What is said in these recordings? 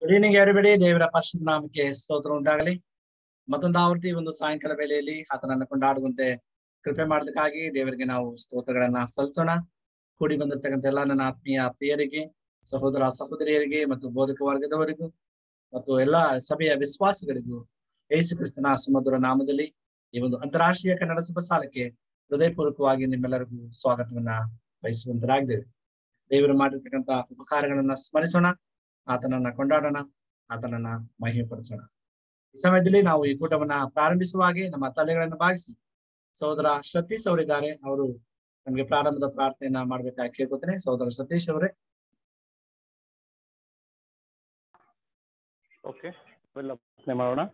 Good evening everybody ದೇವರ ಪರಿಶುದ್ಧ ನಾಮಕ್ಕೆ ಸ್ತೋತ್ರ ಉಂಟಾಗಲಿ ಮತ್ತೊಂದು ಆವೃತ್ತಿ ಒಂದು ಸಾಯಂಕಾಲ ವೇಳೆಯಲ್ಲಿ ಆತನನ್ನು ಕೊಂಡಾಡುವಂತೆ ಕೃಪೆ ಮಾಡೋದಕ್ಕಾಗಿ ದೇವರಿಗೆ ನಾವು ಸ್ತೋತ್ರಗಳನ್ನ ಸಲ್ಲಿಸೋಣ ಕೂಡಿ ಬಂದಿರ್ತಕ್ಕಂಥ ಎಲ್ಲ ನನ್ನ ಆತ್ಮೀಯ ಪ್ರಿಯರಿಗೆ ಸಹೋದರ ಸಹೋದರಿಯರಿಗೆ ಮತ್ತು ಬೋಧಕ ವರ್ಗದವರಿಗೂ ಮತ್ತು ಎಲ್ಲ ಸಭೆಯ ವಿಶ್ವಾಸಿಗಳಿಗೂ ಯೇಸು ಕ್ರಿಸ್ತನ ಸುಮಧುರ ನಾಮದಲ್ಲಿ ಈ ಒಂದು ಅಂತಾರಾಷ್ಟ್ರೀಯ ಕನ್ನಡ ಸಭಾ ಸಾಲಕ್ಕೆ ಹೃದಯಪೂರ್ವಕವಾಗಿ ನಿಮ್ಮೆಲ್ಲರಿಗೂ ಸ್ವಾಗತವನ್ನ ಬಯಸುವಂತರಾಗಿದ್ದೇವೆ ದೇವರು ಮಾಡಿರ್ತಕ್ಕಂಥ ಉಪಕಾರಗಳನ್ನ ಸ್ಮರಿಸೋಣ ಆತನನ್ನ ಕೊಂಡಾಡೋಣ ಆತನನ್ನ ಮಹಿಮೆಪಡಿಸೋಣ ಈ ಸಮಯದಲ್ಲಿ ನಾವು ಈ ಕೂಟವನ್ನ ಪ್ರಾರಂಭಿಸುವ ಹಾಗೆ ನಮ್ಮ ತಲೆಗಳನ್ನು ಭಾಗಿಸಿ ಸಹೋದರ ಸತೀಶ್ ಅವರಿದ್ದಾರೆ ಅವರು ನಮಗೆ ಪ್ರಾರಂಭದ ಪ್ರಾರ್ಥನೆಯನ್ನ ಮಾಡ್ಬೇಕಾಗಿ ಕೇಳ್ಕೊತೇನೆ ಸಹೋದರ ಸತೀಶ್ ಅವರೇ ಓಕೆ ಎಲ್ಲ ಪ್ರಶ್ನೆ ಮಾಡೋಣ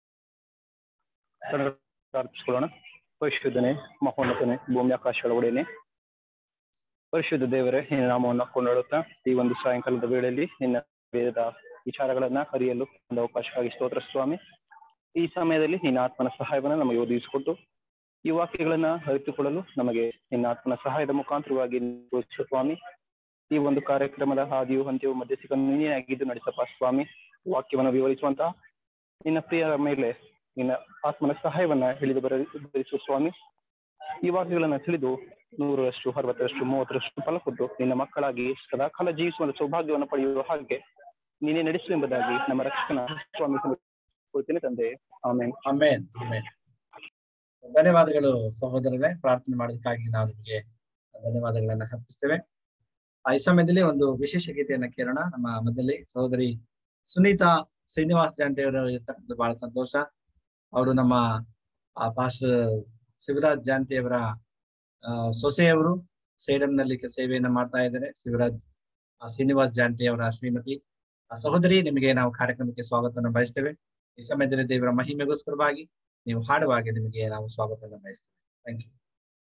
ಕನ್ನಡ ಪ್ರಾರ್ಥಿಸ್ಕೊಳ್ಳೋಣ ಪರಿಶುದ್ಧನೆ ಮಹೋನ್ನತನೆ ಭೂಮಿ ಆಕಾಶಗಳ ಒಡೆಯನೆ ಪರಿಶುದ್ಧ ದೇವರೇ ನಿನ್ನ ನಾಮವನ್ನು ಕೊಂಡಾಡುತ್ತಾ ಈ ಒಂದು ಸಾಯಂಕಾಲದ ವೇಳೆಯಲ್ಲಿ ನಿನ್ನ ವೇದದ ವಿಚಾರಗಳನ್ನ ಅರಿಯಲು ಒಂದು ಅವಕಾಶವಾಗಿ ಸ್ತೋತ್ರ ಸ್ವಾಮಿ ಈ ಸಮಯದಲ್ಲಿ ನಿನ್ನ ಆತ್ಮನ ಸಹಾಯವನ್ನು ನಮಗೆ ಒದಗಿಸಿಕೊಟ್ಟು ಈ ವಾಕ್ಯಗಳನ್ನ ಅರಿತುಕೊಳ್ಳಲು ನಮಗೆ ನಿನ್ನ ಆತ್ಮನ ಸಹಾಯದ ಮುಖಾಂತರವಾಗಿ ತೋರಿಸು ಸ್ವಾಮಿ ಈ ಒಂದು ಕಾರ್ಯಕ್ರಮದ ಹಾದಿಯು ಅಂತ್ಯವು ಮಧ್ಯಸ್ಥಿಕನ್ನು ನೀನೇ ಆಗಿದ್ದು ನಡೆಸಪ್ಪ ಸ್ವಾಮಿ ವಾಕ್ಯವನ್ನು ವಿವರಿಸುವಂತಹ ನಿನ್ನ ಪ್ರಿಯರ ಮೇಲೆ ನಿನ್ನ ಆತ್ಮನ ಸಹಾಯವನ್ನ ಹಿಡಿದು ಬರ ಬರಿಸುವ ಸ್ವಾಮಿ ಈ ವಾಕ್ಯಗಳನ್ನ ತಿಳಿದು ನೂರರಷ್ಟು ಅರವತ್ತರಷ್ಟು ಮೂವತ್ತರಷ್ಟು ಫಲ ಕೊಟ್ಟು ನಿನ್ನ ಮಕ್ಕಳಾಗಿ ಸದಾಕಾಲ ಜೀವಿಸುವ ಸೌಭಾಗ್ಯವನ್ನು ಪಡೆಯುವ ಹಾಗೆ ನೀನೇ ನಡೆಸು ಎಂಬುದಾಗಿ ನಮ್ಮ ರಕ್ಷಕನ ಸ್ವಾಮಿ ಕೊಡ್ತೇನೆ ತಂದೆ ಆಮೇಲೆ ಆಮೇನ್ ಆಮೇನ್ ಧನ್ಯವಾದಗಳು ಸಹೋದರರೇ ಪ್ರಾರ್ಥನೆ ಮಾಡೋದಕ್ಕಾಗಿ ನಾವು ನಿಮಗೆ ಧನ್ಯವಾದಗಳನ್ನ ಅರ್ಪಿಸ್ತೇವೆ ಆ ಈ ಸಮಯದಲ್ಲಿ ಒಂದು ವಿಶೇಷ ಗೀತೆಯನ್ನ ಕೇಳೋಣ ನಮ್ಮ ಮಧ್ಯದಲ್ಲಿ ಸಹೋದರಿ ಸುನೀತಾ ಶ್ರೀನಿವಾಸ್ ಜಾಂಟಿ ಅವರು ಇರ್ತಕ್ಕಂಥ ಬಹಳ ಸಂತೋಷ ಅವರು ನಮ್ಮ ಆ ಪಾಸ್ಟರ್ ಶಿವರಾಜ್ ಜಾಂಟಿ ಅವರ ಆ, ಸೊಸೆಯವರು ಸೇಡಂನಲ್ಲಿ ಸೇವೆಯನ್ನ ಮಾಡ್ತಾ ಇದ್ದಾರೆ ಶಿವರಾಜ್ ಆ, ಶ್ರೀನಿವಾಸ್ ಜಾಂಟಿ ಅವರ ಶ್ರೀಮತಿ ಆ ಸಹೋದರಿ ನಿಮಗೆ ನಾವು ಕಾರ್ಯಕ್ರಮಕ್ಕೆ ಸ್ವಾಗತವನ್ನು ಬಯಸ್ತೇವೆ ಈ ಸಮಯದಲ್ಲಿ ದೇವರ ಮಹಿಮೆಗೋಸ್ಕರವಾಗಿ ನೀವು ಹಾಡುವಾಗೆ ನಿಮಗೆ ನಾವು ಸ್ವಾಗತವನ್ನು ಬಯಸ್ತೇವೆ ಥ್ಯಾಂಕ್ ಯು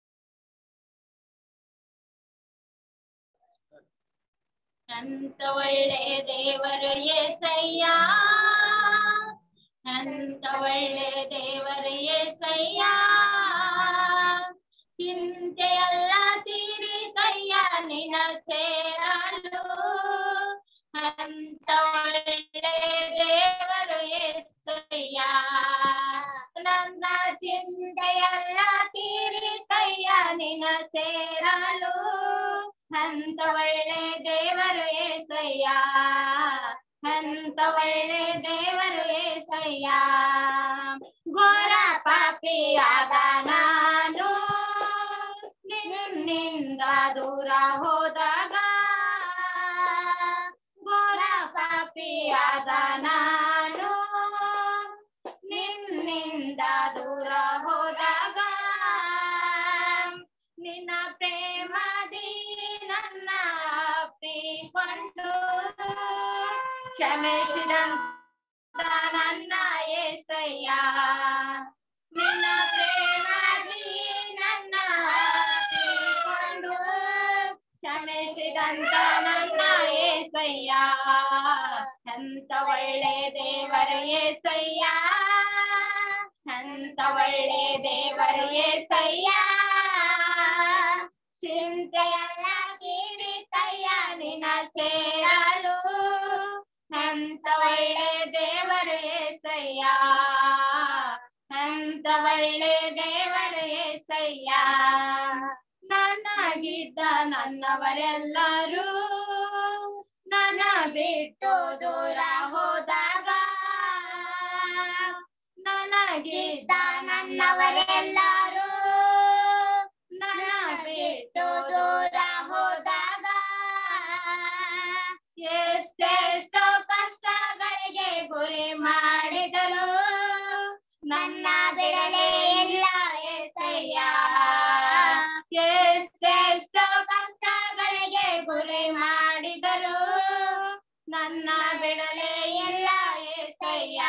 ಅಂತ ಒಳ್ಳೆ ದೇವರು ಏಸಯ್ಯ ಅಂತ ಒಳ್ಳೆ ದೇವರು ಏಸಯ್ಯ ಚಿಂತೆಯಲ್ಲ ತೀರಿತಯ್ಯ ನಿನ ಸೇರಲು ಅಂತ ಒಳ್ಳೆ ದೇವರು ಏಸಯ್ಯ ನನ್ನ ಚಿಂತೆಯಲ್ಲ ತೀರಿತಯ್ಯ ನಿನ ಸೇರಲು ಅಂತ ಒಳ್ಳೆ ದೇವರು ಏಸಯ್ಯ ಅಂತ ಒಳ್ಳೆ ದೇವರು ಏಸಯ್ಯ ಘೋರ ಪಾಪಿಯಾದ ನಾನು ನಿನ್ನಿಂದ ದೂರ ಹೋದಾಗ ಘೋರ ಪಾಪಿಯಾದ ನಾನು ನಿನ್ನಿಂದ ದೂರ ಹೋದಾಗ ನಿನ್ನ ಪ್ರೇಮದಿ ನನ್ನ ಪ್ರೀಕೊಂಡು ಕ್ಷಮಿಸಿದಂತ ನನ್ನ ಏಸಯ್ಯ ನಿನ್ನ ಪ್ರೇಮದಿ ನನ್ನ ಪ್ರೀಕೊಂಡು ಕ್ಷಮಿಸಿದಂತ ನನ್ನ ಏಸಯ್ಯ ಅಂತ ಒಳ್ಳೆ ದೇವರು ಏಸಯ್ಯ ಅಂತ ಒಳ್ಳೆ ದೇವರು ಏಸಯ್ಯ ಚಿಂತೆಯಲ್ಲ ತೀರಿತಯ್ಯ ನಿನ ಸೇರಲು ಅಂತ ಒಳ್ಳೆ ದೇವರು ಏಸಯ್ಯ ಅಂತ ಒಳ್ಳೆ ದೇವರು ಏಸಯ್ಯ ನನಗಿದ್ದ ನನ್ನವರೆಲ್ಲರೂ ನನ್ನ ಬಿಟ್ಟು ದೂರ ಹೋದಾಗ ನನಗಿದ್ದ ನನ್ನವರೆಲ್ಲರೂ ನನ್ನ ಬಿಟ್ಟು ದೂರ ಹೋದಾಗ ಎಷ್ಟೆಷ್ಟೋ ಕಷ್ಟಗಳಿಗೆ ಗುರಿ ಮಾಡಿದರು ನನ್ನ ಬಿಡಲೇ ಇಲ್ಲ ಎಸಯ್ಯ ಎಷ್ಟೆಷ್ಟೋ ಕಷ್ಟಗಳಿಗೆ ಗುರಿ ಮಾಡಿದರು ನನ್ನ ಬಿಡಲೇ ಇಲ್ಲ ಏಸಯ್ಯ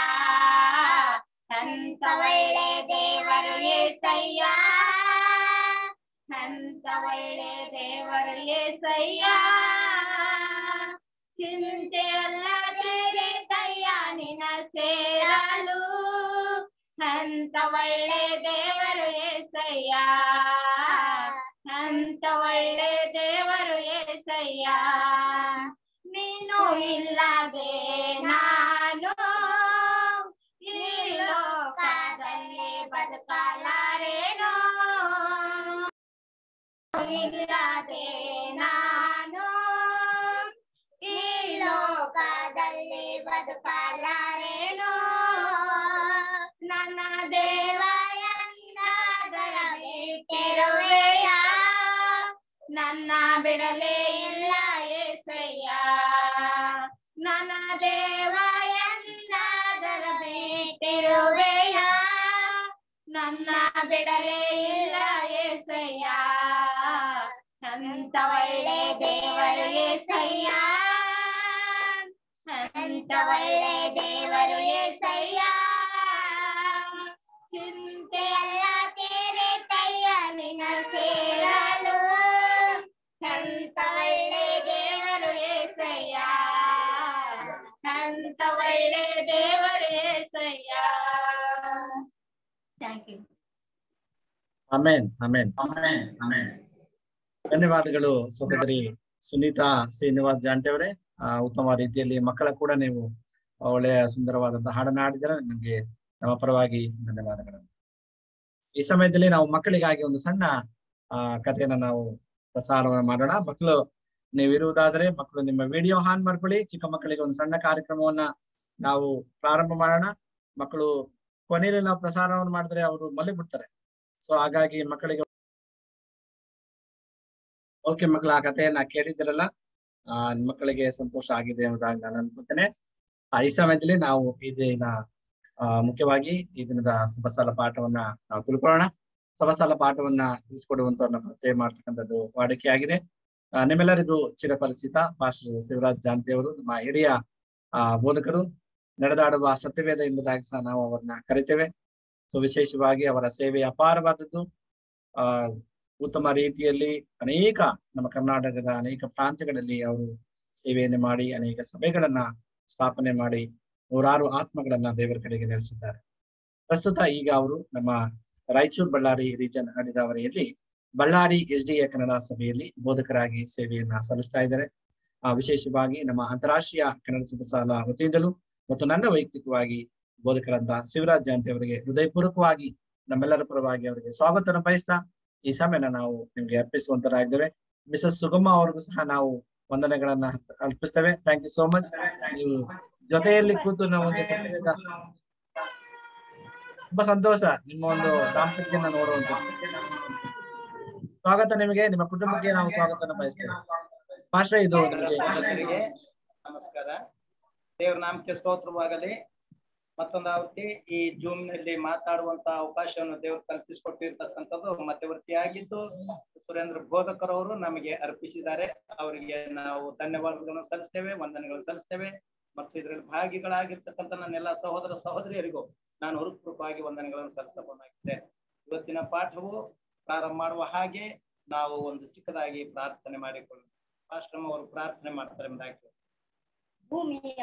ಅಂತ ಒಳ್ಳೆ ದೇವರು ಏಸಯ್ಯ ಅಂತ ಒಳ್ಳೆ ದೇವರು ಏಸಯ್ಯ ಚಿಂತೆಯಲ್ಲ ಬೇರೆ ಕೈಯ ನಿನ ಸೇರಲು ಅಂತ ಒಳ್ಳೆ ದೇವರು ಏಸಯ್ಯ ಅಂತ ಒಳ್ಳೆ ದೇವರು ಏಸಯ್ಯ ನೀ ನೀನು ಇಲ್ಲದೆ ನಾನು ಈ ಲೋಕದಲ್ಲಿ ಬದುಕಲಾರೇನೋ ಇಲ್ಲದೆ ನಾನು ಈ ಲೋಕದಲ್ಲಿ ಬದುಕಲಾರೇನೋ ನನ್ನ ದೇವ ಎಂದಾದರ ಬಿಟ್ಟಿರುವೆಯ ನನ್ನ ಬಿಡಲೇ ಇಲ್ಲ ಏಸಯ್ಯ ನನ್ನ ದೇವ ಎಂದಾದರ ಬಿಟ್ಟಿರುವೆಯ ನನ್ನ ಬಿಡಲೇ ಇಲ್ಲ ಏಸಯ್ಯ ಅಂತ ಒಳ್ಳೆ ದೇವರು ಏಸಯ್ಯ ಅಂತ ಒಳ್ಳೆ ದೇವರು ಏಸಯ್ಯ ಚಿಂತೆಯಲ್ಲ ತೇರೆ ಕೈಯ ನಿನ ಸೇರಲು ಅಂತ ಒಳ್ಳೆ ದೇವರು ಏಸಯ್ಯ ಅಂತ ಒಳ್ಳೆ ದೇವರು Yesayya thank you amen amen amen amen ಧನ್ಯವಾದಗಳು ಸಹೋದರಿ ಸುನೀತಾ ಶ್ರೀನಿವಾಸ್ ಜಾಂಟಿ ಅವರೇ ಆ, ಉತ್ತಮ ರೀತಿಯಲ್ಲಿ ಮಕ್ಕಳ ಕೂಡ ನೀವು ಒಳ್ಳೆಯ ಸುಂದರವಾದಂತಹ ಹಾಡನ್ನ ಹಾಡಿದರೆ ನಿಮಗೆ ನಮ್ಮ ಪರವಾಗಿ ಧನ್ಯವಾದಗಳು ಈ ಸಮಯದಲ್ಲಿ ನಾವು ಮಕ್ಕಳಿಗಾಗಿ ಒಂದು ಸಣ್ಣ ಆ ಕಥೆಯನ್ನ ನಾವು ಪ್ರಸಾರವನ್ನು ಮಾಡೋಣ ಮಕ್ಕಳು ನೀವು ಇರುವುದಾದರೆ ಮಕ್ಕಳು ನಿಮ್ಮ ವಿಡಿಯೋ ಆನ್ ಮಾಡ್ಕೊಳ್ಳಿ ಚಿಕ್ಕ ಮಕ್ಕಳಿಗೆ ಒಂದು ಸಣ್ಣ ಕಾರ್ಯಕ್ರಮವನ್ನ ನಾವು ಪ್ರಾರಂಭ ಮಾಡೋಣ ಮಕ್ಕಳು ಕೊನೆಯಲ್ಲಿ ನಾವು ಪ್ರಸಾರವನ್ನು ಮಾಡಿದ್ರೆ ಅವರು ಮಲಗಿಬಿಡ್ತಾರೆ ಸೊ ಹಾಗಾಗಿ ಮಕ್ಕಳಿಗೆ ಓಕೆ ಮಕ್ಕಳ ಆ ಕಥೆಯನ್ನ ಕೇಳಿದಿರಲ್ಲ ಆ ನಿಮ್ ಮಕ್ಕಳಿಗೆ ಸಂತೋಷ ಆಗಿದೆ ಎಂಬುದಾಗಿ ನಾನು ಅನ್ಕೊತೇನೆ ಆ ಈ ಸಮಯದಲ್ಲಿ ನಾವು ಈ ದಿನ ಆ ಮುಖ್ಯವಾಗಿ ಈ ದಿನದ ಸಬಸಾಲ ಪಾಠವನ್ನ ನಾವು ತಿಳ್ಕೊಳ್ಳೋಣ ಸಬಸಾಲ ಪಾಠವನ್ನ ತಿಳಿಸ್ಕೊಡುವಂತವ್ರನ್ನ ಪರಿಚಯ ಮಾಡ್ತಕ್ಕಂಥದ್ದು ವಾಡಿಕೆಯಾಗಿದೆ ಆ, ನಿಮ್ಮೆಲ್ಲರಿಗೂ ಚಿರಪರಿಚಿತ ಪಾಸ್ಟರ್ ಶಿವರಾಜ್ ಜಾಂತಿ ಅವರು ನಮ್ಮ ಹಿರಿಯ ಆ ಬೋಧಕರು ನಡೆದಾಡುವ ಸತ್ಯವೇದ ಎಂಬುದಾಗಿ ಸಹ ನಾವು ಅವರನ್ನ ಕರಿತೇವೆ ಸೊ ವಿಶೇಷವಾಗಿ ಅವರ ಸೇವೆ ಅಪಾರವಾದದ್ದು ಆ ಉತ್ತಮ ರೀತಿಯಲ್ಲಿ ಅನೇಕ ನಮ್ಮ ಕರ್ನಾಟಕದ ಅನೇಕ ಪ್ರಾಂತ್ಯಗಳಲ್ಲಿ ಅವರು ಸೇವೆಯನ್ನು ಮಾಡಿ ಅನೇಕ ಸಭೆಗಳನ್ನ ಸ್ಥಾಪನೆ ಮಾಡಿ ನೂರಾರು ಆತ್ಮಗಳನ್ನ ದೇವರ ಕಡೆಗೆ ನೆಲೆಸಿದ್ದಾರೆ ಪ್ರಸ್ತುತ ಈಗ ಅವರು ನಮ್ಮ ರಾಯಚೂರು ಬಳ್ಳಾರಿ ರೀಜನ್ ಹಡಿದಾವರಿಯಲ್ಲಿ Ballari S D A Kannada ಸಭೆಯಲ್ಲಿ ಬೋಧಕರಾಗಿ ಸೇವೆಯನ್ನ ಸಲ್ಲಿಸ್ತಾ ಇದ್ದಾರೆ ಆ ವಿಶೇಷವಾಗಿ ನಮ್ಮ ಅಂತಾರಾಷ್ಟ್ರೀಯ ಕನ್ನಡ ಸುಬಸಾಲ ವತಿಯಿಂದಲೂ ಮತ್ತು ನನ್ನ ವೈಯಕ್ತಿಕವಾಗಿ ಬೋಧಕರಂತ ಶಿವರಾಜ್ ಜಯಂತಿ ಅವರಿಗೆ ಹೃದಯಪೂರ್ವಕವಾಗಿ ನಮ್ಮೆಲ್ಲರ ಪರವಾಗಿ ಅವರಿಗೆ ಸ್ವಾಗತವನ್ನು ಬಯಸ್ತಾ ಈ ಸಮಯನ ನಾವು ನಿಮ್ಗೆ ಅರ್ಪಿಸುವಂತರಾಗಿದ್ದೇವೆ ಮಿಸಸ್ ಸುಗಮ ಅವ್ರಿಗೂ ಸಹ ನಾವು ವಂದನೆಗಳನ್ನ ಅರ್ಪಿಸ್ತೇವೆ ಥ್ಯಾಂಕ್ ಯು ಸೋ ಮಚ್ ನೀವು ಜೊತೆಯಲ್ಲಿ ಕೂತು ನಮಗೆ ಸತ್ಯವೇದ ತುಂಬಾ ಸಂತೋಷ ನಿಮ್ಮ ಒಂದು ದಾಂಪತ್ಯನ ನೋಡುವಂತ ಸ್ವಾಗತ ನಿಮಗೆ ನಿಮ್ಮ ಕುಟುಂಬಕ್ಕೆ ನಾವು ಸ್ವಾಗತನ ಬಯಸ್ತೇವೆ ಪಾಶ್ರ ಇದು ನಿಮಗೆ ಎಲ್ಲರಿಗೆ ನಮಸ್ಕಾರ ದೇವ್ರ ನಾಮಕ್ಕೆ ಸ್ತೋತ್ರವಾಗಲಿ ಮತ್ತೊಂದು ಆವೃತ್ತಿ ಈ ಜೂಮ್ ನಲ್ಲಿ ಮಾತಾಡುವಂತ ಅವಕಾಶವನ್ನು ದೇವರು ಕಲ್ಪಿಸಿಕೊಟ್ಟಿರ್ತಕ್ಕಂಥದ್ದು ಮಧ್ಯವರ್ತಿಯಾಗಿದ್ದು ಸುರೇಂದ್ರ ಬೋಧಕರವರು ನಮಗೆ ಅರ್ಪಿಸಿದ್ದಾರೆ ಅವರಿಗೆ ನಾವು ಧನ್ಯವಾದಗಳನ್ನು ಸಲ್ಲಿಸ್ತೇವೆ ವಂದನೆಗಳನ್ನು ಸಲ್ಲಿಸ್ತೇವೆ ಮತ್ತು ಇದರಲ್ಲಿ ಭಾಗಿಗಳಾಗಿರ್ತಕ್ಕಂಥ ನನ್ನೆಲ್ಲ ಸಹೋದರ ಸಹೋದರಿಯರಿಗೂ ನಾನು ಹೃತ್ಪೂರ್ವಕವಾಗಿ ವಂದನೆಗಳನ್ನು ಸಲ್ಲಿಸಬಹುದಾಗಿದೆ ಇವತ್ತಿನ ಪಾಠವು ಪ್ರಾರಂಭ ಮಾಡುವ ಹಾಗೆ ನಾವು ಒಂದು ಚಿಕ್ಕದಾಗಿ ಪ್ರಾರ್ಥನೆ ಮಾಡಿಕೊಳ್ಳೋಣ ಆಶ್ರಮ ಅವರು ಪ್ರಾರ್ಥನೆ ಮಾಡ್ತಾರೆ ಎಂಬುದಾಗಿ ಭೂಮಿಯ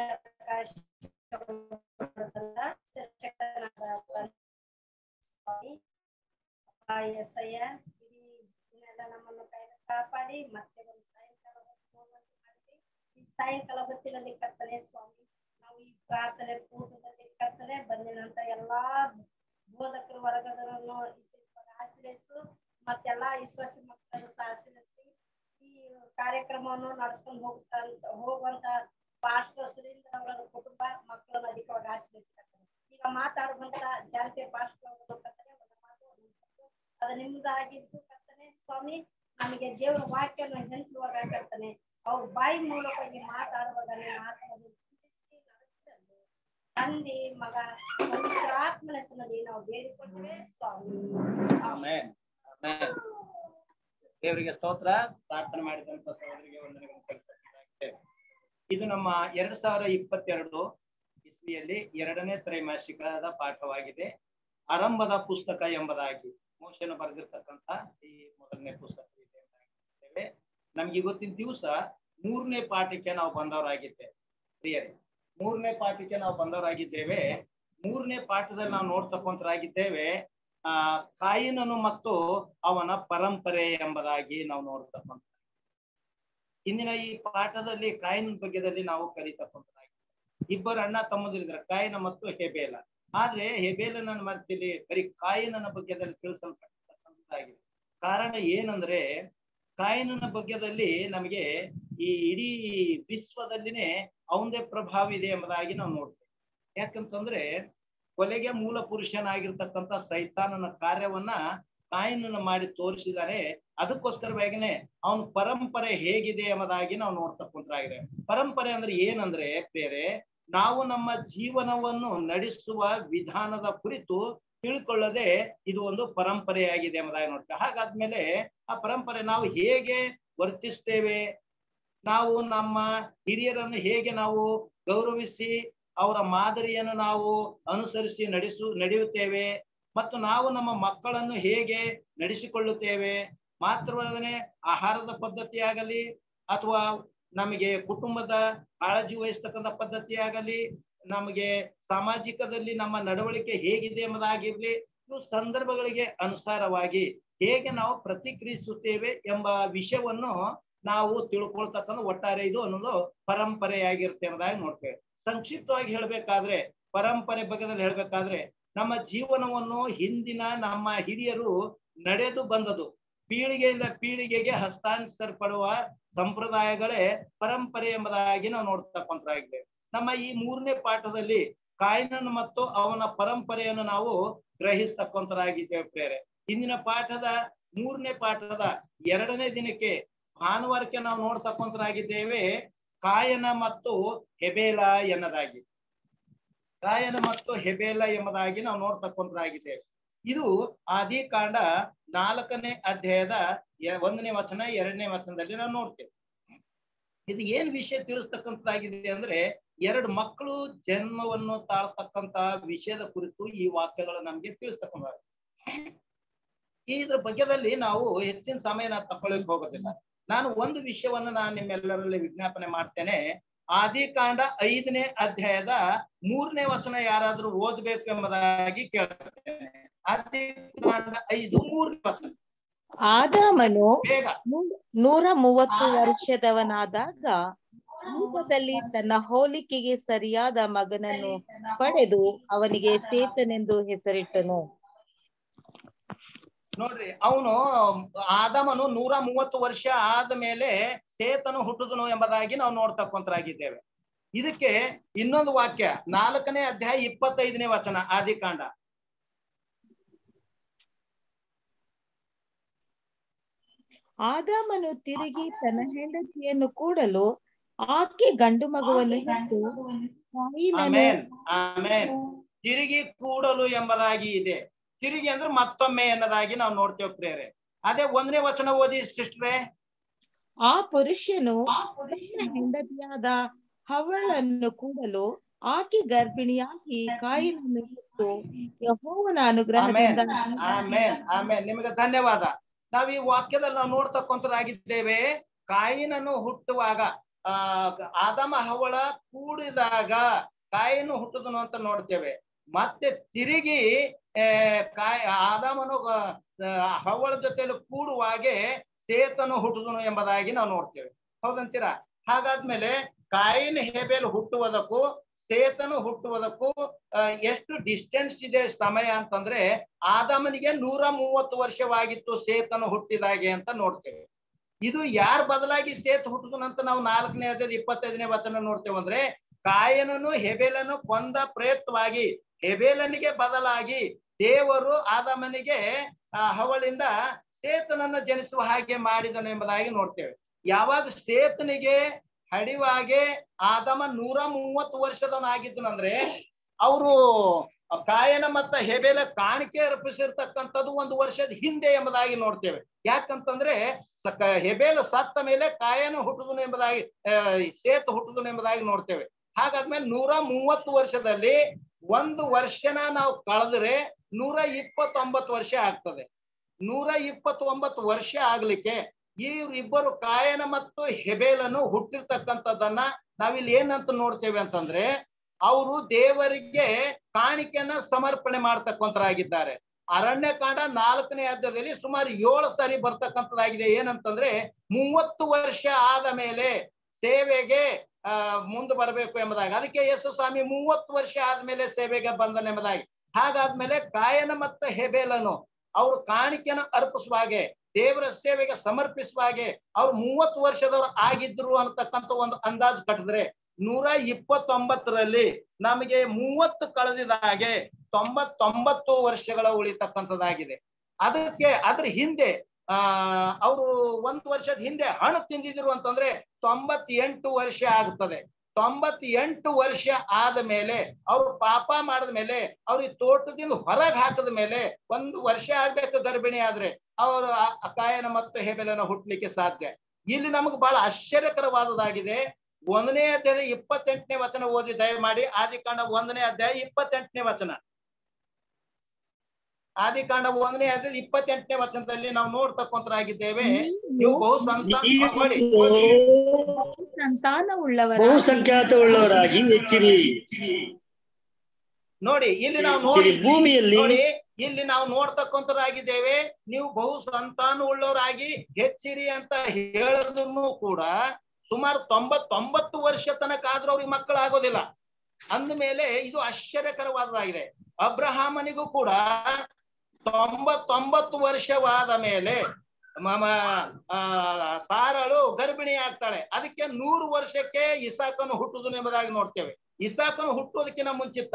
ಆಕಾಶವನ್ನೆಲ್ಲ ಸೃಷ್ಟಿಕರ್ತನಾದ ಸ್ವಾಮಿ, ಅಪ್ಪ ಯೆಸಯ್ಯ, ಇಡೀ ದಿನವೆಲ್ಲ ನಮ್ಮನ್ನು ಕೈಯಲ್ಲಿ ಕಾಪಾಡಿ ಮತ್ತೆ ಒಂದು ಸಾಯಂಕಾಲ ಹೊತ್ತು ಹೋಗುವಂತೆ ಮಾಡಿರಿ. ಈ ಸಾಯಂಕಾಲ ಹೊತ್ತಿನಲ್ಲಿ ಕರ್ತನೆ ಸ್ವಾಮಿ ನಾವು ಈ ಪ್ರಾರ್ಥನೆ ಕೂಟದಲ್ಲಿ ಕರ್ತನೆ ಬಂದಿನಂತ ಎಲ್ಲಾ ಬೋಧಕರು ವರ್ಗದವರನ್ನು ವಿಶೇಷವಾಗಿ ಆಶ್ರಯಿಸು ಮತ್ತೆಲ್ಲಾ ವಿಶ್ವಾಸಿ ಮಕ್ಕಳನ್ನು ಸಹ ಆಶ್ರಯಿಸಿ ಈ ಕಾರ್ಯಕ್ರಮವನ್ನು ನಡೆಸ್ಕೊಂಡು ಹೋಗ್ತಾ ಹೋಗುವಂತ ಪಾಸ್ಟರ್ ಸುರೇಂದ್ರ ಅವರ ಕುಟುಂಬ ಮಕ್ಕಳನ್ನು ಅಧಿಕವಾಗಿ ಆಶ್ರಯಿಸ್ತಾರೆ ಈಗ ಮಾತಾಡುವಂತ ಜಾನತೆ ಪಾಸ್ಟರ್ ಅವರು ಕರ್ತನೆ ಒಂದು ಮಾತು ಒಂದು ಮಾತು ಅದು ನಿಮ್ದಾಗಿದ್ದು ಕರ್ತನೆ ಸ್ವಾಮಿ ನಮಗೆ ದೇವರ ವಾಕ್ಯವನ್ನು ಹೆಂಚುವಾಗ ಕರ್ತನೆ ಅವ್ರ ಬಾಯಿ ಮೂಲಕವಾಗಿ ಮಾತಾಡುವಾಗ ನಿಮ್ಮ ಆತ್ಮವನ್ನು ಚಿಂತಿಸಿ ನಡೆಸಿದಂತೆ ತಂದೆ ಮಗ ಪವಿತ್ರ ಆತ್ಮನ ಹೆಸರಿನಲ್ಲಿ ನಾವು ಬೇಡಿಕೊಳ್ತೇವೆ ಸ್ವಾಮಿ ಆಮೇನ್ ಆಮೇನ್. ದೇವರಿಗೆ ಸ್ತೋತ್ರ ಪ್ರಾರ್ಥನೆ ಮಾಡಿದಂತ ಸಹೋದರಿಗೆ ವಂದನೆಗಳನ್ನು ಸಲ್ಲಿಸಬೇಕಾಗಿದೆ ಇದು ನಮ್ಮ ಎರಡ್ ಸಾವಿರ ಇಪ್ಪತ್ತೆರಡು ಇಸ್ವಿಯಲ್ಲಿ ಎರಡನೇ ತ್ರೈಮಾಸಿಕದ ಪಾಠವಾಗಿದೆ ಆರಂಭದ ಪುಸ್ತಕ ಎಂಬುದಾಗಿ ಮೋಶನ ಬರೆದಿರ್ತಕ್ಕಂಥ ಈ ಮೊದಲನೇ ಪುಸ್ತಕ ಇದೆ ಅಂತ ಹೇಳ್ತೇವೆ ನಮ್ಗೆ ಇವತ್ತಿನ ದಿವಸ ಮೂರನೇ ಪಾಠಕ್ಕೆ ನಾವು ಬಂದವರಾಗಿದ್ದೇವೆ ಪ್ರಿಯರೇ ಮೂರನೇ ಪಾಠಕ್ಕೆ ನಾವು ಬಂದವರಾಗಿದ್ದೇವೆ ಮೂರನೇ ಪಾಠದಲ್ಲಿ ನಾವು ನೋಡ್ತಕ್ಕಂತರಾಗಿದ್ದೇವೆ ಆ ಕಾಯಿನನು ಮತ್ತು ಅವನ ಪರಂಪರೆ ಎಂಬುದಾಗಿ ನಾವು ನೋಡ್ತಕ್ಕಂಥ ಇಂದಿನ ಈ ಪಾಠದಲ್ಲಿ ಕಾಯಿನ ಬಗ್ಗೆದಲ್ಲಿ ನಾವು ಕಲಿತಕ್ಕಂಥದ್ದಾಗಿದೆ ಇಬ್ಬರು ಅಣ್ಣ ತಮ್ಮದಿರಿದ್ರೆ ಕಾಯಿನ ಮತ್ತು ಹೆಬೇಲ ಆದ್ರೆ ಹೆಬೇಲನ ಮರ್ತಿಲಿ ಬರೀ ಕಾಯಿನನ ಬಗ್ಗೆದಲ್ಲಿ ತಿಳಿಸಲ್ಪಟ್ಟಿರ್ತಕ್ಕಂಥದ್ದಾಗಿದೆ ಕಾರಣ ಏನಂದ್ರೆ ಕಾಯಿನನ ಬಗ್ಗೆದಲ್ಲಿ ನಮಗೆ ಈ ಇಡೀ ವಿಶ್ವದಲ್ಲಿನೇ ಅವಂದೇ ಪ್ರಭಾವ ಇದೆ ಎಂಬುದಾಗಿ ನಾವು ನೋಡ್ತೇವೆ ಯಾಕಂತಂದ್ರೆ ಕೊಲೆಗೆ ಮೂಲ ಪುರುಷನಾಗಿರ್ತಕ್ಕಂಥ ಸೈತಾನನ ಕಾರ್ಯವನ್ನ ಕಾಯಿನನ್ನು ಮಾಡಿ ತೋರಿಸಿದ್ದಾರೆ ಅದಕ್ಕೋಸ್ಕರವಾಗಿನೇ ಅವನ ಪರಂಪರೆ ಹೇಗಿದೆ ಎಂಬುದಾಗಿ ನಾವು ನೋಡ್ತಕ್ಕಂಥಾಗಿದೆ ಪರಂಪರೆ ಅಂದ್ರೆ ಏನಂದ್ರೆ ಬೇರೆ ನಾವು ನಮ್ಮ ಜೀವನವನ್ನು ನಡೆಸುವ ವಿಧಾನದ ಕುರಿತು ತಿಳ್ಕೊಳ್ಳದೆ ಇದು ಒಂದು ಪರಂಪರೆಯಾಗಿದೆ ಎಂಬುದಾಗಿ ನೋಡ್ತೇವೆ ಹಾಗಾದ್ಮೇಲೆ ಆ ಪರಂಪರೆ ನಾವು ಹೇಗೆ ವರ್ತಿಸ್ತೇವೆ ನಾವು ನಮ್ಮ ಹಿರಿಯರನ್ನು ಹೇಗೆ ನಾವು ಗೌರವಿಸಿ ಅವರ ಮಾದರಿಯನ್ನು ನಾವು ಅನುಸರಿಸಿ ನಡೆಸು ನಡೆಯುತ್ತೇವೆ ಮತ್ತು ನಾವು ನಮ್ಮ ಮಕ್ಕಳನ್ನು ಹೇಗೆ ನಡೆಸಿಕೊಳ್ಳುತ್ತೇವೆ ಮಾತ್ರವಲ್ಲದೆ ಆಹಾರದ ಪದ್ಧತಿ ಆಗಲಿ ಅಥವಾ ನಮಗೆ ಕುಟುಂಬದ ಕಾಳಜಿ ವಹಿಸ್ತಕ್ಕಂಥ ಪದ್ಧತಿ ಆಗಲಿ ನಮಗೆ ಸಾಮಾಜಿಕದಲ್ಲಿ ನಮ್ಮ ನಡವಳಿಕೆ ಹೇಗಿದೆ ಎಂಬುದಾಗಿರ್ಲಿ ಇವು ಸಂದರ್ಭಗಳಿಗೆ ಅನುಸಾರವಾಗಿ ಹೇಗೆ ನಾವು ಪ್ರತಿಕ್ರಿಯಿಸುತ್ತೇವೆ ಎಂಬ ವಿಷಯವನ್ನು ನಾವು ತಿಳ್ಕೊಳ್ತಕ್ಕಂಥ ಒಟ್ಟಾರೆ ಇದು ಅನ್ನೋದು ಪರಂಪರೆಯಾಗಿರುತ್ತೆ ಎಂಬುದಾಗಿ ನೋಡ್ತೇವೆ ಸಂಕ್ಷಿಪ್ತವಾಗಿ ಹೇಳ್ಬೇಕಾದ್ರೆ ಪರಂಪರೆ ಬಗ್ಗೆದಲ್ಲಿ ಹೇಳ್ಬೇಕಾದ್ರೆ ನಮ್ಮ ಜೀವನವನ್ನು ಹಿಂದಿನ ನಮ್ಮ ಹಿರಿಯರು ನಡೆದು ಬಂದದು ಪೀಳಿಗೆಯಿಂದ ಪೀಳಿಗೆಗೆ ಹಸ್ತಾಂತರಿಸಲ್ಪಡುವ ಸಂಪ್ರದಾಯಗಳೇ ಪರಂಪರೆ ಎಂಬುದಾಗಿ ನಾವು ನೋಡ್ತಕ್ಕಂಥಾಗಿದೆ ನಮ್ಮ ಈ ಮೂರನೇ ಪಾಠದಲ್ಲಿ ಕಾಯಿನನ್ ಮತ್ತು ಅವನ ಪರಂಪರೆಯನ್ನು ನಾವು ಗ್ರಹಿಸ್ತಕ್ಕಂಥರಾಗಿದ್ದೇವೆ ಪ್ರೇರೆ ಇಂದಿನ ಪಾಠದ ಮೂರನೇ ಪಾಠದ ಎರಡನೇ ದಿನಕ್ಕೆ ಭಾನುವಾರಕ್ಕೆ ನಾವು ನೋಡ್ತಕ್ಕಂಥರಾಗಿದ್ದೇವೆ ಕಾಯನ ಮತ್ತು ಹೆಬೇಲ ಎನ್ನದಾಗಿ ಕಾಯನ ಮತ್ತು ಹೆಬೇಲ ಎಂಬುದಾಗಿ ನಾವು ನೋಡ್ತಕ್ಕಂಥರಾಗಿದ್ದೇವೆ ಇದು ಆದಿಕಾಂಡ ನಾಲ್ಕನೇ ಅಧ್ಯಾಯದ ಎ- ಒಂದನೇ ವಚನ ಎರಡನೇ ವಚನದಲ್ಲಿ ನಾವು ನೋಡ್ತೇವೆ ಇದು ಏನ್ ವಿಷಯ ತಿಳಿಸ್ತಕ್ಕಂಥದ್ದಾಗಿದೆ ಅಂದ್ರೆ ಎರಡು ಮಕ್ಕಳು ಜನ್ಮವನ್ನು ತಾಳ್ತಕ್ಕಂತ ವಿಷಯದ ಕುರಿತು ಈ ವಾಕ್ಯಗಳು ನಮ್ಗೆ ತಿಳಿಸ್ತಕ್ಕಂಥ ಇದ್ರ ಬಗ್ಗೆದಲ್ಲಿ ನಾವು ಹೆಚ್ಚಿನ ಸಮಯ ನಾನು ತಕೊಳ್ಳಿಕ್ ಹೋಗೋದಿಲ್ಲ ನಾನು ಒಂದು ವಿಷಯವನ್ನ ನಾನು ನಿಮ್ಮೆಲ್ಲರಲ್ಲಿ ವಿಜ್ಞಾಪನೆ ಮಾಡ್ತೇನೆ ಆದಿಕಾಂಡ ಐದನೇ ಅಧ್ಯಾಯದ ಮೂರನೇ ವಚನ ಯಾರಾದ್ರೂ ಓದ್ಬೇಕು ಎಂಬುದಾಗಿ ಕೇಳ್ತೇನೆ ಆದಿಕಾಂಡ ಐದು ಮೂರನೇ ವಚನ ಆದಾಮನು ಬೇಗ ನೂ- ನೂರ ಮೂವತ್ತು ವರ್ಷದವನಾದಾಗ ರೂಪದಲ್ಲಿ ತನ್ನ ಹೋಲಿಕೆಗೆ ಸರಿಯಾದ ಮಗನನ್ನು ಪಡೆದು ಅವನಿಗೆ ಸೇತನೆಂದು ಹೆಸರಿಟ್ಟನು ನೋಡ್ರಿ ಅವನು ಆದಮನು ನೂರ ಮೂವತ್ತು ವರ್ಷ ಆದ ಮೇಲೆ ಸೇತನು ಹುಟ್ಟುದನು ಎಂಬುದಾಗಿ ನಾವು ನೋಡ್ತಕ್ಕಂತರಾಗಿದ್ದೇವೆ ಇದಕ್ಕೆ ಇನ್ನೊಂದು ವಾಕ್ಯ ನಾಲ್ಕನೇ ಅಧ್ಯಾಯ ಇಪ್ಪತ್ತೈದನೇ ವಚನ ಆದಿಕಾಂಡ ಆದಾಮನು ತಿರುಗಿ ತನ್ನ ಹೆಂಡತಿಯನ್ನು ಕೂಡಲು ಆಕೆ ಗಂಡು ಮಗುವನ್ನು ಹೆತ್ತು ಕಾಯಿನನು ಆಮೇನ್ ಆಮೇನ್ ತಿರುಗಿ ಕೂಡಲು ಎಂಬುದಾಗಿ ಇದೆ ತಿರುಗಿ ಅಂದ್ರೆ ಮತ್ತೊಮ್ಮೆ ಎನ್ನದಾಗಿ ನಾವು ನೋಡ್ತೇವೆ ಪ್ರೇರೆ ಅದೇ ಒಂದನೇ ವಚನ ಓದಿ ಸಿಸ್ಟ್ರೆ ಆ ಪುರುಷನು ತನ್ನ ಹೆಂಡತಿಯಾದ ಹವಳನ್ನು ಕೂಡಲು ಆಕೆ ಗರ್ಭಿಣಿಯಾಗಿ ಕಾಯಿನನ್ನು ಹೆತ್ತು ಯಹೋವನ ಅನುಗ್ರಹದಿಂದ ಆಮೇನ್ ಆಮೇನ್ ನಿಮಗೆ ಧನ್ಯವಾದ ನಾವು ಈ ವಾಕ್ಯದಲ್ಲಿ ನಾವು ನೋಡ್ತಕ್ಕಂಥರಾಗಿದ್ದೇವೆ ಕಾಯಿನನ್ನು ಹುಟ್ಟುವಾಗ ಆ ಆದಮ ಹವಳ ಕೂಡಿದಾಗ ಕಾಯಿನು ಹುಟ್ಟುದನು ಅಂತ ನೋಡ್ತೇವೆ ಮತ್ತೆ ತಿರುಗಿ ಆ, ಕಾಯಿ ಆದಾಮನು ಆ, ಹವಳ ಜೊತೆಯಲ್ಲಿ ಕೂಡುವಾಗೆ ಸೇತನು ಹುಟ್ಟುದನು ಎಂಬುದಾಗಿ ನಾವು ನೋಡ್ತೇವೆ ಹೌದಂತೀರಾ ಹಾಗಾದ್ಮೇಲೆ ಕಾಯಿನ ಹೇಬೇಲು ಹುಟ್ಟುವುದಕ್ಕೂ ಸೇತನು ಹುಟ್ಟುವುದಕ್ಕೂ ಆ, ಎಷ್ಟು ಡಿಸ್ಟೆನ್ಸ್ ಇದೆ ಸಮಯ ಅಂತಂದ್ರೆ ಆದಾಮನಿಗೆ ನೂರ ಮೂವತ್ತು ವರ್ಷವಾಗಿತ್ತು ಸೇತನು ಹುಟ್ಟಿದಾಗೆ ಅಂತ ನೋಡ್ತೇವೆ ಇದು ಯಾರ ಬದಲಾಗಿ ಸೇತ್ ಹುಟ್ಟುದನಂತ ನಾವು ನಾಲ್ಕನೇ ಅಧ್ಯಾಯದ ಇಪ್ಪತ್ತೈದನೇ ವಚನ ನೋಡ್ತೇವೆ ಅಂದ್ರೆ ಕಾಯನನು ಹೆಬೇಲನು ಕೊಂದ ಪ್ರಯುಕ್ತವಾಗಿ ಹೆಬೇಲನಿಗೆ ಬದಲಾಗಿ ದೇವರು ಆದಾಮನಿಗೆ ಆ ಹವಳಿಂದ ಸೇತನನ್ನು ಜನಿಸುವ ಹಾಗೆ ಮಾಡಿದನು ಎಂಬುದಾಗಿ ನೋಡ್ತೇವೆ ಯಾವಾಗ ಸೇತನಿಗೆ ಹಡಿವಾಗೆ ಆದಮ ನೂರ ಮೂವತ್ತು ವರ್ಷದವನಾಗಿದ್ದನಂದ್ರೆ ಅವರು ಕಾಯನ ಮತ್ತ ಹೆಬೇಲ ಕಾಣಿಕೆ ಅರ್ಪಿಸಿರ್ತಕ್ಕಂಥದ್ದು ಒಂದು ವರ್ಷದ ಹಿಂದೆ ಎಂಬುದಾಗಿ ನೋಡ್ತೇವೆ ಯಾಕಂತಂದ್ರೆ ಸಕ- ಹೆಬೇಲ ಸತ್ತ ಮೇಲೆ ಕಾಯನ ಹುಟ್ಟುದನು ಎಂಬುದಾಗಿ ಆ, ಸೇತು ಹುಟ್ಟುದನು ಎಂಬುದಾಗಿ ನೋಡ್ತೇವೆ ಹಾಗಾದ್ಮೇಲೆ ನೂರ ಮೂವತ್ತು ವರ್ಷದಲ್ಲಿ ಒಂದು ವರ್ಷನ ನಾವು ಕಳೆದ್ರೆ ನೂರ ಇಪ್ಪತ್ತೊಂಬತ್ತು ವರ್ಷ ಆಗ್ತದೆ ನೂರ ಇಪ್ಪತ್ತೊಂಬತ್ತು ವರ್ಷ ಆಗ್ಲಿಕ್ಕೆ ಈ ಇಬ್ಬರು ಕಾಯನ ಮತ್ತು ಹೆಬೇಲನು ಹುಟ್ಟಿರ್ತಕ್ಕಂಥದ್ದನ್ನ ನಾವಿಲ್ಲಿ ಏನಂತ ನೋಡ್ತೇವೆ ಅಂತಂದ್ರೆ ಅವರು ದೇವರಿಗೆ ಕಾಣಿಕೆಯನ್ನ ಸಮರ್ಪಣೆ ಮಾಡ್ತಕ್ಕಂಥರಾಗಿದ್ದಾರೆ ಅರಣ್ಯಕಾಂಡ ನಾಲ್ಕನೇ ಅಧ್ಯಾಯದಲ್ಲಿ ಸುಮಾರು ಏಳು ಸಾರಿ ಬರ್ತಕ್ಕಂಥದ್ದಾಗಿದೆ ಏನಂತಂದ್ರೆ ಮೂವತ್ತು ವರ್ಷ ಆದ ಮೇಲೆ ಸೇವೆಗೆ ಆ ಮುಂದೆ ಬರಬೇಕು ಎಂಬುದಾಗಿ ಅದಕ್ಕೆ ಯೇಸು ಸ್ವಾಮಿ ಮೂವತ್ತು ವರ್ಷ ಆದ್ಮೇಲೆ ಸೇವೆಗೆ ಬಂದನು ಎಂಬುದಾಗಿ ಹಾಗಾದ್ಮೇಲೆ ಕಾಯನ ಮತ್ತು ಹೆಬೇಲನು ಅವರು ಕಾಣಿಕೆನ ಅರ್ಪಿಸುವಾಗೆ ದೇವರ ಸೇವೆಗೆ ಸಮರ್ಪಿಸುವಾಗೆ ಅವ್ರು ಮೂವತ್ತು ವರ್ಷದವ್ರು ಆಗಿದ್ರು ಅನ್ನತಕ್ಕಂಥ ಒಂದು ಅಂದಾಜ್ ಕಟ್ಟಿದ್ರೆ ನೂರ ಇಪ್ಪತ್ತೊಂಬತ್ತರಲ್ಲಿ ನಮಗೆ ಮೂವತ್ತು ಕಳೆದಿದ ಹಾಗೆ ತೊಂಬತ್ತೊಂಬತ್ತು ವರ್ಷಗಳ ಉಳಿತಕ್ಕಂಥದ್ದಾಗಿದೆ ಅದಕ್ಕೆ ಅದ್ರ ಹಿಂದೆ ಆ ಅವರು ಒಂದು ವರ್ಷದ ಹಿಂದೆ ಹಣ್ಣು ತಿಂದಿದ್ರು ಅಂತಂದ್ರೆ ತೊಂಬತ್ತೆಂಟು ವರ್ಷ ಆಗ್ತದೆ ತೊಂಬತ್ತೆಂಟು ವರ್ಷ ಆದ ಮೇಲೆ ಅವ್ರು ಪಾಪ ಮಾಡಿದ ಮೇಲೆ ಅವ್ರಿಗೆ ತೋಟದಿಂದ ಹೊರಗೆ ಹಾಕಿದ ಮೇಲೆ ಒಂದು ವರ್ಷ ಆಗ್ಬೇಕು ಗರ್ಭಿಣಿ ಆದ್ರೆ ಅವರು ಕಾಯನ ಮತ್ತು ಹೆಬೆಲನ ಹುಟ್ಲಿಕ್ಕೆ ಸಾಧ್ಯ ಇಲ್ಲಿ ನಮಗೆ ಬಹಳ ಆಶ್ಚರ್ಯಕರವಾದದಾಗಿದೆ ಒಂದನೇ ಅಧ್ಯಾಯದ ಇಪ್ಪತ್ತೆಂಟನೇ ವಚನ ಓದಿ ದಯಮಾಡಿ ಆದಿಕಾಂಡ ಒಂದನೇ ಅಧ್ಯಾಯ ಇಪ್ಪತ್ತೆಂಟನೇ ವಚನ ಆದಿಕಾಂಡ ಒಂದನೇ ಅಧ್ಯಾಯ ಇಪ್ಪತ್ತೆಂಟನೇ ವಚನದಲ್ಲಿ ನಾವು ನೋಡ್ತಕ್ಕಂತರಾಗಿದ್ದೇವೆ ನೀವು ಬಹು ಸಂತಾನ ಮಾಡಿ ಓದಿ. ಸಂತಾನವುಳ್ಳವರ ಬಹುಸಂಖ್ಯಾತವುಳ್ಳವರಾಗಿ ಹೆಚ್ಚಿರಿ ನೋಡಿ ಇಲ್ಲಿ ನಾವು ಹೆಚ್ಚಿರಿ ನೋಡಿ ಭೂಮಿಯಲ್ಲಿ ನೋಡಿ ಇಲ್ಲಿ ನಾವು ನೋಡ್ತಕ್ಕಂತರಾಗಿದ್ದೇವೆ ನೀವು ಬಹು ಸಂತಾನ ಉಳ್ಳವರಾಗಿ ಹೆಚ್ಚಿರಿ ಅಂತ ಹೇಳೋದನ್ನು ಕೂಡ ಸುಮಾರು ತೊಂಬತ್ತೊಂಬತ್ತು ವರ್ಷ ತನಕ ಆದ್ರೂ ಅವ್ರಿಗೆ ಮಕ್ಕಳಾಗೋದಿಲ್ಲ ಅಂದಮೇಲೆ ಇದು ಆಶ್ಚರ್ಯಕರವಾದದಾಗಿದೆ ಅಬ್ರಹಾಮನಿಗೂ ಕೂಡ ತೊಂಬತ್ತೊಂಬತ್ತು ವರ್ಷವಾದ ಮೇಲೆ ಮಮ ಆ ಸಾರಳು ಗರ್ಭಿಣಿ ಆಗ್ತಾಳೆ ಅದಕ್ಕೆ ನೂರು ವರ್ಷಕ್ಕೆ ಇಸಾಕನು ಹುಟ್ಟುದು ಎಂಬುದಾಗಿ ನೋಡ್ತೇವೆ ಇಸಾಕನು ಹುಟ್ಟುವುದಕ್ಕಿಂತ ಮುಂಚಿತ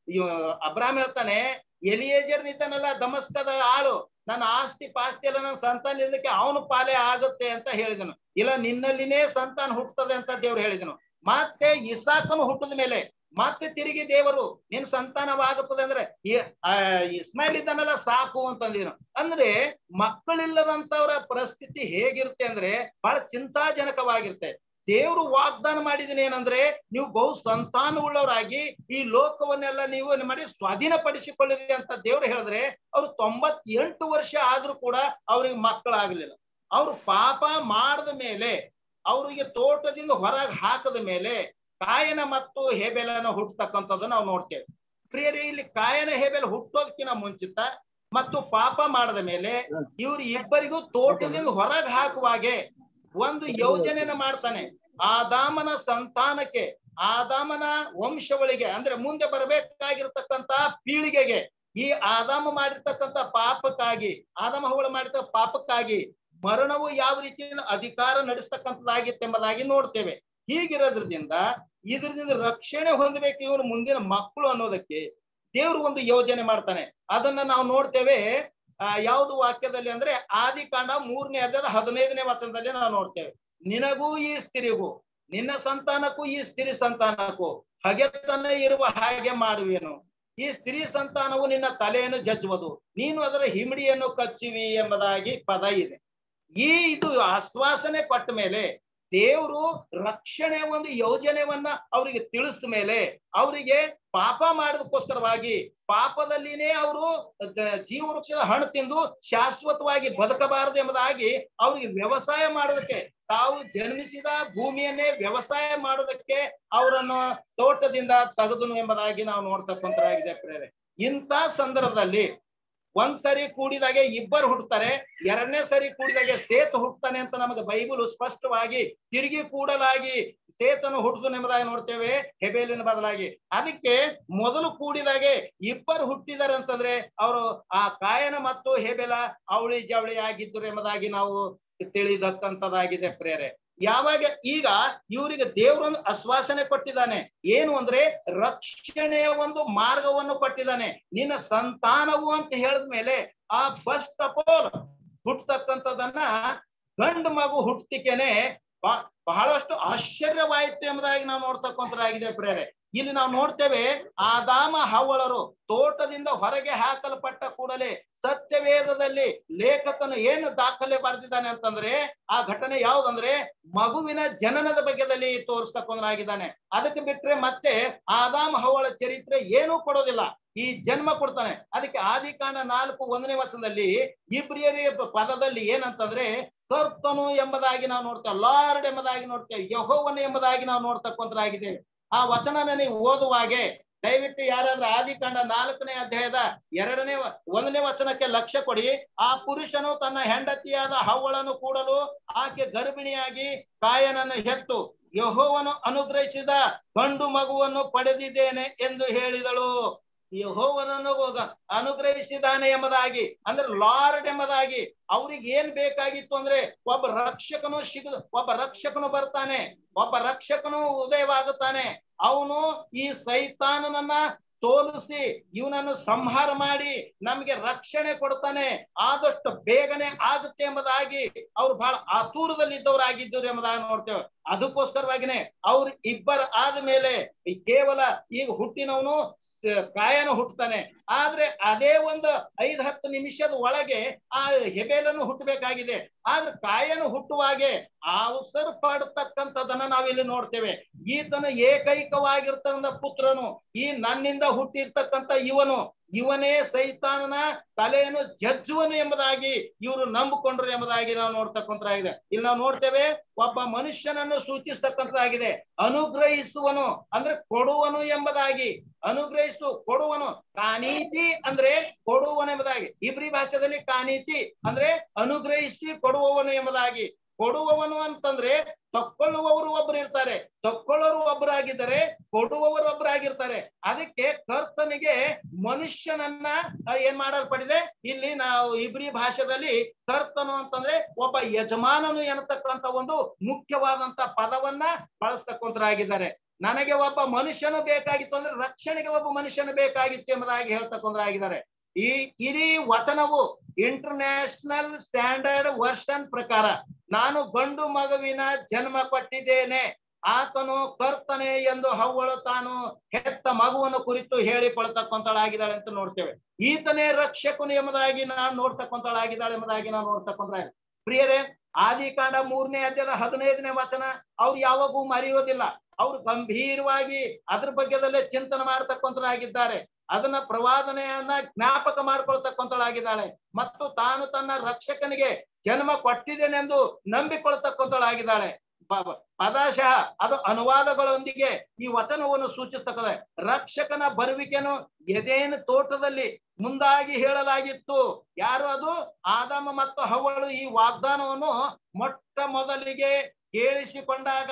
ಅಬ್ರಾಹ್ಮ ಹೇಳ್ತಾನೆ ಎಲಿಯೇಜರ್ ನಿಂತನಲ್ಲ ದಮಸ್ಕದ ಆಳು ನನ್ನ ಆಸ್ತಿ ಪಾಸ್ತಿ ಎಲ್ಲ ನನ್ನ ಸಂತಾನ ಇರ್ಲಿಕ್ಕೆ ಅವನು ಪಾಲೆ ಆಗುತ್ತೆ ಅಂತ ಹೇಳಿದನು ಇಲ್ಲ ನಿನ್ನಲ್ಲಿನೇ ಸಂತಾನ ಹುಟ್ಟುತ್ತದೆ ಅಂತ ದೇವ್ರು ಹೇಳಿದನು ಮತ್ತೆ ಇಸಾಕನು ಹುಟ್ಟಿದ ಮೇಲೆ ಮತ್ತೆ ತಿರುಗಿ ದೇವರು ನಿನ್ ಸಂತಾನವಾಗುತ್ತದೆ ಅಂದ್ರೆ ಈ- ಆ, ಇಸ್ಮಾಯಿಲ್ ಇದ್ದಾನಲ್ಲ ಸಾಕು ಅಂತಂದಿನು ಅಂದ್ರೆ ಮಕ್ಕಳಿಲ್ಲದಂತವರ ಪರಿಸ್ಥಿತಿ ಹೇಗಿರುತ್ತೆ ಅಂದ್ರೆ ಬಹಳ ಚಿಂತಾಜನಕವಾಗಿರುತ್ತೆ ದೇವರು ವಾಗ್ದಾನ ಮಾಡಿದೀನಿ ಏನಂದ್ರೆ ನೀವು ಬಹು ಸಂತಾನ ಉಳ್ಳವರಾಗಿ ಈ ಲೋಕವನ್ನೆಲ್ಲ ನೀವು ಏನ್ ಮಾಡಿ ಸ್ವಾಧೀನಪಡಿಸಿಕೊಳ್ಳಿರಿ ಅಂತ ದೇವ್ರು ಹೇಳಿದ್ರೆ ಅವ್ರು ತೊಂಬತ್ತೆಂಟು ವರ್ಷ ಆದ್ರೂ ಕೂಡ ಅವ್ರಿಗೆ ಮಕ್ಕಳಾಗ್ಲಿಲ್ಲ ಅವ್ರು ಪಾಪ ಮಾಡದ ಮೇಲೆ ಅವರಿಗೆ ತೋಟದಿಂದ ಹೊರಗೆ ಹಾಕದ ಮೇಲೆ ಕಾಯನ ಮತ್ತು ಹೇಬೆಲನ ಹುಟ್ಟತಕ್ಕಂಥದ್ದು ನಾವು ನೋಡ್ತೇವೆ ಪ್ರಿಯರೇ ಇಲ್ಲಿ ಕಾಯನ ಹೇಬೆಲ ಹುಟ್ಟೋದಕ್ಕಿಂತ ಮುಂಚಿತ ಮತ್ತು ಪಾಪ ಮಾಡದ ಮೇಲೆ ಇವ್ರು ಇಬ್ಬರಿಗೂ ತೋಟದಿಂದ ಹೊರಗೆ ಹಾಕುವಾಗೆ ಒಂದು ಯೋಜನೆನ ಮಾಡ್ತಾನೆ ಆದಾಮನ ಸಂತಾನಕ್ಕೆ ಆದಾಮನ ವಂಶವಳಿಗೆ ಅಂದ್ರೆ ಮುಂದೆ ಬರಬೇಕಾಗಿರ್ತಕ್ಕಂತ ಪೀಳಿಗೆಗೆ ಈ ಆದಾಮ ಮಾಡಿರ್ತಕ್ಕಂತ ಪಾಪಕ್ಕಾಗಿ ಆದಾಮ ಹವಳ ಮಾಡಿರ್ತಕ್ಕ ಪಾಪಕ್ಕಾಗಿ ಮರಣವು ಯಾವ ರೀತಿಯಿಂದ ಅಧಿಕಾರ ನಡೆಸ್ತಕ್ಕಂಥದ್ದಾಗಿತ್ತೆಂಬುದಾಗಿ ನೋಡ್ತೇವೆ ಹೀಗಿರೋದ್ರಿಂದ ಇದರಿಂದ ರಕ್ಷಣೆ ಹೊಂದಬೇಕು ಇವರು ಮುಂದಿನ ಮಕ್ಕಳು ಅನ್ನೋದಕ್ಕೆ ದೇವರು ಒಂದು ಯೋಜನೆ ಮಾಡ್ತಾನೆ ಅದನ್ನ ನಾವು ನೋಡ್ತೇವೆ ಆ ಯಾವುದು ವಾಕ್ಯದಲ್ಲಿ ಅಂದ್ರೆ ಆದಿಕಾಂಡ ಮೂರನೇ ಅಧ್ಯಾಯದ ಹದಿನೈದನೇ ವಚನದಲ್ಲಿ ನಾವು ನೋಡ್ತೇವೆ ನಿನಗೂ ಈ ಸ್ತ್ರೀಗೂ ನಿನ್ನ ಸಂತಾನಕ್ಕೂ ಈ ಸ್ತ್ರೀ ಸಂತಾನಕ್ಕೂ ಹಗೆತನ ಇರುವ ಹಾಗೆ ಮಾಡುವೆನು ಈ ಸ್ತ್ರೀ ಸಂತಾನವು ನಿನ್ನ ತಲೆಯನ್ನು ಜಜ್ಜುವುದು ನೀನು ಅದರ ಹಿಮಿಡಿಯನ್ನು ಕಚ್ಚುವಿ ಎಂಬುದಾಗಿ ಪದ ಇದೆ ಈ ಇದು ಆಶ್ವಾಸನೆ ಕೊಟ್ಟ ಮೇಲೆ ದೇವರು ರಕ್ಷಣೆ ಒಂದು ಯೋಜನೆಯನ್ನ ಅವರಿಗೆ ತಿಳಿಸಿದ ಮೇಲೆ ಅವರಿಗೆ ಪಾಪ ಮಾಡೋದಕ್ಕೋಸ್ಕರವಾಗಿ ಪಾಪದಲ್ಲಿನೇ ಅವರು ಜೀವ ವೃಕ್ಷದ ಹಣ್ಣು ತಿಂದು ಶಾಶ್ವತವಾಗಿ ಬದುಕಬಾರದು ಎಂಬುದಾಗಿ ಅವರಿಗೆ ವ್ಯವಸಾಯ ಮಾಡೋದಕ್ಕೆ ತಾವು ಜನ್ಮಿಸಿದ ಭೂಮಿಯನ್ನೇ ವ್ಯವಸಾಯ ಮಾಡೋದಕ್ಕೆ ಅವರನ್ನು ತೋಟದಿಂದ ತೆಗೆದನು ಎಂಬುದಾಗಿ ನಾವು ನೋಡ್ತಕ್ಕಂಥರಾಗಿದೆ ಪ್ರೇರೆ ಇಂಥ ಸಂದರ್ಭದಲ್ಲಿ ಒಂದ್ ಸರಿ ಕೂಡಿದಾಗೆ ಇಬ್ಬರು ಹುಟ್ಟುತ್ತಾರೆ ಎರಡನೇ ಸರಿ ಕೂಡಿದಾಗೆ ಸೇತು ಹುಟ್ಟುತ್ತಾನೆ ಅಂತ ನಮಗೆ ಬೈಬಲ್ ಸ್ಪಷ್ಟವಾಗಿ ತಿರುಗಿ ಕೂಡಲಾಗಿ ಸೇತನು ಹುಟ್ಟುದು ಎಂಬುದಾಗಿ ನೋಡ್ತೇವೆ ಹೆಬೇಲಿನ ಬದಲಾಗಿ ಅದಕ್ಕೆ ಮೊದಲು ಕೂಡಿದಾಗೆ ಇಬ್ಬರು ಹುಟ್ಟಿದಾರೆ ಅಂತಂದ್ರೆ ಅವರು ಆ ಕಾಯನ ಮತ್ತು ಹೆಬೆಲ ಅವಳಿ ಜವಳಿ ಆಗಿದ್ದರು ಎಂಬುದಾಗಿ ನಾವು ತಿಳಿದಕ್ಕಂಥದ್ದಾಗಿದೆ ಪ್ರೇರೆ ಯಾವಾಗ ಈಗ ಇವರಿಗೆ ದೇವರೊಂದು ಆಶ್ವಾಸನೆ ಕೊಟ್ಟಿದ್ದಾನೆ ಏನು ಅಂದ್ರೆ ರಕ್ಷಣೆಯ ಒಂದು ಮಾರ್ಗವನ್ನು ಕೊಟ್ಟಿದ್ದಾನೆ ನಿನ್ನ ಸಂತಾನವು ಅಂತ ಹೇಳಿದ ಮೇಲೆ ಆ ಫಸ್ಟ್ ಆಫ್ ಆಲ್ ಹುಟ್ಟತಕ್ಕಂಥದನ್ನ ಗಂಡು ಮಗು ಹುಟ್ಟಿಕೆನೆ ಬ- ಬಹಳಷ್ಟು ಆಶ್ಚರ್ಯವಾಯಿತು ಎಂಬುದಾಗಿ ನಾವು ನೋಡ್ತಕ್ಕಂಥದ್ದಾಗಿದೆ ಪ್ರೇರೆ ಇಲ್ಲಿ ನಾವು ನೋಡ್ತೇವೆ ಆದಾಮ ಹವಳರು ತೋಟದಿಂದ ಹೊರಗೆ ಹಾಕಲ್ಪಟ್ಟ ಕೂಡಲೇ ಸತ್ಯವೇದದಲ್ಲಿ ಲೇಖಕನು ಏನು ದಾಖಲೆ ಬರೆದಿದ್ದಾನೆ ಅಂತಂದ್ರೆ ಆ ಘಟನೆ ಯಾವ್ದಂದ್ರೆ ಮಗುವಿನ ಜನನದ ಬಗ್ಗೆದಲ್ಲಿ ತೋರಿಸ್ತಕ್ಕೊಂದಾಗಿದ್ದಾನೆ ಅದಕ್ಕೆ ಬಿಟ್ರೆ ಮತ್ತೆ ಆದಾಮ ಹವಳ ಚರಿತ್ರೆ ಏನೂ ಕೊಡೋದಿಲ್ಲ ಈ ಜನ್ಮ ಕೊಡ್ತಾನೆ ಅದಕ್ಕೆ ಆದಿಕಾಂಡ ನಾಲ್ಕು ಒಂದನೇ ವಚನದಲ್ಲಿ ಇಬ್ರಿಯರಿ ಪದದಲ್ಲಿ ಏನಂತಂದ್ರೆ ಕರ್ತನು ಎಂಬುದಾಗಿ ನಾವು ನೋಡ್ತೇವೆ ಲಾರ್ಡ್ ಎಂಬುದಾಗಿ ನೋಡ್ತೇವೆ ಯಹೋವನು ಎಂಬುದಾಗಿ ನಾವು ನೋಡ್ತಕ್ಕಂಥರಾಗಿದ್ದೇವೆ ಆ ವಚನನ ನೀವು ಓದುವಾಗೆ ದಯವಿಟ್ಟು ಯಾರಾದ್ರೂ ಆದಿಕಾಂಡ ನಾಲ್ಕನೇ ಅಧ್ಯಾಯದ ಎರಡನೇ ವ- ಒಂದನೇ ವಚನಕ್ಕೆ ಲಕ್ಷ್ಯ ಕೊಡಿ ಆ ಪುರುಷನು ತನ್ನ ಹೆಂಡತಿಯಾದ ಹವ್ವಳನ್ನು ಕೂಡಲು ಆಕೆ ಗರ್ಭಿಣಿಯಾಗಿ ಕಾಯನನ್ನು ಹೆತ್ತು ಯಹೋವನು ಅನುಗ್ರಹಿಸಿದ ಗಂಡು ಮಗುವನ್ನು ಪಡೆದಿದ್ದೇನೆ ಎಂದು ಹೇಳಿದಳು ಯಹೋವನನ್ನು ಹೋಗ- ಅನುಗ್ರಹಿಸಿದಾನೆ ಎಂಬುದಾಗಿ ಅಂದ್ರೆ ಲಾರ್ಡ್ ಎಂಬುದಾಗಿ ಅವ್ರಿಗೆ ಏನ್ ಬೇಕಾಗಿತ್ತು ಅಂದ್ರೆ ಒಬ್ಬ ರಕ್ಷಕನು ಸಿಗ ಒಬ್ಬ ರಕ್ಷಕನು ಬರ್ತಾನೆ ಒಬ್ಬ ರಕ್ಷಕನು ಉದಯವಾಗುತ್ತಾನೆ ಅವನು ಈ ಸೈತಾನನನ್ನ ಸೋಲಿಸಿ ಇವನನ್ನು ಸಂಹಾರ ಮಾಡಿ ನಮಗೆ ರಕ್ಷಣೆ ಕೊಡ್ತಾನೆ ಆದಷ್ಟು ಬೇಗನೆ ಆಗುತ್ತೆ ಎಂಬುದಾಗಿ ಅವ್ರು ಬಹಳ ಆತುರದಲ್ಲಿದ್ದವರಾಗಿದ್ದರು ಎಂಬುದಾಗಿ ನೋಡ್ತೇವೆ ಅದಕ್ಕೋಸ್ಕರವಾಗಿನೇ ಅವ್ರು ಇಬ್ಬರ ಆದ ಮೇಲೆ ಈ ಕೇವಲ ಈಗ ಹುಟ್ಟಿನವನು ಸ- ಕಾಯನು ಹುಟ್ಟುತ್ತಾನೆ ಆದ್ರೆ ಅದೇ ಒಂದು ಐದ್ ಹತ್ತು ನಿಮಿಷದ ಒಳಗೆ ಆ ಹೆಬೇಲನ್ನು ಹುಟ್ಟಬೇಕಾಗಿದೆ ಆದ್ರೆ ಕಾಯನು ಹುಟ್ಟುವಾಗೆ ಅವಸರ ಪಡತಕ್ಕಂಥದನ್ನ ನಾವಿಲ್ಲಿ ನೋಡ್ತೇವೆ ಈತನ ಏಕೈಕವಾಗಿರ್ತಕ್ಕಂಥ ಪುತ್ರನು ಈ ನನ್ನಿಂದ ಹುಟ್ಟಿರ್ತಕ್ಕಂಥ ಇವನು ಇವನೇ ಸೈತಾನನ ತಲೆಯನ್ನು ಜಜ್ಜುವನು ಎಂಬುದಾಗಿ ಇವರು ನಂಬಿಕೊಂಡ್ರು ಎಂಬುದಾಗಿ ನಾವು ನೋಡ್ತಕ್ಕಂಥದ್ದಾಗಿದೆ ಇಲ್ಲಿ ನಾವು ನೋಡ್ತೇವೆ ಒಬ್ಬ ಮನುಷ್ಯನನ್ನು ಸೂಚಿಸ್ತಕ್ಕಂಥದ್ದಾಗಿದೆ ಅನುಗ್ರಹಿಸುವನು ಅಂದ್ರೆ ಕೊಡುವನು ಎಂಬುದಾಗಿ ಅನುಗ್ರಹಿಸು ಕೊಡುವನು ಕಾನೀತಿ ಅಂದ್ರೆ ಕೊಡುವನು ಎಂಬುದಾಗಿ ಇಬ್ರಿ ಭಾಷೆದಲ್ಲಿ ಕಾನೀತಿ ಅಂದ್ರೆ ಅನುಗ್ರಹಿಸಿ ಕೊಡುವವನು ಎಂಬುದಾಗಿ ಕೊಡುವವನು ಅಂತಂದ್ರೆ ತಕ್ಕೊಳ್ಳುವವರು ಒಬ್ರು ಇರ್ತಾರೆ ತಕ್ಕೊಳ್ಳೋರು ಒಬ್ಬರಾಗಿದ್ದಾರೆ ಕೊಡುವವರು ಒಬ್ಬರಾಗಿರ್ತಾರೆ ಅದಕ್ಕೆ ಕರ್ತನಿಗೆ ಮನುಷ್ಯನನ್ನ ಆ, ಏನ್ ಮಾಡಲ್ಪಡಿದೆ ಇಲ್ಲಿ ನಾವು ಇಬ್ರಿ ಭಾಷೆದಲ್ಲಿ ಕರ್ತನು ಅಂತಂದ್ರೆ ಒಬ್ಬ ಯಜಮಾನನು ಎನ್ನತಕ್ಕಂತ ಒಂದು ಮುಖ್ಯವಾದಂತ ಪದವನ್ನ ಬಳಸ್ತಕ್ಕಂತರಾಗಿದ್ದಾರೆ ನನಗೆ ಒಬ್ಬ ಮನುಷ್ಯನು ಬೇಕಾಗಿತ್ತು ಅಂದ್ರೆ ರಕ್ಷಣೆಗೆ ಒಬ್ಬ ಮನುಷ್ಯನು ಬೇಕಾಗಿತ್ತು ಎಂಬುದಾಗಿ ಹೇಳ್ತಕ್ಕಂತರಾಗಿದ್ದಾರೆ ಈ ಇಡೀ ವಚನವು ಇಂಟರ್ನ್ಯಾಷನಲ್ ಸ್ಟ್ಯಾಂಡರ್ಡ್ ವರ್ಷನ್ ಪ್ರಕಾರ ನಾನು ಗಂಡು ಮಗುವಿನ ಜನ್ಮ ಕೊಟ್ಟಿದ್ದೇನೆ ಆತನು ಕರ್ತನೆ ಎಂದು ಹವ್ವಳು ತಾನು ಹೆತ್ತ ಮಗುವನ್ನು ಕುರಿತು ಹೇಳಿಕೊಳ್ತಕ್ಕಂತಳಾಗಿದ್ದಾಳೆ ಅಂತ ನೋಡ್ತೇವೆ ಈತನೇ ರಕ್ಷಕನು ಎಂಬುದಾಗಿ ನಾನು ನೋಡ್ತಕ್ಕಂತಳಾಗಿದ್ದಾಳೆ ಎಂಬುದಾಗಿ ನಾವು ನೋಡ್ತಕ್ಕಂತ ಪ್ರಿಯರೇ ಆದಿಕಾಂಡ ಮೂರನೇ ಅಧ್ಯಾಯದ ಹದಿನೈದನೇ ವಚನ ಅವ್ರು ಯಾವಾಗೂ ಮರೆಯೋದಿಲ್ಲ ಅವ್ರು ಗಂಭೀರವಾಗಿ ಅದ್ರ ಬಗ್ಗೆದಲ್ಲೇ ಚಿಂತನೆ ಮಾಡ್ತಕ್ಕಂತರಾಗಿದ್ದಾರೆ ಅದನ್ನ ಪ್ರವಾದನೆಯನ್ನ ಜ್ಞಾಪಕ ಮಾಡ್ಕೊಳ್ತಕ್ಕಂತಳಾಗಿದ್ದಾಳೆ ಮತ್ತು ತಾನು ತನ್ನ ರಕ್ಷಕನಿಗೆ ಜನ್ಮ ಕೊಟ್ಟಿದ್ದೇನೆಂದು ನಂಬಿಕೊಳ್ತಕ್ಕಂತಳಾಗಿದ್ದಾಳೆ ಪ- ಪ- ಪದಶಃ ಅದು ಅನುವಾದಗಳೊಂದಿಗೆ ಈ ವಚನವನ್ನು ಸೂಚಿಸ್ತಕ್ಕದೆ ರಕ್ಷಕನ ಬರುವಿಕೆನು ಎದೇನು ತೋಟದಲ್ಲಿ ಮುಂದಾಗಿ ಹೇಳಲಾಗಿತ್ತು ಯಾರು ಅದು ಆದಮ ಮತ್ತು ಹವ್ವಳು ಈ ವಾಗ್ದಾನವನ್ನು ಮೊಟ್ಟ ಮೊದಲಿಗೆ ಕೇಳಿಸಿಕೊಂಡಾಗ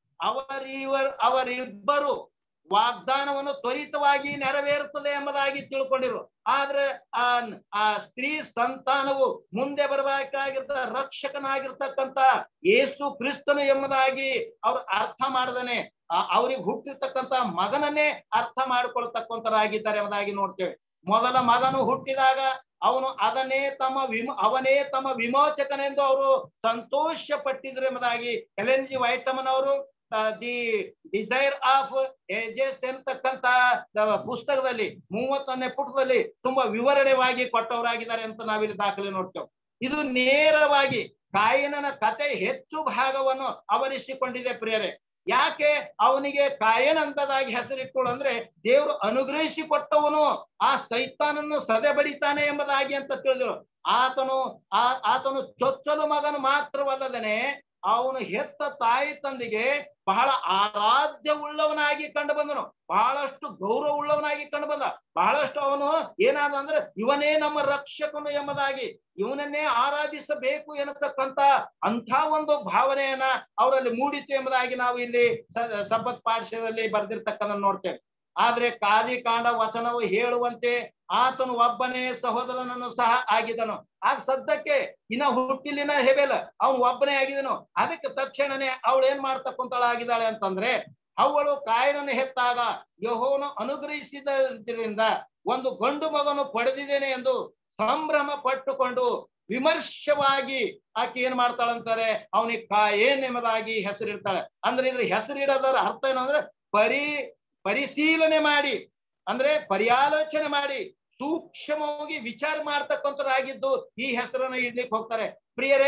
ಅವರಿವರ್ ಅವರಿಬ್ಬರು ವಾಗ್ದಾನವನ್ನು ತ್ವರಿತವಾಗಿ ನೆರವೇರುತ್ತದೆ ಎಂಬುದಾಗಿ ತಿಳ್ಕೊಂಡಿರು ಆದ್ರೆ ಆ ಆ ಸ್ತ್ರೀ ಸಂತಾನವು ಮುಂದೆ ಬರಬೇಕಾಗಿರ್ತ ರಕ್ಷಕನಾಗಿರ್ತಕ್ಕಂತ ಯೇಸು ಕ್ರಿಸ್ತನು ಎಂಬುದಾಗಿ ಅವ್ರು ಅರ್ಥ ಮಾಡದನೆ ಅವ್ರಿಗೆ ಹುಟ್ಟಿರ್ತಕ್ಕಂತ ಮಗನನ್ನೇ ಅರ್ಥ ಮಾಡಿಕೊಳ್ತಕ್ಕಂತರಾಗಿದ್ದಾರೆ ಎಂಬುದಾಗಿ ನೋಡ್ತೇವೆ ಮೊದಲ ಮಗನು ಹುಟ್ಟಿದಾಗ ಅವನು ಅದನ್ನೇ ತಮ್ಮ ವಿಮ ಅವನೇ ತಮ್ಮ ವಿಮೋಚಕನೆಂದು ಅವರು ಸಂತೋಷ ಪಟ್ಟಿದ್ರು ಎಂಬುದಾಗಿ ಎಲ್ ಜಿ ವೈಟಮನ್ ಅವರು ದಿ ಡಿಸೈರ್ ಆಫ್ ಏಜಸ್ ಎಂತಕ್ಕಂತ ಪುಸ್ತಕದಲ್ಲಿ ಮೂವತ್ತೊಂದನೇ ಪುಟದಲ್ಲಿ ತುಂಬಾ ವಿವರಣೆವಾಗಿ ಕೊಟ್ಟವರಾಗಿದ್ದಾರೆ ಅಂತ ನಾವಿಲ್ಲಿ ದಾಖಲೆ ನೋಡ್ತೇವೆ ಇದು ನೇರವಾಗಿ ಕಾಯಿನನ ಕತೆ ಹೆಚ್ಚು ಭಾಗವನ್ನು ಅವರಿಸಿಕೊಂಡಿದೆ ಪ್ರಿಯರೇ ಯಾಕೆ ಅವನಿಗೆ ಕಾಯನ್ ಅಂತದಾಗಿ ಹೆಸರಿಟ್ಟಳು ಅಂದ್ರೆ ದೇವರು ಅನುಗ್ರಹಿಸಿ ಕೊಟ್ಟವನು ಆ ಸೈತಾನನ್ನು ಸದೆ ಬಡಿತಾನೆ ಎಂಬುದಾಗಿ ಅಂತ ತಿಳಿದ್ರು ಆತನು ಆ ಆತನು ಚೊಚ್ಚಲು ಮಗನು ಮಾತ್ರವಲ್ಲದನೆ ಅವನು ಹೆತ್ತ ತಾಯಿ ತಂದೆಗೆ ಬಹಳ ಆರಾಧ್ಯ ಉಳ್ಳವನಾಗಿ ಕಂಡು ಬಂದನು ಬಹಳಷ್ಟು ಗೌರವ ಉಳ್ಳವನಾಗಿ ಕಂಡು ಬಂದ ಬಹಳಷ್ಟು ಅವನು ಏನಾದ ಅಂದ್ರೆ ಇವನೇ ನಮ್ಮ ರಕ್ಷಕನು ಎಂಬುದಾಗಿ ಇವನನ್ನೇ ಆರಾಧಿಸಬೇಕು ಎನ್ನತಕ್ಕಂತ ಅಂಥ ಒಂದು ಭಾವನೆಯನ್ನ ಅವರಲ್ಲಿ ಮೂಡಿತು ಎಂಬುದಾಗಿ ನಾವು ಇಲ್ಲಿ ಸ- ಸಬ್ಬತ್ ಪಾಠಶಾಲೆಯಲ್ಲಿ ಬರೆದಿರ್ತಕ್ಕಂಥ ನೋಡ್ತೇವೆ ಆದ್ರೆ ಕಾದಿ ಕಾಂಡ ವಚನವು ಹೇಳುವಂತೆ ಆತನು ಒಬ್ಬನೇ ಸಹೋದರನನ್ನು ಸಹ ಆಗಿದನು ಆಗ ಸದ್ಯಕ್ಕೆ ಇನ್ನ ಹುಟ್ಟಿಲಿನ ಹೆಬೆಲ ಅವನು ಒಬ್ಬನೇ ಆಗಿದನು ಅದಕ್ಕೆ ತಕ್ಷಣನೇ ಅವಳು ಏನ್ ಮಾಡ್ತಕ್ಕಂತಳಾಗಿದ್ದಾಳೆ ಅಂತಂದ್ರೆ ಅವಳು ಕಾಯನನ್ನು ಹೆತ್ತಾಗ ಯಹೋವನು ಅನುಗ್ರಹಿಸಿದ್ದರಿಂದ ಒಂದು ಗಂಡು ಮಗನು ಪಡೆದಿದ್ದೇನೆ ಎಂದು ಸಂಭ್ರಮ ಪಟ್ಟುಕೊಂಡು ವಿಮರ್ಶವಾಗಿ ಆಕೆ ಏನ್ ಮಾಡ್ತಾಳಂತಾರೆ ಅವನಿಗೆ ಕಾಯೇನ್ ಎಂಬುದಾಗಿ ಹೆಸರಿಡ್ತಾಳೆ ಅಂದ್ರೆ ಇದ್ರ ಹೆಸರಿಡೋದರ ಅರ್ಥ ಏನು ಅಂದ್ರೆ ಪರಿ ಪರಿಶೀಲನೆ ಮಾಡಿ ಅಂದ್ರೆ ಪರ್ಯಾಲೋಚನೆ ಮಾಡಿ ಸೂಕ್ಷ್ಮವಾಗಿ ವಿಚಾರ ಮಾಡ್ತಕ್ಕಂಥರಾಗಿದ್ದು ಈ ಹೆಸರನ್ನ ಇಡ್ಲಿಕ್ಕೆ ಹೋಗ್ತಾರೆ ಪ್ರಿಯರೇ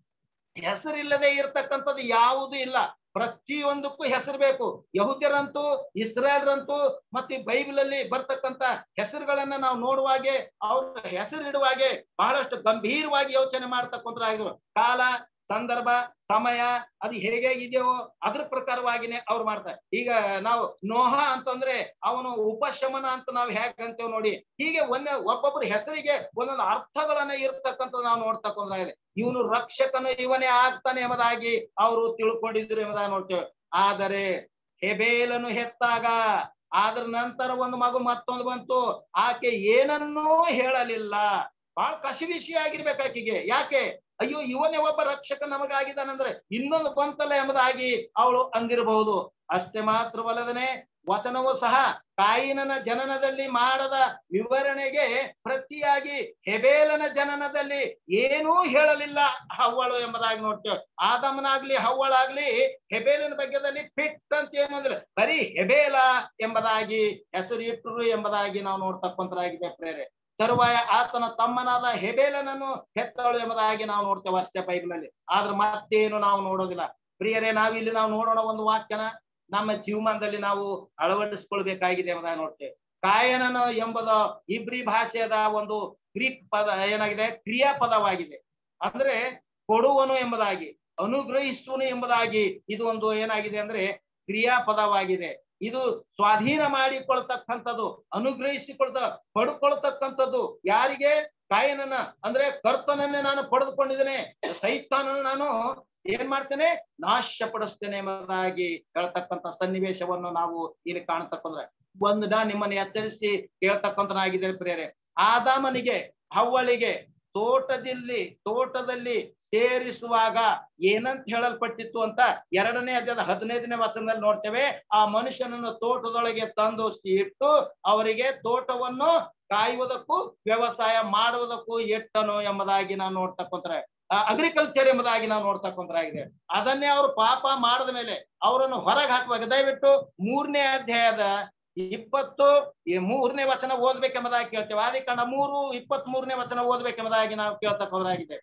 ಹೆಸರಿಲ್ಲದೆ ಇರ್ತಕ್ಕಂಥದ್ದು ಯಾವುದು ಇಲ್ಲ ಪ್ರತಿಯೊಂದಕ್ಕೂ ಹೆಸರು ಬೇಕು ಯಹುದ್ಯರಂತೂ ಇಸ್ರೇಲ್ರಂತೂ ಮತ್ತೆ ಬೈಬಲ್ ಅಲ್ಲಿ ಬರ್ತಕ್ಕಂತ ಹೆಸರುಗಳನ್ನ ನಾವು ನೋಡುವಾಗೆ ಅವ್ರ ಹೆಸರಿಡುವಾಗೆ ಬಹಳಷ್ಟು ಗಂಭೀರವಾಗಿ ಯೋಚನೆ ಮಾಡ್ತಕ್ಕಂಥರಾಗಿದ್ರು ಕಾಲ ಸಂದರ್ಭ ಸಮಯ ಅದು ಹೇಗೆ ಇದೆಯೋ ಅದ್ರ ಪ್ರಕಾರವಾಗಿನೇ ಅವ್ರು ಮಾಡ್ತಾರೆ ಈಗ ನಾವು ನೋಹ ಅಂತಂದ್ರೆ ಅವನು ಉಪಶಮನ ಅಂತ ನಾವು ಹೇಗೆ ಅಂತೇವ್ ನೋಡಿ ಹೀಗೆ ಒಂದೇ ಒಬ್ಬೊಬ್ಬರ ಹೆಸರಿಗೆ ಒಂದೊಂದು ಅರ್ಥಗಳನ್ನ ಇರ್ತಕ್ಕಂಥದ್ದು ನಾವು ನೋಡ್ತಕ್ಕಂದ್ರೆ ಇವನು ರಕ್ಷಕನು ಇವನೇ ಆಗ್ತಾನೆ ಎಂಬುದಾಗಿ ಅವರು ತಿಳ್ಕೊಂಡಿದ್ರು ಎಂಬುದಾಗಿ ನೋಡ್ತೇವೆ ಆದರೆ ಹೆಬೇಲನು ಹೆತ್ತಾಗ ಅದ್ರ ನಂತರ ಒಂದು ಮಗು ಮತ್ತೊಂದು ಬಂತು ಆಕೆ ಏನನ್ನೂ ಹೇಳಲಿಲ್ಲ ಬಹಳ ಕಸಿವಿಸಿ ಆಗಿರ್ಬೇಕು ಆಕೆಗೆ ಯಾಕೆ ಅಯ್ಯೋ ಇವನೇ ಒಬ್ಬ ರಕ್ಷಕ ನಮಗಾಗಿದ್ದಾನಂದ್ರೆ ಇನ್ನೊಂದು ಬಂತಲ್ಲ ಎಂಬುದಾಗಿ ಅವಳು ಅಂದಿರಬಹುದು ಅಷ್ಟೇ ಮಾತ್ರವಲ್ಲದನೆ ವಚನವು ಸಹ ಕಾಯಿನನ ಜನನದಲ್ಲಿ ಮಾಡದ ವಿವರಣೆಗೆ ಪ್ರತಿಯಾಗಿ ಹೆಬೇಲನ ಜನನದಲ್ಲಿ ಏನೂ ಹೇಳಲಿಲ್ಲ ಹವ್ವಳು ಎಂಬುದಾಗಿ ನೋಡ್ತೇವೆ ಆದಮನಾಗ್ಲಿ ಹವ್ವಳಾಗ್ಲಿ ಹೆಬೇಲನ ಬಗ್ಗೆದಲ್ಲಿ ಫಿಟ್ ಅಂತ ಏನು ಅಂದ್ರೆ ಬರೀ ಹೆಬೇಲ ಎಂಬುದಾಗಿ ಹೆಸರು ಇಟ್ಟರು ಎಂಬುದಾಗಿ ನಾವು ನೋಡ್ತಕ್ಕಂತರಾಗಿದೆ ಪ್ರೇರೆ ತರುವಾಯ ಆತನ ತಮ್ಮನಾದ ಹೆಬೇಲನನ್ನು ಹೆತ್ತಳು ಎಂಬುದಾಗಿ ನಾವು ನೋಡ್ತೇವೆ ಅಷ್ಟೇ ಬೈಬಲಲ್ಲಿ ಆದ್ರೆ ಮತ್ತೇನು ನಾವು ನೋಡೋದಿಲ್ಲ ಪ್ರಿಯರೇ ನಾವಿಲ್ಲಿ ನಾವು ನೋಡೋಣ ಒಂದು ವಾಕ್ಯನ ನಮ್ಮ ಜೀವಮಾನದಲ್ಲಿ ನಾವು ಅಳವಡಿಸ್ಕೊಳ್ಬೇಕಾಗಿದೆ ಎಂಬುದಾಗಿ ನೋಡ್ತೇವೆ ಕಾಯನನ ಎಂಬುದು ಇಬ್ರಿ ಭಾಷೆಯ ಒಂದು ಗ್ರೀಕ್ ಪದ ಏನಾಗಿದೆ ಕ್ರಿಯಾಪದವಾಗಿದೆ ಅಂದ್ರೆ ಕೊಡುವನು ಎಂಬುದಾಗಿ ಅನುಗ್ರಹಿಸುವನು ಎಂಬುದಾಗಿ ಇದು ಒಂದು ಏನಾಗಿದೆ ಅಂದ್ರೆ ಕ್ರಿಯಾಪದವಾಗಿದೆ ಇದು ಸ್ವಾಧೀನ ಮಾಡಿಕೊಳ್ತಕ್ಕಂಥದ್ದು ಅನುಗ್ರಹಿಸಿಕೊಳ್ತ ಪಡ್ಕೊಳ್ತಕ್ಕಂಥದ್ದು ಯಾರಿಗೆ ಕಾಯನನ ಅಂದ್ರೆ ಕರ್ತನನ್ನೇ ನಾನು ಪಡೆದುಕೊಂಡಿದ್ದೇನೆ ಸೈತಾನನ ನಾನು ಏನ್ ಮಾಡ್ತೇನೆ ನಾಶ ಪಡಿಸ್ತೇನೆ ಎಂಬುದಾಗಿ ಹೇಳ್ತಕ್ಕಂಥ ಸನ್ನಿವೇಶವನ್ನು ನಾವು ಇಲ್ಲಿ ಕಾಣ್ತಕ್ಕಂದ್ರೆ ಒಂದು ನಾ ನಿಮ್ಮನ್ನು ಎಚ್ಚರಿಸಿ ಕೇಳ್ತಕ್ಕಂಥನಾಗಿದೆ ಪ್ರೇರೆ ಆದಾಮನಿಗೆ ಹವ್ವಳಿಗೆ ತೋಟದಲ್ಲಿ ತೋಟದಲ್ಲಿ ಸೇರಿಸುವಾಗ ಏನಂತ ಹೇಳಲ್ಪಟ್ಟಿತ್ತು ಅಂತ ಎರಡನೇ ಅಧ್ಯಾಯದ ಹದಿನೈದನೇ ವಚನದಲ್ಲಿ ನೋಡ್ತೇವೆ ಆ ಮನುಷ್ಯನನ್ನು ತೋಟದೊಳಗೆ ತಂದು ಇಟ್ಟು ಅವರಿಗೆ ತೋಟವನ್ನು ಕಾಯುವುದಕ್ಕೂ ವ್ಯವಸಾಯ ಮಾಡುವುದಕ್ಕೂ ಎಟ್ಟನು ಎಂಬುದಾಗಿ ನಾವು ನೋಡ್ತಕ್ಕಂತಾರೆ ಅಗ್ರಿಕಲ್ಚರ್ ಎಂಬುದಾಗಿ ನಾವು ನೋಡ್ತಕ್ಕಂತರಾಗಿದೆ ಅದನ್ನೇ ಅವರು ಪಾಪ ಮಾಡದ ಮೇಲೆ ಅವರನ್ನು ಹೊರಗೆ ಹಾಕುವಾಗ ದಯವಿಟ್ಟು ಮೂರನೇ ಅಧ್ಯಾಯದ ಇಪ್ಪತ್ತು ಈ ಮೂರನೇ ವಚನ ಓದ್ಬೇಕೆಂಬುದಾಗಿ ಕೇಳ್ತೇವೆ ಆದಿಕಾಂಡ ಮೂರು ಇಪ್ಪತ್ತ್ ಮೂರನೇ ವಚನ ಓದ್ಬೇಕೆಂಬುದಾಗಿ ನಾವು ಕೇಳ್ತಕ್ಕಂತರಾಗಿದೆ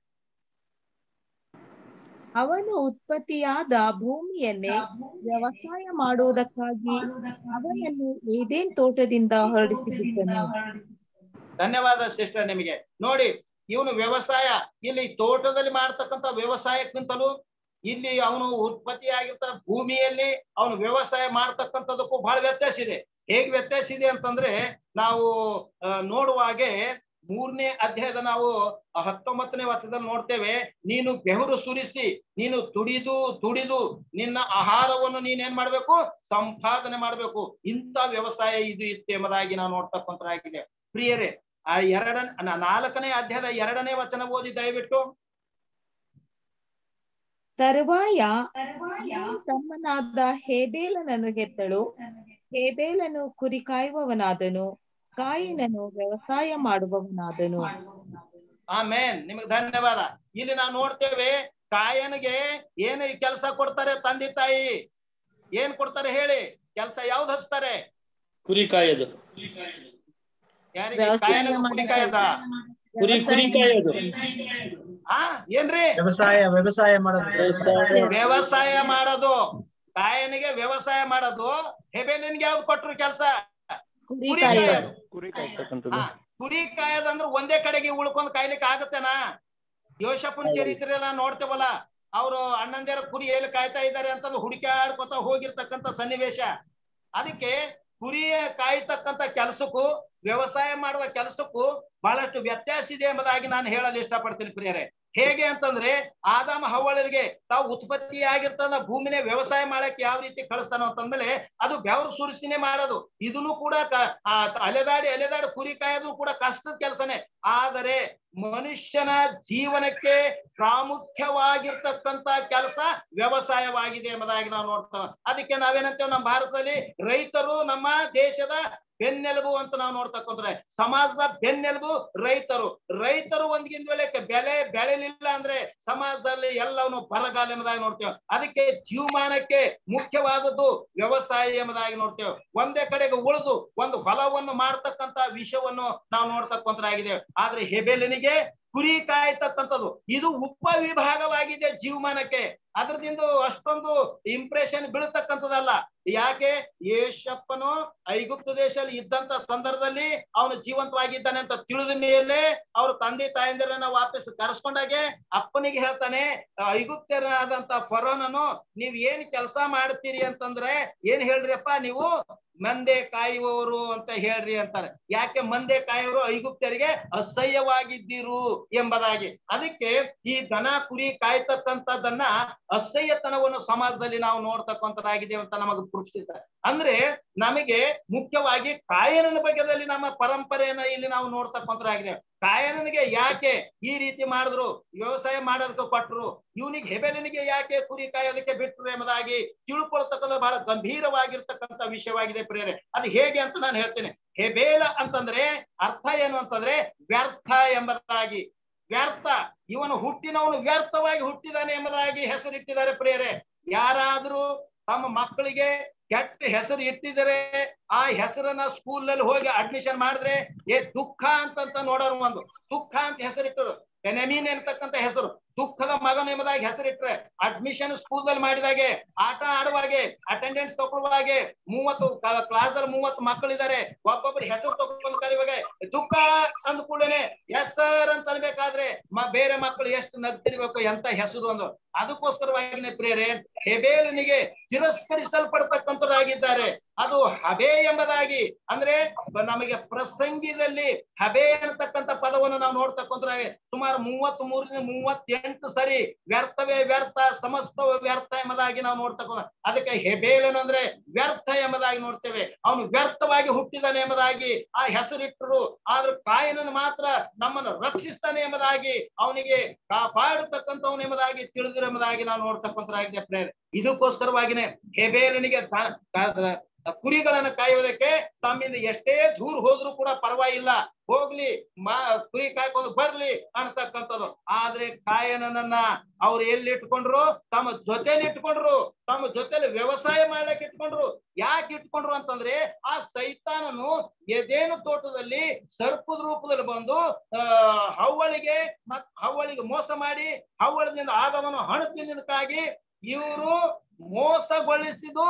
ಅವನು ಉತ್ಪತ್ತಿಯಾದ ಭೂಮಿಯನ್ನೇ ವ್ಯವಸಾಯ ಮಾಡುವುದಕ್ಕಾಗಿ ಅವನನ್ನು ಏದೇನ್ ತೋಟದಿಂದ ಹೊರಡಿಸಿಬಿಟ್ಟನು ಧನ್ಯವಾದ ಸಿಸ್ಟರ್ ನಿಮಗೆ ನೋಡಿ ಇವನು ವ್ಯವಸಾಯ ಇಲ್ಲಿ ತೋಟದಲ್ಲಿ ಮಾಡ್ತಕ್ಕಂಥ ವ್ಯವಸಾಯಕ್ಕಿಂತಲೂ ಇಲ್ಲಿ ಅವನು ಉತ್ಪತ್ತಿ ಆಗಿರ್ತ ಭೂಮಿಯಲ್ಲಿ ಅವನು ವ್ಯವಸಾಯ ಮಾಡ್ತಕ್ಕಂಥದಕ್ಕೂ ಬಹಳ ವ್ಯತ್ಯಾಸ ಇದೆ ಹೇಗೆ ವ್ಯತ್ಯಾಸ ಇದೆ ಅಂತಂದ್ರೆ ನಾವು ನೋಡುವಾಗೆ ಮೂರನೇ ಅಧ್ಯಾಯದ ನಾವು ಹತ್ತೊಂಬತ್ತನೇ ವರ್ಷದಲ್ಲಿ ನೋಡ್ತೇವೆ ನೀನು ಬೆವರು ಸುರಿಸಿ ನೀನು ತುಡಿದು ತುಡಿದು ನಿನ್ನ ಆಹಾರವನ್ನು ನೀನೇನ್ ಮಾಡ್ಬೇಕು ಸಂಪಾದನೆ ಮಾಡ್ಬೇಕು ಇಂಥ ವ್ಯವಸಾಯ ಇದು ಇತ್ತು ಎಂಬುದಾಗಿ ನಾವು ನೋಡ್ತಕ್ಕಂಥದ್ದಾಗಿದೆ ಪ್ರಿಯರೇ ಆ ಎರಡ ನಾಲ್ಕನೇ ಅಧ್ಯಾಯದ ಎರಡನೇ ವಚನ ಓದಿ ದಯವಿಟ್ಟು ತರುವಾಯ ತಮ್ಮನಾದ ಹೇಬೇಲನನ್ನು ಹೆತ್ತಳು ಹೇಬೇಲನು ಕುರಿ ಕಾಯುವವನಾದನು ಕಾಯಿನನು ವ್ಯವಸಾಯ ಮಾಡುವವನಾದನು ಆಮೇನ್ ನಿಮಗೆ ಧನ್ಯವಾದ ಇಲ್ಲಿ ನಾವು ನೋಡ್ತೇವೆ ಕಾಯನಿಗೆ ಏನು ಕೆಲಸ ಕೊಡ್ತಾರೆ ತಂದೆ ತಾಯಿ ಏನ್ ಕೊಡ್ತಾರೆ ಹೇಳಿ ಕೆಲಸ ಯಾವ್ದು ಹಚ್ತಾರೆ ಕುರಿ ಕಾಯೋದು ಯಾರಿಗೆ ಕಾಯನಿಗೆ ಕುರಿ ಕಾಯದ ಕುರಿ ಕುರಿ ಕಾಯೋದು ಆ ಏನ್ರಿ ವ್ಯವಸಾಯ ವ್ಯವಸಾಯ ಮಾಡೋದು ವ್ಯವಸಾಯ ವ್ಯವಸಾಯ ಮಾಡೋದು ಕಾಯನಿಗೆ ವ್ಯವಸಾಯ ಮಾಡೋದು ಹೆಬೇಲಿನ್ಗೆ ಯಾವ್ದು ಕೊಟ್ರು ಕೆಲಸ ಕುರಿ ಕುರಿ ಕಾಯುವ ಕಾಯೋದು ಕುರಿ ಕಾಯ್ತಕ್ಕಂಥದ್ದು ಹಾ ಕುರಿ ಕಾಯೋದಂದ್ರೆ ಒಂದೇ ಕಡೆಗೆ ಉಳ್ಕೊಂಡ್ ಕಾಯ್ಲಿಕ್ಕೆ ಆಗತ್ತೇನಾ ಯೋಶಪ್ಪನ ಚರಿತ್ರೆ ಎಲ್ಲ ನೋಡ್ತೇವಲ್ಲ ಅವರು ಅಣ್ಣಂದಿರ ಕುರಿ ಎಲ್ಲಿ ಕಾಯ್ತಾ ಇದ್ದಾರೆ ಅಂತಂದು ಹುಡುಕಾಡ್ಕೊತ ಹೋಗಿರ್ತಕ್ಕಂಥ ಸನ್ನಿವೇಶ ಅದಕ್ಕೆ ಕುರಿ ಕಾಯ್ತಕ್ಕಂಥ ಕೆಲಸಕ್ಕೂ ವ್ಯವಸಾಯ ಮಾಡುವ ಕೆಲಸಕ್ಕೂ ಬಹಳಷ್ಟು ವ್ಯತ್ಯಾಸ ಇದೆ ಎಂಬುದಾಗಿ ನಾನು ಹೇಳಲು ಇಷ್ಟಪಡ್ತೀನಿ ಪ್ರಿಯರೇ ಹೇಗೆ ಅಂತಂದ್ರೆ ಆದಾಮ ಹವ್ವಳರಿಗೆ ತಾವು ಉತ್ಪತ್ತಿ ಆಗಿರ್ತದ ಭೂಮಿನೇ ವ್ಯವಸಾಯ ಮಾಡಕ್ಕೆ ಯಾವ ರೀತಿ ಕಳಿಸ್ತಾನೋ ಅಂತಂದ್ಮೇಲೆ ಅದು ಬೆವರು ಸುರಿಸಿನೇ ಮಾಡೋದು ಇದನ್ನು ಕೂಡ ಕ- ಆ ಅಲೆದಾಡಿ ಅಲೆದಾಡಿ ಕುರಿ ಕಾಯೋದು ಕೂಡ ಕಷ್ಟದ ಕೆಲಸನೇ ಆದರೆ ಮನುಷ್ಯನ ಜೀವನಕ್ಕೆ ಪ್ರಾಮುಖ್ಯವಾಗಿರ್ತಕ್ಕಂತ ಕೆಲಸ ವ್ಯವಸಾಯವಾಗಿದೆ ಎಂಬುದಾಗಿ ನಾವು ನೋಡ್ತೇವೆ ಅದಕ್ಕೆ ನಾವೇನಂತೇವೆ ನಮ್ಮ ಭಾರತದಲ್ಲಿ ರೈತರು ನಮ್ಮ ದೇಶದ ಬೆನ್ನೆಲುಬು ಅಂತ ನಾವು ನೋಡ್ತಕ್ಕಂದ್ರೆ ಸಮಾಜದ ಬೆನ್ನೆಲುಬು ರೈತರು ರೈತರು ಒಂದ್ಗಿಂದ ವೇಳೆಗೆ ಬೆಲೆ ಬೆಳೆಲಿಲ್ಲ ಅಂದ್ರೆ ಸಮಾಜದಲ್ಲಿ ಎಲ್ಲವನ್ನು ಬರಗಾಲ ಎಂಬುದಾಗಿ ನೋಡ್ತೇವೆ ಅದಕ್ಕೆ ಜೀವಮಾನಕ್ಕೆ ಮುಖ್ಯವಾದದ್ದು ವ್ಯವಸಾಯ ಎಂಬುದಾಗಿ ನೋಡ್ತೇವೆ ಒಂದೇ ಕಡೆಗೆ ಉಳಿದು ಒಂದು ಹೊಲವನ್ನು ಮಾಡ್ತಕ್ಕಂತ ವಿಷಯವನ್ನು ನಾವು ನೋಡ್ತಕ್ಕಂತರಾಗಿದೆ ಆದ್ರೆ ಹೆಬೆಲಿನಿಗೆ ಕುರಿ ಕಾಯ್ತಕ್ಕಂಥದ್ದು ಇದು ಉಪವಿಭಾಗವಾಗಿದೆ ಜೀವಮಾನಕ್ಕೆ ಅದ್ರದಿಂದ ಅಷ್ಟೊಂದು ಇಂಪ್ರೆಷನ್ ಬೀಳತಕ್ಕಂಥದ್ದಲ್ಲ ಯಾಕೆ ಯೇಷಪ್ಪನು ಐಗುಪ್ತ ದೇಶದಲ್ಲಿ ಇದ್ದಂತ ಸಂದರ್ಭದಲ್ಲಿ ಅವನು ಜೀವಂತವಾಗಿದ್ದಾನೆ ಅಂತ ತಿಳಿದ ಮೇಲೆ ಅವ್ರ ತಂದೆ ತಾಯಂದಿರನ್ನ ವಾಪಸ್ ಕರೆಸ್ಕೊಂಡಾಗೆ ಅಪ್ಪನಿಗೆ ಹೇಳ್ತಾನೆ ಐಗುಪ್ತರಾದಂತ ಫರೋನನು ನೀವ್ ಏನ್ ಕೆಲಸ ಮಾಡ್ತೀರಿ ಅಂತಂದ್ರೆ ಏನ್ ಹೇಳ್ರಿಯಪ್ಪ ನೀವು ಮಂದೆ ಕಾಯುವವರು ಅಂತ ಹೇಳ್ರಿ ಅಂತಾರೆ ಯಾಕೆ ಮಂದೆ ಕಾಯುವರು ಐಗುಪ್ತರಿಗೆ ಅಸಹ್ಯವಾಗಿದ್ದೀರು ಎಂಬುದಾಗಿ ಅದಕ್ಕೆ ಈ ದನ ಕುರಿ ಕಾಯ್ತಕ್ಕಂಥದ್ದನ್ನ ಅಸಹ್ಯತನವನ್ನು ಸಮಾಜದಲ್ಲಿ ನಾವು ನೋಡ್ತಕ್ಕಂಥದ್ದಾಗಿದೆ ಅಂತ ನಮಗೆ ಪುರುಷಿದ್ದಾರೆ ಅಂದ್ರೆ ನಮಗೆ ಮುಖ್ಯವಾಗಿ ಕಾಯನನ ಬಗ್ಗೆದಲ್ಲಿ ನಮ್ಮ ಪರಂಪರೆಯನ್ನ ಇಲ್ಲಿ ನಾವು ನೋಡ್ತಕ್ಕಂಥದ್ದಾಗಿದೆ ಕಾಯನನಿಗೆ ಯಾಕೆ ಈ ರೀತಿ ಮಾಡಿದ್ರು ವ್ಯವಸಾಯ ಮಾಡೋದಕ್ಕೆ ಕೊಟ್ರು ಇವನಿಗೆ ಹೆಬೆಲನಿಗೆ ಯಾಕೆ ಕುರಿ ಕಾಯೋದಕ್ಕೆ ಬಿಟ್ರು ಎಂಬುದಾಗಿ ತಿಳ್ಕೊಳ್ತಕ್ಕಂಥ ಬಹಳ ಗಂಭೀರವಾಗಿರ್ತಕ್ಕಂಥ ವಿಷಯವಾಗಿದೆ ಪ್ರೇರೆ ಅದು ಹೇಗೆ ಅಂತ ನಾನು ಹೇಳ್ತೇನೆ ಹೆಬೇಲ ಅಂತಂದ್ರೆ ಅರ್ಥ ಏನು ಅಂತಂದ್ರೆ ವ್ಯರ್ಥ ಎಂಬುದಾಗಿ ವ್ಯರ್ಥ ಇವನು ಹುಟ್ಟಿನವನು ವ್ಯರ್ಥವಾಗಿ ಹುಟ್ಟಿದಾನೆ ಎಂಬುದಾಗಿ ಹೆಸರಿಟ್ಟಿದ್ದಾರೆ ಪ್ರಿಯರೇ ಯಾರಾದ್ರೂ ತಮ್ಮ ಮಕ್ಕಳಿಗೆ ಕೆಟ್ಟ ಹೆಸರು ಇಟ್ಟಿದರೆ ಆ ಹೆಸರನ್ನ ಸ್ಕೂಲ್ ನಲ್ಲಿ ಹೋಗಿ ಅಡ್ಮಿಷನ್ ಮಾಡಿದ್ರೆ ಏ ದುಃಖ ಅಂತಂತ ನೋಡೋರು ಒಂದು ದುಃಖ ಅಂತ ಹೆಸರಿಟ್ಟರು ಎನೆಮೀನ್ ಎನ್ತಕ್ಕಂತ ಹೆಸರು ದುಃಖದ ಮಗನ ಎಂಬುದಾಗಿ ಹೆಸರಿಟ್ರೆ ಅಡ್ಮಿಷನ್ ಸ್ಕೂಲ್ ದಲ್ಲಿ ಮಾಡಿದಾಗೆ ಆಟ ಆಡುವಾಗೆ ಅಟೆಂಡೆನ್ಸ್ ತಗೊಳ್ಳುವಾಗೆ ಮೂವತ್ತು ಕ್ಲಾಸ್ ಅಲ್ಲಿ ಮೂವತ್ತು ಮಕ್ಕಳಿದ್ದಾರೆ ಒಬ್ಬೊಬ್ಬರು ಹೆಸರು ತಗೊಂಡು ಕರಿವಾಗ ದುಃಖ ಅಂದ ಕೂಡಲೇ ಎಸ್ ಸರ್ ಅಂತ ಅನ್ಬೇಕಾದ್ರೆ ಮ ಬೇರೆ ಮಕ್ಕಳು ಎಷ್ಟು ನಗ್ತಿರ್ಬೇಕು ಎಂತ ಹೆಸರು ಒಂದು ಅದಕ್ಕೋಸ್ಕರವಾಗಿನೇ ಪ್ರಿಯರೇ ಹೆಬೇಲನಿಗೆ ತಿರಸ್ಕರಿಸಲ್ಪಡ್ತಕ್ಕಂಥರಾಗಿದ್ದಾರೆ ಅದು ಹಬೆ ಎಂಬುದಾಗಿ ಅಂದ್ರೆ ನಮಗೆ ಪ್ರಸಂಗಿದಲ್ಲಿ ಹಬೆ ಅನ್ನತಕ್ಕಂಥ ಪದವನ್ನು ನಾವು ನೋಡ್ತಕ್ಕಂಥ ಸುಮಾರು ಮೂವತ್ತ್ ಮೂರರಿಂದ ಮೂವತ್ತೆಂಟು ಸರಿ ವ್ಯರ್ಥವೇ ವ್ಯರ್ಥ ಸಮಸ್ತವೇ ವ್ಯರ್ಥ ಎಂಬುದಾಗಿ ನಾವು ನೋಡ್ತಕ್ಕ ಅದಕ್ಕೆ ಹೆಬೇಲನ್ ಅಂದ್ರೆ ವ್ಯರ್ಥ ಎಂಬುದಾಗಿ ನೋಡ್ತೇವೆ ಅವನು ವ್ಯರ್ಥವಾಗಿ ಹುಟ್ಟಿದಾನೆ ಎಂಬುದಾಗಿ ಆ ಹೆಸರಿಟ್ಟರು ಆದ್ರೆ ಕಾಯನನ್ನು ಮಾತ್ರ ನಮ್ಮನ್ನು ರಕ್ಷಿಸ್ತಾನೆ ಎಂಬುದಾಗಿ ಅವನಿಗೆ ಕಾಪಾಡತಕ್ಕಂಥವನು ಎಂಬುದಾಗಿ ತಿಳಿದಿರು ಎಂಬುದಾಗಿ ನಾವು ನೋಡ್ತಕ್ಕಂಥರಾಗಿದೆ ಪ್ರೇರೆ ಇದಕ್ಕೋಸ್ಕರವಾಗಿನೇ ಹೆಬೇಲನಿಗೆ ದ- ದ- ಕುರಿಗಳನ್ನು ಕಾಯುವುದಕ್ಕೆ ತಮ್ಮಿಂದ ಎಷ್ಟೇ ದೂರ ಹೋದ್ರೂ ಕೂಡ ಪರವಾಗಿಲ್ಲ ಹೋಗ್ಲಿ ಮಾ ಕುರಿ ಕಾಯ್ಕೊಂಡು ಬರ್ಲಿ ಅಂತಕ್ಕಂಥದ್ದು ಆದ್ರೆ ಕಾಯನನ್ನ ಅವ್ರು ಎಲ್ಲಿ ಇಟ್ಕೊಂಡ್ರು ತಮ್ಮ ಜೊತೆಲಿ ಇಟ್ಕೊಂಡ್ರು ತಮ್ಮ ಜೊತೆಲಿ ವ್ಯವಸಾಯ ಮಾಡ್ಲಿಕ್ಕೆ ಇಟ್ಕೊಂಡ್ರು ಯಾಕೆ ಇಟ್ಕೊಂಡ್ರು ಅಂತಂದ್ರೆ ಆ ಸೈತಾನನು ಎದೇನು ತೋಟದಲ್ಲಿ ಸರ್ಪದ ರೂಪದಲ್ಲಿ ಬಂದು ಆ ಹವ್ವಳಿಗೆ ಮತ್ ಹವ್ವಳಿಗೆ ಮೋಸ ಮಾಡಿ ಹವ್ವಳದಿಂದ ಆದವನು ಹಣ್ಣು ತಿನ್ನದಕ್ಕಾಗಿ ಇವರು ಮೋಸಗೊಳಿಸಿದು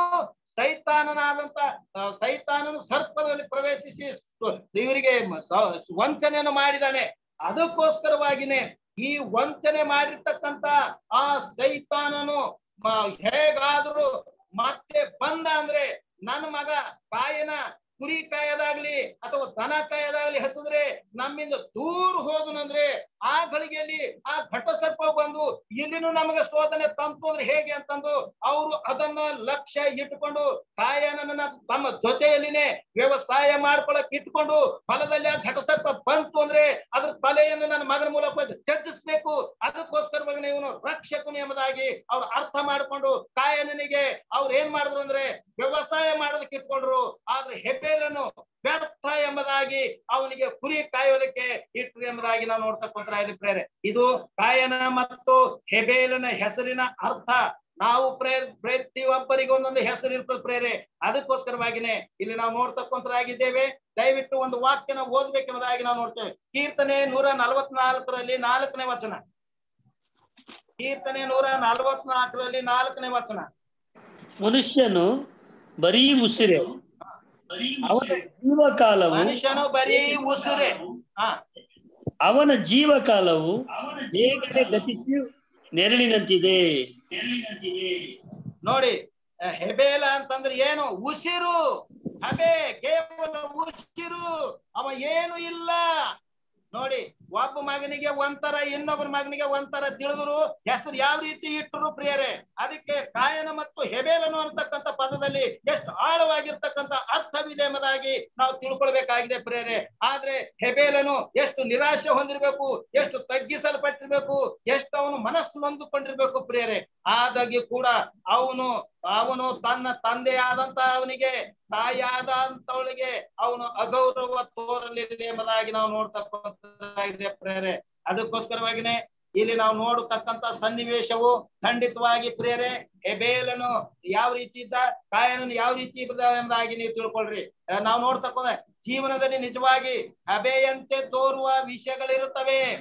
ಸೈತಾನನಾದಂತ ಆ, ಸೈತಾನನು ಸರ್ಪದಲ್ಲಿ ಪ್ರವೇಶಿಸಿ ಸು- ಇವರಿಗೆ ಮ- ಸ- ವಂಚನೆಯನ್ನು ಮಾಡಿದಾನೆ ಅದಕ್ಕೋಸ್ಕರವಾಗಿನೇ ಈ ವಂಚನೆ ಮಾಡಿರ್ತಕ್ಕಂತ ಆ ಸೈತಾನನು ಮ- ಹೇಗಾದ್ರೂ ಮತ್ತೆ ಬಂದ ಅಂದ್ರೆ ನನ್ನ ಮಗ ಕಾಯನ ಕುರಿ ಕಾಯದಾಗ್ಲಿ ಅಥವಾ ದನ ಕಾಯದಾಗ್ಲಿ ಹಚ್ಚಿದ್ರೆ ನಮ್ಮಿಂದ ದೂರ ಹೋದನಂದ್ರೆ ಆ ಗಳಿಗೆಯಲ್ಲಿ ಆ ಘಟಸರ್ಪ ಬಂದು ಇಲ್ಲಿನೂ ನಮಗೆ ಶೋಧನೆ ತಂತು ಅಂದ್ರೆ ಹೇಗೆ ಅಂತಂದು ಅವರು ಅದನ್ನ ಲಕ್ಷ್ಯ ಇಟ್ಕೊಂಡು ಕಾಯನನ್ನ ತಮ್ಮ ಜೊತೆಯಲ್ಲಿನೇ ವ್ಯವಸಾಯ ಮಾಡ್ಕೊಳಕ್ ಇಟ್ಕೊಂಡು ಹೊಲದಲ್ಲಿ ಆ ಘಟಸರ್ಪ ಬಂತು ಅಂದ್ರೆ ಅದ್ರ ತಲೆಯನ್ನು ನನ್ನ ಮಗನ ಮೂಲಕ ಚರ್ಚಿಸ್ಬೇಕು ಅದಕ್ಕೋಸ್ಕರವಾಗಿ ಇವನು ರಕ್ಷಕನು ಎಂಬುದಾಗಿ ಅವ್ರು ಅರ್ಥ ಮಾಡ್ಕೊಂಡು ಕಾಯನನಿಗೆ ಅವ್ರು ಏನ್ ಮಾಡಿದ್ರು ಅಂದ್ರೆ ವ್ಯವಸಾಯ ಮಾಡೋದಕ್ಕೆ ಇಟ್ಕೊಂಡ್ರು ಆದ್ರೆ ಹೆಬ್ಬೆಲನ್ನು ವ್ಯರ್ಥ ಎಂಬುದಾಗಿ ಅವನಿಗೆ ಕುರಿ ಕಾಯೋದಕ್ಕೆ ಇಟ್ರು ಎಂಬುದಾಗಿ ನಾವು ನೋಡ್ತಕ್ಕಂಥ ಪ್ರೇರೆ ಇದು ಕಾಯನ ಮತ್ತು ಹೆಬೇಲನ ಹೆಸರಿನ ಅರ್ಥ ನಾವು ಪ್ರೇ ಪ್ರತಿಯೊಬ್ಬರಿಗೆ ಒಂದೊಂದು ಹೆಸರು ಇರ್ತದೆ ಪ್ರೇರೆ ಅದಕ್ಕೋಸ್ಕರವಾಗಿನೇ ಇಲ್ಲಿ ನಾವು ನೋಡ್ತಕ್ಕಂಥರಾಗಿದ್ದೇವೆ ದಯವಿಟ್ಟು ಒಂದು ವಾಕ್ಯನ ಓದ್ಬೇಕೆಂಬುದಾಗಿ ನಾವು ನೋಡ್ತೇವೆ ಕೀರ್ತನೆ ನೂರ ನಲವತ್ನಾಲ್ಕರಲ್ಲಿ ನಾಲ್ಕನೇ ವಚನ ಕೀರ್ತನೆ ನೂರ ನಲವತ್ನಾಲ್ಕರಲ್ಲಿ ನಾಲ್ಕನೇ ವಚನ ಮನುಷ್ಯನು ಬರೀ ಉಸಿರೆ ಅವನ ಜೀವಕಾಲವು ಮನುಷ್ಯನು ಬರೀ ಉಸುರೆ ಹಾ ಅವನ ಜೀವಕಾಲವು ಬೇಗನೆ ಗತಿಸಿ ನೆರಳಿನಂತಿದೆ ನೋಡಿ ಅಹ್, ಹೆಬೇಲ ಅಂತಂದ್ರೆ ಏನು ಉಸಿರು ಹಬೆ ಕೇವಲ ಉಸಿರು ಅವ ಏನು ಇಲ್ಲ ನೋಡಿ ಒಬ್ಬ ಮಗನಿಗೆ ಒಂಥರ ಇನ್ನೊಬ್ಬರ ಮಗನಿಗೆ ಒಂಥರ ತಿಳಿದ್ರು ಹೆಸರು ಯಾವ ರೀತಿ ಇಟ್ಟರು ಪ್ರಿಯರೇ ಅದಕ್ಕೆ ಕಾಯನ ಮತ್ತು ಹೆಬೇಲನು ಅಂತಕ್ಕಂಥ ಪದದಲ್ಲಿ ಎಷ್ಟು ಆಳವಾಗಿರ್ತಕ್ಕಂಥ ಅರ್ಥವಿದೆ ಎಂಬುದಾಗಿ ನಾವು ತಿಳ್ಕೊಳ್ಬೇಕಾಗಿದೆ ಪ್ರಿಯರೇ ಆದ್ರೆ ಹೆಬೇಲನು ಎಷ್ಟು ನಿರಾಶೆ ಹೊಂದಿರಬೇಕು ಎಷ್ಟು ತಗ್ಗಿಸಲ್ಪಟ್ಟಿರ್ಬೇಕು ಎಷ್ಟು ಅವನು ಮನಸ್ಸು ನೊಂದುಕೊಂಡಿರ್ಬೇಕು ಪ್ರಿಯರೇ ಆದಾಗ್ಯೂ ಕೂಡ ಅವನು ಅವನು ತನ್ನ ತಂದೆಯಾದಂತ ಅವನಿಗೆ ತಾಯಿಯಾದಂತವಳಿಗೆ ಅವನು ಅಗೌರವ ತೋರಲಿಲ್ಲ ಎಂಬುದಾಗಿ ನಾವು ನೋಡ್ತಕ್ಕಂಥದ್ದಾಗಿದೆ ಪ್ರೇರೆ ಅದಕ್ಕೋಸ್ಕರವಾಗಿನೇ ಇಲ್ಲಿ ನಾವು ನೋಡತಕ್ಕಂತ ಸನ್ನಿವೇಶವು ಖಂಡಿತವಾಗಿ ಪ್ರೇರೆ ಹೆಬೇಲನು ಯಾವ ರೀತಿ ಇದ್ದ ಕಾಯನನು ಯಾವ ರೀತಿ ಇದ್ದ ಎಂಬುದಾಗಿ ನೀವು ತಿಳ್ಕೊಳ್ರಿ ಅಹ್ ನಾವು ನೋಡ್ತಕ್ಕ ಜೀವನದಲ್ಲಿ ನಿಜವಾಗಿ ಹಬೆಯಂತೆ ತೋರುವ ವಿಷಯಗಳಿರುತ್ತವೆ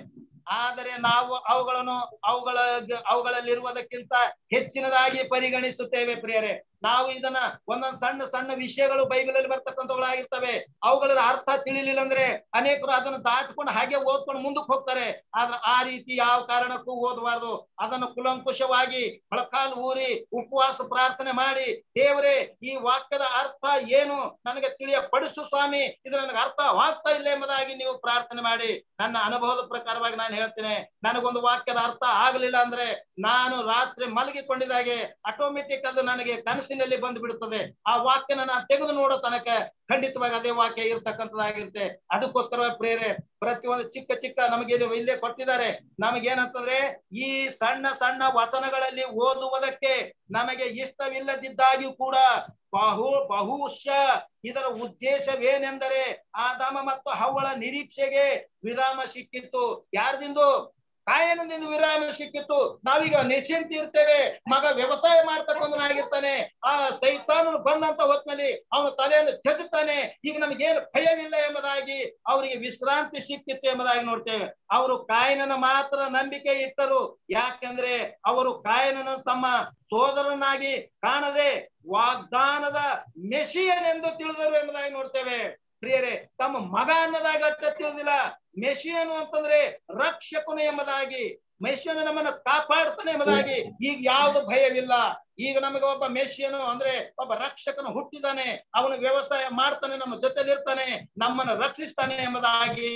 ಆದರೆ ನಾವು ಅವುಗಳನ್ನು ಅವುಗಳ ಅವುಗಳಲ್ಲಿರುವುದಕ್ಕಿಂತ ಹೆಚ್ಚಿನದಾಗಿ ಪರಿಗಣಿಸುತ್ತೇವೆ ಪ್ರಿಯರೇ ನಾವು ಇದನ್ನ ಒಂದೊಂದ್ ಸಣ್ಣ ಸಣ್ಣ ವಿಷಯಗಳು ಬೈಬಲಲ್ಲಿ ಬರ್ತಕ್ಕಂಥವುಗಳಾಗಿರ್ತವೆ ಅವುಗಳ ಅರ್ಥ ತಿಳಿಲಿಲ್ಲ ಅಂದ್ರೆ ಅನೇಕರು ಅದನ್ನು ದಾಟ್ಕೊಂಡು ಹಾಗೆ ಓದ್ಕೊಂಡು ಮುಂದಕ್ಕೆ ಹೋಗ್ತಾರೆ ಆದ್ರೆ ಆ ರೀತಿ ಯಾವ ಕಾರಣಕ್ಕೂ ಓದಬಾರ್ದು ಅದನ್ನು ಕುಲಂಕುಷವಾಗಿ ಮೊಳಕಾಲು ಊರಿ ಉಪವಾಸ ಪ್ರಾರ್ಥನೆ ಮಾಡಿ ದೇವರೇ ಈ ವಾಕ್ಯದ ಅರ್ಥ ಏನು ನನಗೆ ತಿಳಿಯ ಪಡಿಸು ಸ್ವಾಮಿ ಇದು ನನಗೆ ಅರ್ಥವಾಗ್ತಾ ಇಲ್ಲ ಎಂಬುದಾಗಿ ನೀವು ಪ್ರಾರ್ಥನೆ ಮಾಡಿ ನನ್ನ ಅನುಭವದ ಪ್ರಕಾರವಾಗಿ ನಾನು ಹೇಳ್ತೇನೆ ನನಗೊಂದು ವಾಕ್ಯದ ಅರ್ಥ ಆಗಲಿಲ್ಲ ಅಂದ್ರೆ ನಾನು ರಾತ್ರಿ ಮಲಗಿಕೊಂಡಿದ್ದಾಗೆ ಆಟೋಮೆಟಿಕ್ ಅದು ನನಗೆ ಕನಸಿನಲ್ಲಿ ಬಂದು ಬಿಡುತ್ತದೆ ಆ ವಾಕ್ಯನ ನಾನು ತೆಗೆದು ನೋಡೋ ತನಕ ಖಂಡಿತವಾಗಿ ಅದೇ ವಾಕ್ಯ ಇರ್ತಕ್ಕಂಥದ್ದಾಗಿರುತ್ತೆ ಅದಕ್ಕೋಸ್ಕರ ಪ್ರೇರೆ ಪ್ರತಿಯೊಂದು ಚಿಕ್ಕ ಚಿಕ್ಕ ನಮಗೆ ಇದು ಇಲ್ಲೇ ಕೊಟ್ಟಿದ್ದಾರೆ ನಮಗೇನಂತಂದ್ರೆ ಈ ಸಣ್ಣ ಸಣ್ಣ ವಚನಗಳಲ್ಲಿ ಓದುವುದಕ್ಕೆ ನಮಗೆ ಇಷ್ಟವಿಲ್ಲದಿದ್ದಾಗಿಯೂ ಕೂಡ ಬಹು ಬಹುಶಃ ಇದರ ಉದ್ದೇಶವೇನೆಂದರೆ ಆದಾಮ ಮತ್ತು ಹವ್ವಳ ನಿರೀಕ್ಷೆಗೆ ವಿರಾಮ ಸಿಕ್ಕಿತ್ತು ಯಾರ್ದಿಂದು ಕಾಯನದಿಂದ ವಿರಾಮ ಸಿಕ್ಕಿತ್ತು ನಾವೀಗ ನಿಶ್ಚಿಂತ ಇರ್ತೇವೆ ಮಗ ವ್ಯವಸಾಯ ಮಾಡ್ತಕ್ಕಂಥನಾಗಿರ್ತಾನೆ ಆ ಸೈತಾನನು ಬಂದಂತ ಹೊತ್ನಲ್ಲಿ ಅವನ ತಲೆಯನ್ನು ಚದುತ್ತಾನೆ ಈಗ ನಮಗೇನು ಭಯವಿಲ್ಲ ಎಂಬುದಾಗಿ ಅವರಿಗೆ ವಿಶ್ರಾಂತಿ ಸಿಕ್ಕಿತ್ತು ಎಂಬುದಾಗಿ ನೋಡ್ತೇವೆ ಅವರು ಕಾಯನನ ಮಾತ್ರ ನಂಬಿಕೆ ಇಟ್ಟರು ಯಾಕೆಂದ್ರೆ ಅವರು ಕಾಯನನ್ನು ತಮ್ಮ ಸೋದರನಾಗಿ ಕಾಣದೆ ವಾಗ್ದಾನದ ಮೆಷಿಯನೆಂದು ತಿಳಿದರು ಎಂಬುದಾಗಿ ನೋಡ್ತೇವೆ ಪ್ರಿಯರೇ ತಮ್ಮ ಮಗ ಅನ್ನೋದಾಗಿ ಅಟ್ಟ ತಿಳಿದಿಲ್ಲ ಮೆಷಿಯನು ಅಂತಂದ್ರೆ ರಕ್ಷಕನು ಎಂಬುದಾಗಿ ಮೆಷಿಯನು ನಮ್ಮನ್ನು ಕಾಪಾಡ್ತಾನೆ ಎಂಬುದಾಗಿ ಈಗ ಯಾವ್ದು ಭಯವಿಲ್ಲ ಈಗ ನಮಗೆ ಒಬ್ಬ ಮೆಷಿಯನು ಅಂದ್ರೆ ಒಬ್ಬ ರಕ್ಷಕನು ಹುಟ್ಟಿದಾನೆ ಅವನು ವ್ಯವಸಾಯ ಮಾಡ್ತಾನೆ ನಮ್ಮ ಜೊತೆಲಿ ಇರ್ತಾನೆ ನಮ್ಮನ್ನು ರಕ್ಷಿಸ್ತಾನೆ ಎಂಬುದಾಗಿ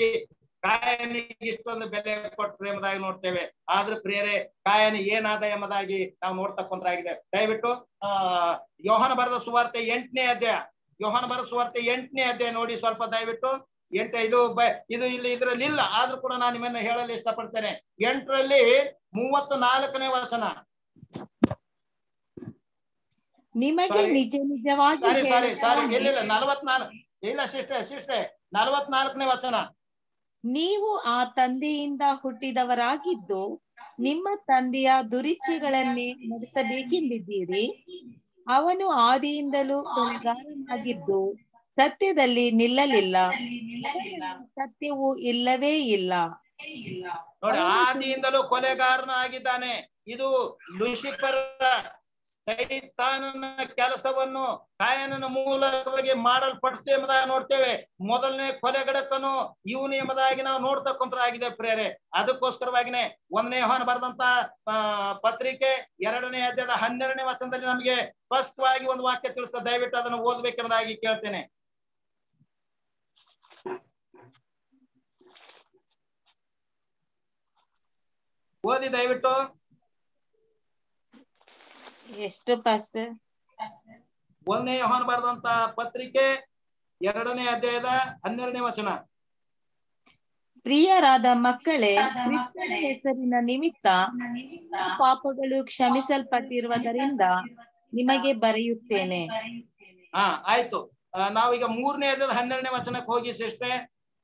ಕಾಯನಿಗೆ ಇಷ್ಟೊಂದು ಬೆಲೆ ಕೊಟ್ಟರು ಎಂಬುದಾಗಿ ನೋಡ್ತೇವೆ ಆದ್ರೆ ಪ್ರಿಯರೇ ಕಾಯನ ಏನಾದ ಎಂಬುದಾಗಿ ನಾವು ನೋಡ್ತಕ್ಕಂತಾಗಿದೆ ದಯವಿಟ್ಟು ಆ ಯೋಹನ ಬರೆದ ಸುವಾರ್ತೆ ಎಂಟನೇ ಅಧ್ಯಾಯ ಯೋಹನ ಬರೆದ ಸುವಾರ್ತೆ ಎಂಟನೇ ಅಧ್ಯಾಯ ನೋಡಿ ಸ್ವಲ್ಪ ದಯವಿಟ್ಟು ಎಂಟ ಇದು ಬ ಇದು ಇಲ್ಲಿ ಇದ್ರಲ್ಲಿ ಇಲ್ಲ ಆದ್ರೂ ಕೂಡ ನಾನು ನಿಮ್ಮನ್ನ ಹೇಳಲು ಇಷ್ಟಪಡ್ತೇನೆ ಎಂಟರಲ್ಲಿ ಮೂವತ್ತು ನಾಲ್ಕನೇ ವಚನ ನಿಮಗೆ Sorry. ನಿಜ ನಿಜವಾಗಿ ಸಾರಿ ಸಾರಿ ಸಾರಿ ಹೇಳುತ್ತೇನೆ, ಇಲ್ಲ ಇಲ್ಲ ನಲವತ್ನಾಲ್ಕು ಇಲ್ಲ ಶಿಷ್ಟೆ ಶಿಷ್ಟೆ ನಲವತ್ನಾಲ್ಕನೇ ವಚನ ನೀವು ಆ ತಂದೆಯಿಂದ ಹುಟ್ಟಿದವರಾಗಿದ್ದು ನಿಮ್ಮ ತಂದೆಯ ದುರಿಚ್ಛೆಗಳನ್ನೇ ನಡೆಸಬೇಕೆಂದಿದ್ದೀರಿ ಅವನು ಆದಿಯಿಂದಲೂ ಕೊಲೆಗಾರನಾಗಿದ್ದು ಸತ್ಯದಲ್ಲಿ ನಿಲ್ಲಲಿಲ್ಲ ಸತ್ಯವು ಇಲ್ಲವೇ ಇಲ್ಲ ನೋಡಿ ಆದಿಯಿಂದಲೂ ಕೊಲೆಗಾರನ ಆಗಿದ್ದಾನೆ ಇದು ಲುಸಿಫರ್ ಸೈತಾನನ ಕೆಲಸವನ್ನು ಕಾಯನನ ಮೂಲಕವಾಗಿ ಮಾಡಲ್ಪಡ್ತು ಎಂಬುದಾಗಿ ನೋಡ್ತೇವೆ ಮೊದಲನೇ ಕೊಲೆಗಡಕನು ಇವನು ಎಂಬುದಾಗಿ ನಾವು ನೋಡ್ತಕ್ಕಂಥರಾಗಿದೆ ಪ್ರೇರೆ ಅದಕ್ಕೋಸ್ಕರವಾಗಿನೇ ಒಂದನೇ ಯೋಹಾನ ಬರೆದಂತ ಆ, ಪತ್ರಿಕೆ ಎರಡನೇ ಅಧ್ಯಾಯದ ಹನ್ನೆರಡನೇ ವಚನದಲ್ಲಿ ನಮಗೆ ಸ್ಪಷ್ಟವಾಗಿ ಒಂದು ವಾಕ್ಯ ತಿಳಿಸ್ತದೆ ದಯವಿಟ್ಟು ಅದನ್ನು ಓದ್ಬೇಕೆಂಬುದಾಗಿ ಕೇಳ್ತೇನೆ ಓದಿ ದಯವಿಟ್ಟು ಎಷ್ಟು ಫಸ್ಟ್ ಒಂದನೇ ಯೋಹಾನ ಬರೆದಂತ ಪತ್ರಿಕೆ ಎರಡನೇ ಅಧ್ಯಾಯದ ಹನ್ನೆರಡನೇ ವಚನ ಪ್ರಿಯರಾದ ಮಕ್ಕಳೇ ಕ್ರಿಸ್ತನ ಹೆಸರಿನ ನಿಮಿತ್ತ ಪಾಪಗಳು ಕ್ಷಮಿಸಲ್ಪಟ್ಟಿರುವುದರಿಂದ ನಿಮಗೆ ಬರೆಯುತ್ತೇನೆ ಹಾ ಆಯ್ತು ಆ, ನಾವೀಗ ಮೂರನೇ ಅಧ್ಯಾಯದ ಹನ್ನೆರಡನೇ ವಚನಕ್ಕೆ ಹೋಗಿ ಸಿಸ್ಟೆ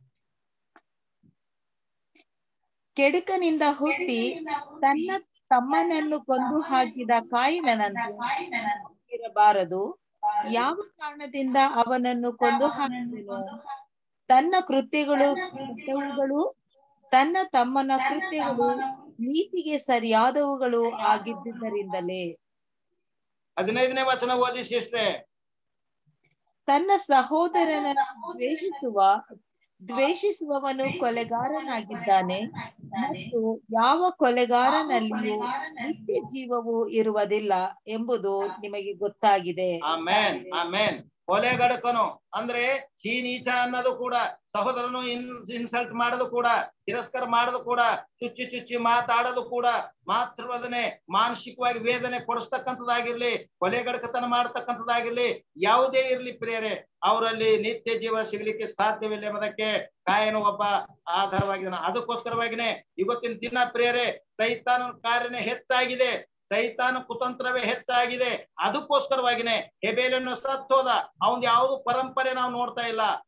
ಕೆಡುಕನಿಂದ ಹುಟ್ಟಿ ತನ್ನ ತಮ್ಮನನ್ನು ಕೊಂದು ಹಾಕಿದ ಕಾಯಿನನಂತೆ ಇರಬಾರದು ಯಾವ ಕಾರಣದಿಂದ ಅವನನ್ನು ಕೊಂದು ಹಾಕಿದನು ತನ್ನ ಕೃತ್ಯಗಳು ಕೆಟ್ಟವುಗಳು ತನ್ನ ತಮ್ಮನ ಕೃತ್ಯಗಳು ನೀತಿಗೆ ಸರಿಯಾದವುಗಳು ಆಗಿದ್ದುದರಿಂದಲೇ ಹದಿನೈದನೇ ವಚನ ಓದಿ ಸಿಸ್ಟೆ ತನ್ನ ಸಹೋದರನನ್ನು ದ್ವೇಷಿಸುವ ದ್ವೇಷಿಸುವವನು ಕೊಲೆಗಾರನಾಗಿದ್ದಾನೆ ಮತ್ತು ಯಾವ ಕೊಲೆಗಾರನಲ್ಲಿಯೂ ನಿತ್ಯ ಜೀವವು ಇರುವುದಿಲ್ಲ ಎಂಬುದು ನಿಮಗೆ ಗೊತ್ತಾಗಿದೆ ಆಮೇನ್ ಆಮೇನ್ ಕೊಲೆಗಡಕನು ಅಂದ್ರೆ ಈ ನೀಚ ಅನ್ನೋದು ಕೂಡ ಸಹೋದರನು ಇನ್ ಇನ್ಸಲ್ಟ್ ಮಾಡೋದು ಕೂಡ ತಿರಸ್ಕಾರ ಮಾಡೋದು ಕೂಡ ಚುಚ್ಚಿ ಚುಚ್ಚಿ ಮಾತಾಡೋದು ಕೂಡ ಮಾತ್ರವದನೆ ಮಾನಸಿಕವಾಗಿ ವೇದನೆ ಕೊಡಿಸ್ತಕ್ಕಂಥದ್ದಾಗಿರ್ಲಿ ಕೊಲೆಗಡಕತನ ಮಾಡ್ತಕ್ಕಂಥದ್ದಾಗಿರ್ಲಿ ಯಾವುದೇ ಇರ್ಲಿ ಪ್ರಿಯರೇ ಅವರಲ್ಲಿ ನಿತ್ಯ ಜೀವ ಸಿಗ್ಲಿಕ್ಕೆ ಸಾಧ್ಯವಿಲ್ಲ ಎಂಬುದಕ್ಕೆ ಕಾಯನು ಒಬ್ಬ ಆಧಾರವಾಗಿದ್ದಾನೆ ಅದಕ್ಕೋಸ್ಕರವಾಗಿನೇ ಇವತ್ತಿನ ದಿನ ಪ್ರಿಯರೇ ಸೈತಾನ ಕಾರ್ಯನೇ ಹೆಚ್ಚಾಗಿದೆ ಸೈತಾನ ಕುತಂತ್ರವೇ ಹೆಚ್ಚಾಗಿದೆ ಅದಕ್ಕೋಸ್ಕರವಾಗಿನೇ ಹೆಬೇಲನ್ನು ಸತ್ತೋದ ಅವನ್ ಯಾವುದು ಪರಂಪರೆ ನಾವು ನೋಡ್ತಾ ಇಲ್ಲ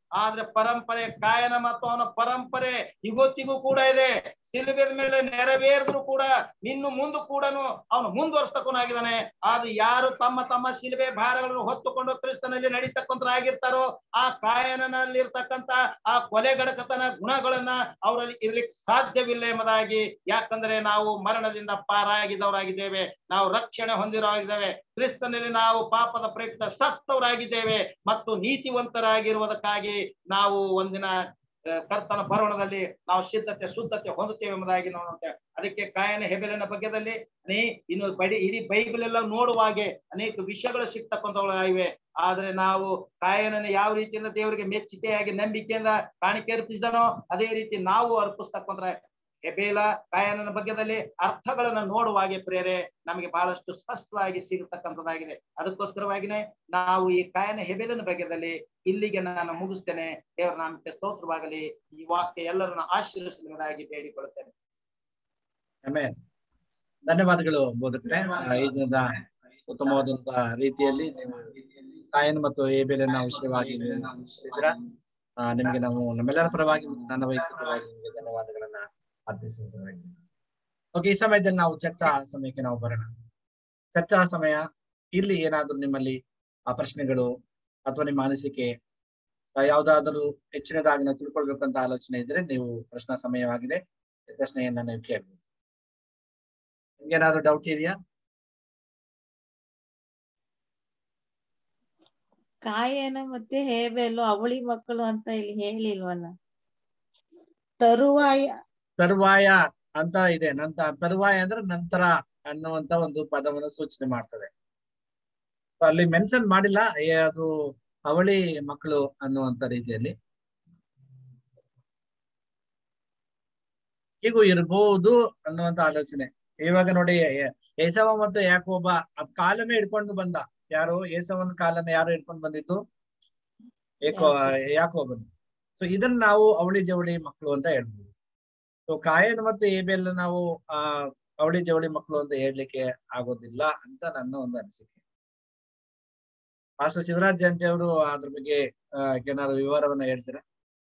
ಆದ್ರೆ ಪರಂಪರೆ ಕಾಯನ ಮತ್ತು ಅವನ ಪರಂಪರೆ ಇವತ್ತಿಗೂ ಕೂಡ ಇದೆ ಸಿಲುಬೆದ ಮೇಲೆ ನೆರವೇರಿದ್ರು ಕೂಡ ಇನ್ನು ಮುಂದೆ ಕೂಡ ಅವನು ಮುಂದುವರ್ಸ್ತಕ್ಕನಾಗಿದ್ದಾನೆ ಆದ್ರೆ ಯಾರು ತಮ್ಮ ತಮ್ಮ ಶಿಲುಬೆ ಭಾರಗಳನ್ನು ಹೊತ್ತುಕೊಂಡು ಕ್ರಿಸ್ತನಲ್ಲಿ ನಡೀತಕ್ಕಂಥರಾಗಿರ್ತಾರೋ ಆ ಕಾಯನಲ್ಲಿರ್ತಕ್ಕಂಥ ಆ ಕೊಲೆಗಡಕತನ ಗುಣಗಳನ್ನ ಅವರಲ್ಲಿ ಇರ್ಲಿಕ್ಕೆ ಸಾಧ್ಯವಿಲ್ಲ ಎಂಬುದಾಗಿ ಯಾಕಂದ್ರೆ ನಾವು ಮರಣದಿಂದ ಪಾರಾಗಿದ್ದವರಾಗಿದ್ದೇವೆ ನಾವು ರಕ್ಷಣೆ ಹೊಂದಿರೋಗಿದ್ದೇವೆ ಕ್ರಿಸ್ತನಲ್ಲಿ ನಾವು ಪಾಪದ ಪ್ರಯುಕ್ತ ಸತ್ತವರಾಗಿದ್ದೇವೆ ಮತ್ತು ನೀತಿವಂತರಾಗಿರುವುದಕ್ಕಾಗಿ ನಾವು ಒಂದಿನ ಆ, ಕರ್ತನ ಬರೋಣದಲ್ಲಿ ನಾವು ಸಿದ್ಧತೆ ಶುದ್ಧತೆ ಹೊಂದುತ್ತೇವೆ ಎಂಬುದಾಗಿ ನಾವು ನೋಡ್ತೇವೆ ಅದಕ್ಕೆ ಕಾಯನ ಹೆಬೆಲಿನ ಬಗ್ಗೆದಲ್ಲಿ ಅನೇ ಇನ್ನು ಬಡಿ ಇಡೀ ಬೈಬಲ್ ಎಲ್ಲ ನೋಡುವಾಗೆ ಅನೇಕ ವಿಷಯಗಳು ಸಿಗ್ತಕ್ಕಂಥವುಗಳಿವೆ ಆದ್ರೆ ನಾವು ಕಾಯನನ್ನ ಯಾವ ರೀತಿಯಿಂದ ದೇವರಿಗೆ ಮೆಚ್ಚುಗೆಯಾಗಿ ನಂಬಿಕೆಯಿಂದ ಕಾಣಿಕೆ ಅರ್ಪಿಸಿದನೋ ಅದೇ ರೀತಿ ನಾವು ಅರ್ಪಿಸ್ತಕ್ಕಂಥ ಹೆಬೇಲ ಕಾಯನನ ಬಗ್ಗೆದಲ್ಲಿ ಅರ್ಥಗಳನ್ನ ನೋಡುವಾಗೆ ಪ್ರೇರೆ ನಮಗೆ ಬಹಳಷ್ಟು ಸ್ಪಷ್ಟವಾಗಿ ಸಿಗತಕ್ಕಂಥದ್ದಾಗಿದೆ ಅದಕ್ಕೋಸ್ಕರವಾಗಿನೇ ನಾವು ಈ ಕಾಯನ ಹೆಬೇಲನ ಬಗ್ಗೆದಲ್ಲಿ ಇಲ್ಲಿಗೆ ನಾನು ಮುಗಿಸ್ತೇನೆ ದೇವರ ನಾಮಕ್ಕೆ ಸ್ತೋತ್ರವಾಗಲಿ ಈ ವಾಕ್ಯ ಎಲ್ಲರನ್ನ ಆಶೀರ್ವಿಸುವುದಾಗಿ ಬೇಡಿಕೊಳ್ಳುತ್ತೇನೆ ಆಮೇಲೆ ಧನ್ಯವಾದಗಳು ಬೋಧಕರೇ ಆ, ಈ ದಿನದ ಉತ್ತಮವಾದಂತ ರೀತಿಯಲ್ಲಿ ನೀವು ಕಾಯನ್ ಮತ್ತು ಏಬೇಲನ್ನ ವಿಷಯವಾಗಿ ನೀವು ತಿಳಿಸಿದ್ದೀರಾ. ಆ, ನಿಮಗೆ ನಾವು ನಮ್ಮೆಲ್ಲರ ಪರವಾಗಿ ಮತ್ತು ನನ್ನ ವೈಯಕ್ತಿಕವಾಗಿ ನಿಮಗೆ ಧನ್ಯವಾದಗಳನ್ನ ಅರ್ಪಿಸುವುದಾಗಿದೆ ಓಕೆ ಈ ಸಮಯದಲ್ಲಿ ನಾವು ಚರ್ಚಾ ಸಮಯಕ್ಕೆ ನಾವು ಬರೋಣ ಚರ್ಚಾ ಸಮಯ ಇಲ್ಲಿ ಏನಾದ್ರೂ ನಿಮ್ಮಲ್ಲಿ ಆ ಪ್ರಶ್ನೆಗಳು ಅಥವಾ ನಿಮ್ಮ ಅನಿಸಿಕೆ ಆ, ಯಾವ್ದಾದರೂ ಹೆಚ್ಚಿನದಾಗಿ ನಾವು ತಿಳ್ಕೊಳ್ಬೇಕಂತ ಆಲೋಚನೆ ಇದ್ರೆ ನೀವು ಪ್ರಶ್ನಾ ಸಮಯವಾಗಿದೆ ಈ ಪ್ರಶ್ನೆಯನ್ನ ನೀವು ಕೇಳ್ಬೋದು ನಿಮ್ಗೆ ಏನಾದ್ರು ಡೌಟ್ ಇದೆಯಾ ಕಾಯನ ಮತ್ತೆ ಹೇಬೆಲು ಅವಳಿ ಮಕ್ಕಳು ಅಂತ ಇಲ್ಲಿ ಹೇಳಿಲ್ವಲ್ಲ ತರುವಾಯ ತರುವಾಯ ಅಂತ ಇದೆ ನಂತರ ತರುವಾಯ ಅಂದ್ರೆ ನಂತರ ಅನ್ನುವಂತ ಒಂದು ಪದವನ್ನು ಸೂಚನೆ ಮಾಡ್ತದೆ So ಅಲ್ಲಿ ಮೆನ್ಷನ್ ಮಾಡಿಲ್ಲ ಏ, ಅದು ಅವಳಿ ಮಕ್ಕಳು ಅನ್ನುವಂತ ರೀತಿಯಲ್ಲಿ ಹೀಗೂ ಇರ್ಬೋದು ಅನ್ನುವಂತ ಆಲೋಚನೆ ಇವಾಗ ನೋಡಿ ಏ- ಏಸವ ಮತ್ತು ಯಾಕೋಬ ಅದ್ ಕಾಲನೇ ಹಿಡ್ಕೊಂಡು ಬಂದ ಯಾರು ಏಸವನ ಕಾಲನ್ನ ಯಾರು ಹಿಡ್ಕೊಂಡು ಬಂದಿದ್ದು ಏಕೋ ಯಾಕೋಬನ್ ಸೊ ಇದನ್ನ ನಾವು ಅವಳಿ ಜವಳಿ ಮಕ್ಕಳು ಅಂತ ಹೇಳ್ಬೋದು ಸೊ ಕಾಯನ್ ಮತ್ತು ಏಬೆಲ್ ನಾವು ಆ ಅವಳಿ ಜವಳಿ ಮಕ್ಕಳು ಅಂತ ಹೇಳ್ಲಿಕ್ಕೆ ಆಗೋದಿಲ್ಲ ಅಂತ ನನ್ನ ಒಂದು ಅನಿಸಿಕೆ ಪಾಸ್ಟರ್ ಶಿವರಾಜ್ ಜಯಂತಿ ಅವರು ಅದ್ರ ಬಗ್ಗೆ ಆ, ಏನಾದ್ರು ವಿವರವನ್ನ ಹೇಳ್ತೀರಾ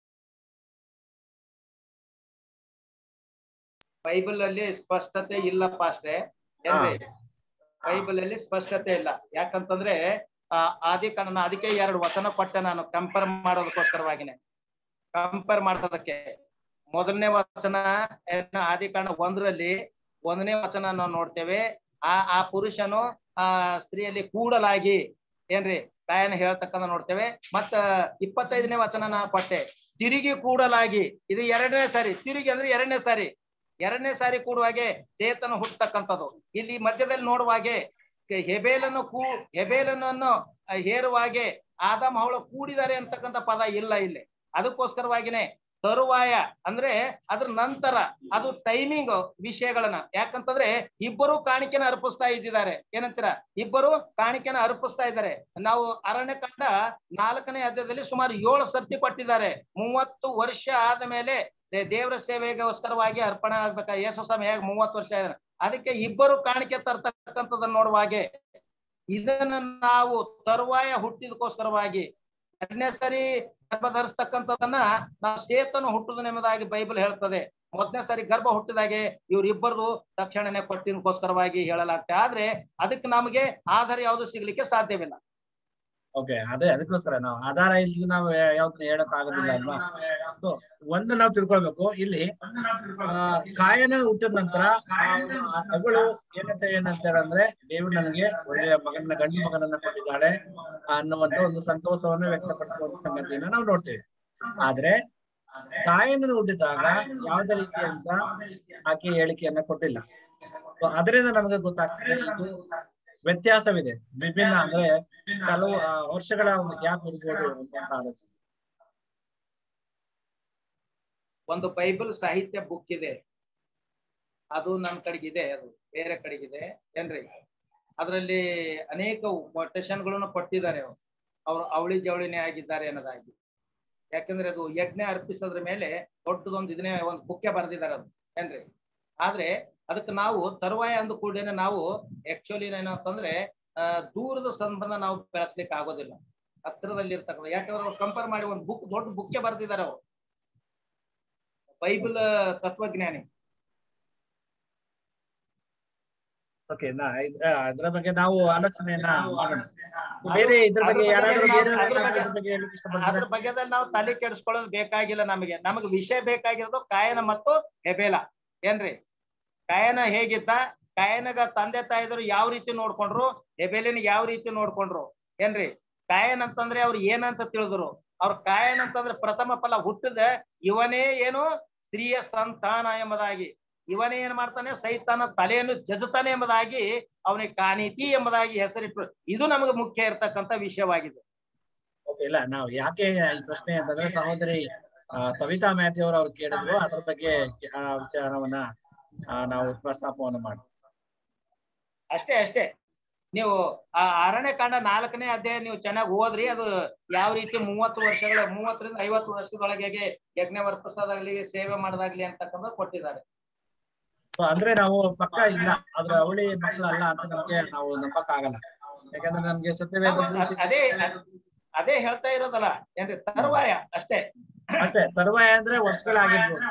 ಬೈಬಲ್ ಅಲ್ಲಿ ಸ್ಪಷ್ಟತೆ ಇಲ್ಲ ಪಾಸ್ಟ್ರೆ ಏನ್ರಿ ಬೈಬಲ್ ಅಲ್ಲಿ ಸ್ಪಷ್ಟತೆ ಇಲ್ಲ ಯಾಕಂತಂದ್ರೆ ಆ ಆದಿ ಕಾರಣ ಅದಕ್ಕೆ ಎರಡು ವಚನ ಕೊಟ್ಟೆ ನಾನು ಕಂಪೇರ್ ಮಾಡೋದಕ್ಕೋಸ್ಕರವಾಗಿನೇ ಕಂಪೇರ್ ಮಾಡೋದಕ್ಕೆ ಮೊದಲನೇ ವಚನ ಏನು ಆದಿ ಕಾರಣ ಒಂದರಲ್ಲಿ ಒಂದನೇ ವಚನ ನಾವು ನೋಡ್ತೇವೆ ಆ ಆ ಪುರುಷನು ಆ ಸ್ತ್ರೀಯಲ್ಲಿ ಕೂಡಲಾಗಿ ಏನ್ರಿ ಕಾಯನ ಹೇಳ್ತಕ್ಕಂಥ ನೋಡ್ತೇವೆ ಮತ್ತ ಇಪ್ಪತ್ತೈದನೇ ವಚನ ನಾನು ಕೊಟ್ಟೆ ತಿರುಗಿ ಕೂಡಲಾಗಿ ಇದು ಎರಡನೇ ಸಾರಿ ತಿರುಗಿ ಅಂದ್ರೆ ಎರಡನೇ ಸಾರಿ ಎರಡನೇ ಸಾರಿ ಕೂಡುವಾಗೆ ಸೇತನ ಹುಟ್ಟತಕ್ಕಂಥದ್ದು ಇಲ್ಲಿ ಮಧ್ಯದಲ್ಲಿ ನೋಡುವಾಗೆ ಕೆ- ಹೆಬೇಲನ್ನು ಕೂ ಹೆಬೇಲನನ್ನು ಆ, ಹೇರುವಾಗೆ ಆದಮ್ ಅವಳು ಕೂಡಿದ್ದಾರೆ ಅಂತಕ್ಕಂಥ ಪದ ಇಲ್ಲ ಇಲ್ಲಿ ಅದಕ್ಕೋಸ್ಕರವಾಗಿನೇ ತರುವಾಯ ಅಂದ್ರೆ ಅದ್ರ ನಂತರ ಅದು ಟೈಮಿಂಗ್ ವಿಷಯಗಳನ್ನ ಯಾಕಂತಂದ್ರೆ ಇಬ್ಬರು ಕಾಣಿಕೆನ ಅರ್ಪಿಸ್ತಾ ಇದ್ದಿದ್ದಾರೆ ಏನಂತೀರ ಇಬ್ಬರು ಕಾಣಿಕೆನ ಅರ್ಪಿಸ್ತಾ ಇದ್ದಾರೆ ನಾವು ಅರಣ್ಯಕಾಂಡ ನಾಲ್ಕನೇ ಅಧ್ಯಾಯದಲ್ಲಿ ಸುಮಾರು ಏಳು ಸರ್ತಿ ಕೊಟ್ಟಿದ್ದಾರೆ ಮೂವತ್ತು ವರ್ಷ ಆದ ಮೇಲೆ ದೇ- ದೇವರ ಸೇವೆಗೋಸ್ಕರವಾಗಿ ಅರ್ಪಣೆ ಆಗ್ಬೇಕ ಯೇಸು ಸ್ವಾಮಿ ಹೇಗೆ ಮೂವತ್ತು ವರ್ಷ ಇದಾರೆ ಅದಕ್ಕೆ ಇಬ್ಬರು ಕಾಣಿಕೆ ತರ್ತಕ್ಕಂಥದ್ದನ್ನ ನೋಡುವಾಗೆ ಇದನ್ನ ನಾವು ತರುವಾಯ ಹುಟ್ಟಿದಕ್ಕೋಸ್ಕರವಾಗಿ ಎರಡನೇ ಸರಿ ಗರ್ಭ ಧರಿಸ್ತಕ್ಕಂಥದನ್ನ ನಾವು ಸೇತನು ಹುಟ್ಟುದು ನೆಮ್ಮದಾಗಿ ಬೈಬಲ್ ಹೇಳ್ತದೆ ಮೊದಲನೇ ಸಾರಿ ಗರ್ಭ ಹುಟ್ಟಿದಾಗೆ ಇವ್ರಿಬ್ಬರು ತಕ್ಷಣನೇ ಕೊಟ್ಟಿನಕ್ಕೋಸ್ಕರವಾಗಿ ಹೇಳಲಾಗ್ತದೆ ಆದ್ರೆ ಅದಕ್ಕೆ ನಮಗೆ ಆಧಾರ ಯಾವುದು ಸಿಗ್ಲಿಕ್ಕೆ ಸಾಧ್ಯವಿಲ್ಲ ಓಕೆ ಅದೇ ಅದಕ್ಕೋಸ್ಕರ ನಾವು ಆಧಾರ ಇಲ್ಲಿ ನಾವು ಯಾವ್ದನ್ನ ಹೇಳಕ್ ಆಗೋದಿಲ್ಲ ಅಲ್ವಾ So, ಒಂದು ನಾವು ತಿಳ್ಕೊಳ್ಬೇಕು ಇಲ್ಲಿ ಆ, ಕಾಯನ ಹುಟ್ಟಿದ ನಂತರ ಅವಳು ಏನಂತ ಏನಂತಾರೆ ಅಂದ್ರೆ ದೇವ್ರು ನನಗೆ ಒಳ್ಳೆಯ ಮಗನ ಗಂಡು ಮಗನನ್ನ ಕೊಟ್ಟಿದ್ದಾಳೆ ಅನ್ನುವಂತ ಒಂದು ಸಂತೋಷವನ್ನು ವ್ಯಕ್ತಪಡಿಸುವಂತ ಸಂಗತಿಯನ್ನ ನಾವು ನೋಡ್ತೇವೆ ಆದ್ರೆ ಕಾಯನ ಹುಟ್ಟಿದಾಗ ಯಾವುದೇ ರೀತಿಯಂತ ಆಕೆ ಹೇಳಿಕೆಯನ್ನ ಕೊಟ್ಟಿಲ್ಲ So, ಅದರಿಂದ ನಮಗೆ ಗೊತ್ತಾಗ್ತದೆ ಇದು ವ್ಯತ್ಯಾಸವಿದೆ ವಿಭಿನ್ನ ಅಂದ್ರೆ ಕೆಲವು ಆ, ವರ್ಷಗಳ ಒಂದು ಗ್ಯಾಪ್ ಇರ್ಬೋದು ಅಂತ ಆಲೋಚನೆ ಒಂದು ಬೈಬಲ್ ಸಾಹಿತ್ಯ ಬುಕ್ ಇದೆ ಅದು ನಮ್ ಕಡೆಗಿದೆ ಅದು ಬೇರೆ ಕಡೆಗಿದೆ ಏನ್ರಿ ಅದರಲ್ಲಿ ಅನೇಕ ಕೊಟೇಶನ್ಗಳನ್ನು ಕೊಟ್ಟಿದ್ದಾರೆ ಅವ್ರು ಅವ್ರು ಅವಳಿ ಜವಳಿನೇ ಆಗಿದ್ದಾರೆ ಅನ್ನೋದಾಗಿ ಯಾಕಂದ್ರೆ ಅದು ಯಜ್ಞ ಅರ್ಪಿಸೋದ್ರ ಮೇಲೆ ದೊಡ್ಡದೊಂದು ಇದನ್ನೇ ಒಂದು ಬುಕ್ಕೆ ಬರೆದಿದ್ದಾರೆ ಅದು ಏನ್ರಿ ಆದ್ರೆ ಅದಕ್ಕೆ ನಾವು ತರುವಾಯ ಅಂದ ಕೂಡಲೇ ನಾವು ಆಕ್ಚುಲಿ ಏನಂತಂದ್ರೆ ಆ, ದೂರದ ಸಂಬಂಧ ನಾವು ಬೆಳೆಸ್ಲಿಕ್ಕೆ ಆಗೋದಿಲ್ಲ ಹತ್ತಿರದಲ್ಲಿ ಇರ್ತಕ್ಕಂಥ ಯಾಕಂದ್ರೆ ಅವ್ರು ಕಂಪೇರ್ ಮಾಡಿ ಒಂದು ಬುಕ್ ದೊಡ್ಡ ಬುಕ್ಕೆ ಬರ್ದಿದ್ದಾರೆ ಅವ್ರು ಬೈಬಲ್ ತತ್ವಜ್ಞಾನಿ ಓಕೆ ನಾ ಇದ್- ಆ, ಅದ್ರ ಬಗ್ಗೆ ನಾವು ಆಲೋಚನೆಯನ್ನ ಮಾಡೋಣ ಬೇರೆ ಇದ್ರ ಬಗ್ಗೆ ಯಾರಾದ್ರೂ ಬೇರೆ ಅದ್ರ ಬಗ್ಗೆ- ಇದ್ರ ಬಗ್ಗೆ ಹೇಳಲಿಕ್ಕೆ ಇಷ್ಟಪಡ್ತಾರೆ ಅದ್ರ ಬಗ್ಗೆದಲ್ಲಿ ನಾವು ತಲೆ ಕೆಡಿಸ್ಕೊಳ್ಳೋದು ಬೇಕಾಗಿಲ್ಲ ನಮಗೆ ನಮಗೆ ವಿಷಯ ಬೇಕಾಗಿರೋದು ಕಾಯನ ಮತ್ತು ಹೆಬೇಲ ಏನ್ರಿ ಕಾಯನ ಹೇಗಿದ್ದ ಕಾಯನಗ ತಂದೆ ತಾಯಿದ್ರು ಯಾವ ರೀತಿ ನೋಡ್ಕೊಂಡ್ರು ಹೆಬೇಲಿನ ಯಾವ ರೀತಿ ನೋಡ್ಕೊಂಡ್ರು ಏನ್ರಿ ಕಾಯನ್ ಅಂತಂದ್ರೆ ಅವ್ರು ಏನಂತ ತಿಳಿದ್ರು ಅವ್ರ ಕಾಯನ್ ಅಂತಂದ್ರೆ ಪ್ರಥಮ ಫಲ ಹುಟ್ಟದ ಇವನೇ ಏನು ಸ್ತ್ರೀಯ ಸಂತಾನ ಎಂಬುದಾಗಿ ಇವನೇ ಏನ್ ಮಾಡ್ತಾನೆ ಸೈತಾನ ತಲೆಯನ್ನು ಜಜತಾನೆ ಎಂಬುದಾಗಿ ಅವನಿಗೆ ಕಾನೀತಿ ಎಂಬುದಾಗಿ ಹೆಸರಿಟ್ಟು ಇದು ನಮಗೆ ಮುಖ್ಯ ಇರ್ತಕ್ಕಂಥ ವಿಷಯವಾಗಿದೆ ಓಕೆ ಇಲ್ಲ ನಾವು ಯಾಕೆ ಈ ಪ್ರಶ್ನೆ ಅಂತಂದ್ರೆ ಸಹೋದರಿ ಆ, ಸವಿತಾ ಮ್ಯಾಥ್ಯೂ ಅವರು ಅವ್ರು ಕೇಳಿದ್ರು ಅದ್ರ ಬಗ್ಗೆ ಆ ವಿಚಾರವನ್ನ ಆ, ನಾವು ಪ್ರಸ್ತಾಪವನ್ನು ಮಾಡಿ ಅಷ್ಟೇ ಅಷ್ಟೇ ನೀವು ಆ ಅರಣ್ಯಕಾಂಡ ನಾಲ್ಕನೇ ಅಧ್ಯಾಯ ನೀವು ಚೆನ್ನಾಗಿ ಓದ್ರಿ ಅದು ಯಾವ ರೀತಿ ಮೂವತ್ತು ವರ್ಷಗಳ ಮೂವತ್ತರಿಂದ ಐವತ್ತು ವರ್ಷದೊಳಗೆ ಯಜ್ಞವರ ಪ್ರಸಾದಾಗ್ಲಿ ಸೇವೆ ಮಾಡೋದಾಗ್ಲಿ ಅಂತಕ್ಕಂಥ ಕೊಟ್ಟಿದ್ದಾರೆ So ಅಂದ್ರೆ ನಾವು ಪಕ್ಕ ಇಲ್ಲ ಅದ್ರ ಅವಳಿ ಮಕ್ಕಳು ಅಲ್ಲ ಅಂತ ನಮ್ಗೆ ನಾವು ನಂಬಕ್ ಆಗಲ್ಲ ಯಾಕಂದ್ರೆ ನಮ್ಗೆ ಸತ್ಯವೇದ ನಾವು ಅದ್- ಅದೇ ಅದೇ ಹೇಳ್ತಾ ಇರೋದಲ್ಲ ಏನ್ರಿ ತರುವಾಯ ಅಷ್ಟೇ ಅಷ್ಟೇ ತರುವಾಯ ಅಂದ್ರೆ ವರ್ಷಗಳಾಗಿರ್ಬೋದು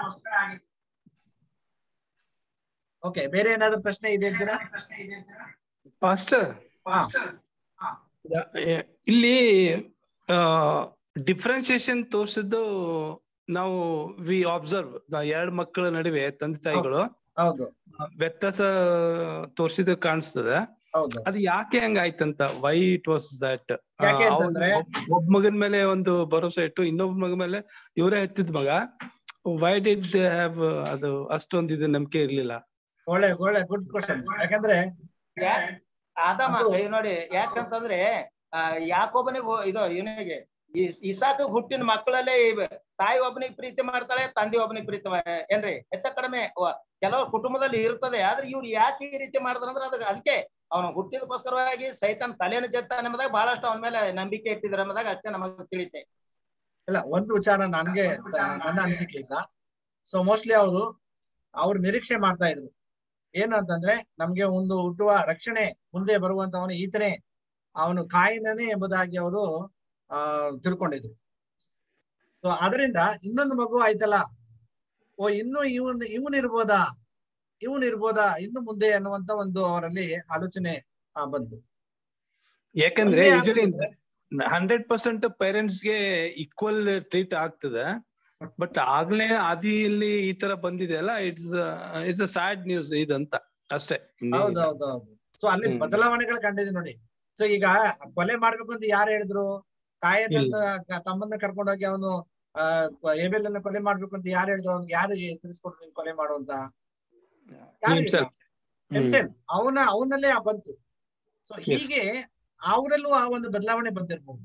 ಓಕೆ ಬೇರೆ ಏನಾದ್ರು ಪ್ರಶ್ನೆ ಇದೆ ಇದ್ದೀರಾ ಪಾಸ್ಟರ್ ಹಾ ಎ- ಇಲ್ಲಿ ಡಿಫ್ರೆನ್ಸಿಯೇಷನ್ ತೋರಿಸಿದ್ದು ನಾವು ವಿ ಅಬ್ಸರ್ವ್ ಎರಡು ಮಕ್ಕಳ ನಡುವೆ ತಂದೆ ತಾಯಿಗಳು ಹೌದು ಆ, ವ್ಯತ್ಯಾಸ ತೋರಿಸಿದ ಕಾಣಿಸ್ತದೆ ಹೌದು ಅದು ಯಾಕೆ ಹಂಗಾಯ್ತಂತ ವೈ ಇಟ್ ವಾಸ್ ದಟ್ ಯಾಕೆ ಅಂತಂದ್ರೆ- ಒಬ್ಬ ಮಗನ ಮೇಲೆ ಒಂದು ಭರೋಸೆ ಇಟ್ಟು ಇನ್ನೊಬ್ಬ ಮಗ ಮೇಲೆ ಇವರೇ ಎತ್ತಿದ ಮಗ ವೈ ಡಿಡ್ ದೇ ಹ್ಯಾವ್ ಅದು ಅಷ್ಟೊಂದು ಇದು ನಂಬಿಕೆ ಇರ್ಲಿಲ್ಲ ಒಳ್ಳೆ ಒಳ್ಳೆ ಗುಡ್ ಕ್ವಶನ್ ಯಾಕಂದ್ರೆ ಯಾ- ಆದಾಮ ಅದು- ಇದು ನೋಡಿ ಯಾಕಂತಂದ್ರೆ ಆ ಯಾಕೊಬ್ಬನಿಗೆ ಹೋ- ಇದು ಇವನಿಗೆ ಇಸಾಕ ಹುಟ್ಟಿನ ಮಕ್ಕಳಲ್ಲೇ ಇವ್- ತಾಯಿ ಒಬ್ಬನಿಗೆ ಪ್ರೀತಿ ಮಾಡ್ತಾಳೆ ತಂದೆ ಒಬ್ಬನಿಗೆ ಪ್ರೀತಿ ಮಾ- ಏನ್ರಿ ಹೆಚ್ಚ ಕಡಿಮೆ ವ- ಕೆಲವ್ರ ಕುಟುಂಬದಲ್ಲಿ ಇರ್ತದೆ ಆದ್ರೆ ಇವ್ರು ಯಾಕೆ ಈ ರೀತಿ ಮಾಡಿದ್ರಂದ್ರೆ ಅದಕ್ಕೆ ಅದಕ್ಕೆ ಅವನು ಹುಟ್ಟಿದಕ್ಕೋಸ್ಕರವಾಗಿ ಸೈತಾನ್ ತಲೆಯನ್ನು ಜೆತ್ತಾನ ಎಂಬುದಾಗ ಬಹಳಷ್ಟು ಅವನ ಮೇಲೆ ನಂಬಿಕೆ ಇಟ್ಟಿದ್ರ ಎಂಬುದಾಗ ಅಷ್ಟೇ ನಮಗೆ ತಿಳಿತೆ ಇಲ್ಲ ಒಂದು ವಿಚಾರ ನನ್ಗೆ ತ- ನನ್ನ ಅನಿಸಿಕೆಯಿಂದ ಸೊ ಮೋಸ್ಟ್ಲಿ ಅವರು ಅವ್ರು ನಿರೀಕ್ಷೆ ಮಾಡ್ತಾ ಇದ್ರು ಏನಂತಂದ್ರೆ ನಮ್ಗೆ ಒಂದು ಹುಟ್ಟುವ ರಕ್ಷಣೆ ಮುಂದೆ ಬರುವಂತವನು ಈತನೇ ಅವನು ಕಾಯಿನನೇ ಎಂಬುದಾಗಿ ಅವರು ಆ ತಿಳ್ಕೊಂಡಿದ್ರು ಸೊ ಅದರಿಂದ ಇನ್ನೊಂದು ಮಗು ಆಯ್ತಲ್ಲ ಓ ಇನ್ನು ಇವನ್ ಇವನ್ ಇರ್ಬೋದಾ ಇವನ್ ಇರ್ಬೋದಾ ಇನ್ನು ಮುಂದೆ ಅನ್ನುವಂತ ಒಂದು ಅವರಲ್ಲಿ ಆಲೋಚನೆ ಆ, ಬಂತು ಯಾಕಂದ್ರೆ ಒಂದೇ ಯೂಶಲಿ ಆಗ್ಬಿಟ್ಟಿದ್ರೆ, ಹಂಡ್ರೆಡ್ ಪರ್ಸೆಂಟ್ ಪೇರೆಂಟ್ಸ್ಗೆ ಈಕ್ವಲ್ ಟ್ರೀಟ್ ಆಗ್ತದೆ ಬಟ್ ಆಗ್ಲೇ ಆದಿಯಲ್ಲಿ ಈ ತರ ಬಂದಿದೆಯಲ್ಲ it's it's a sad news ಇದಂತ ಅಷ್ಟೇ ಇನ್ನೇನಿಲ್ಲ. ಹೌದು ಹೌದು ಹೌದು ಸೊ ಅಲ್ಲಿ ಹ್ಮ್. ಬದಲಾವಣೆಗಳು ಕಂಡಿದೆ ನೋಡಿ ಸೊ ಈಗ ಕೊಲೆ ಮಾಡ್ಬೇಕು ಅಂತ ಯಾರು ಹೇಳಿದ್ರು ಕಾಯದ ತಮ್ಮನ್ನ ಕರ್ಕೊಂಡೋಗಿ ಅವನು ಆ ಏಬೆಲ್ ಕೊಲೆ ಮಾಡ್ಬೇಕು ಅಂತ ಯಾರು ಹೇಳಿದ್ರು ಅವ್ನು ಯಾರು ತಿಳಿಸ್ಕೊಟ್ರು ನೀನ್ ಕೊಲೆ ಮಾಡು ಅಂತ ಯಾರು himself. ಹ್ಮ್. Himself. ಅವನ ಅವನಲ್ಲೇ ಆ ಬಂತು ಸೊ Yes. ಹೀಗೆ ಅವರಲ್ಲೂ ಆ ಒಂದು ಬದಲಾವಣೆ ಬಂದಿರ್ಬೋದು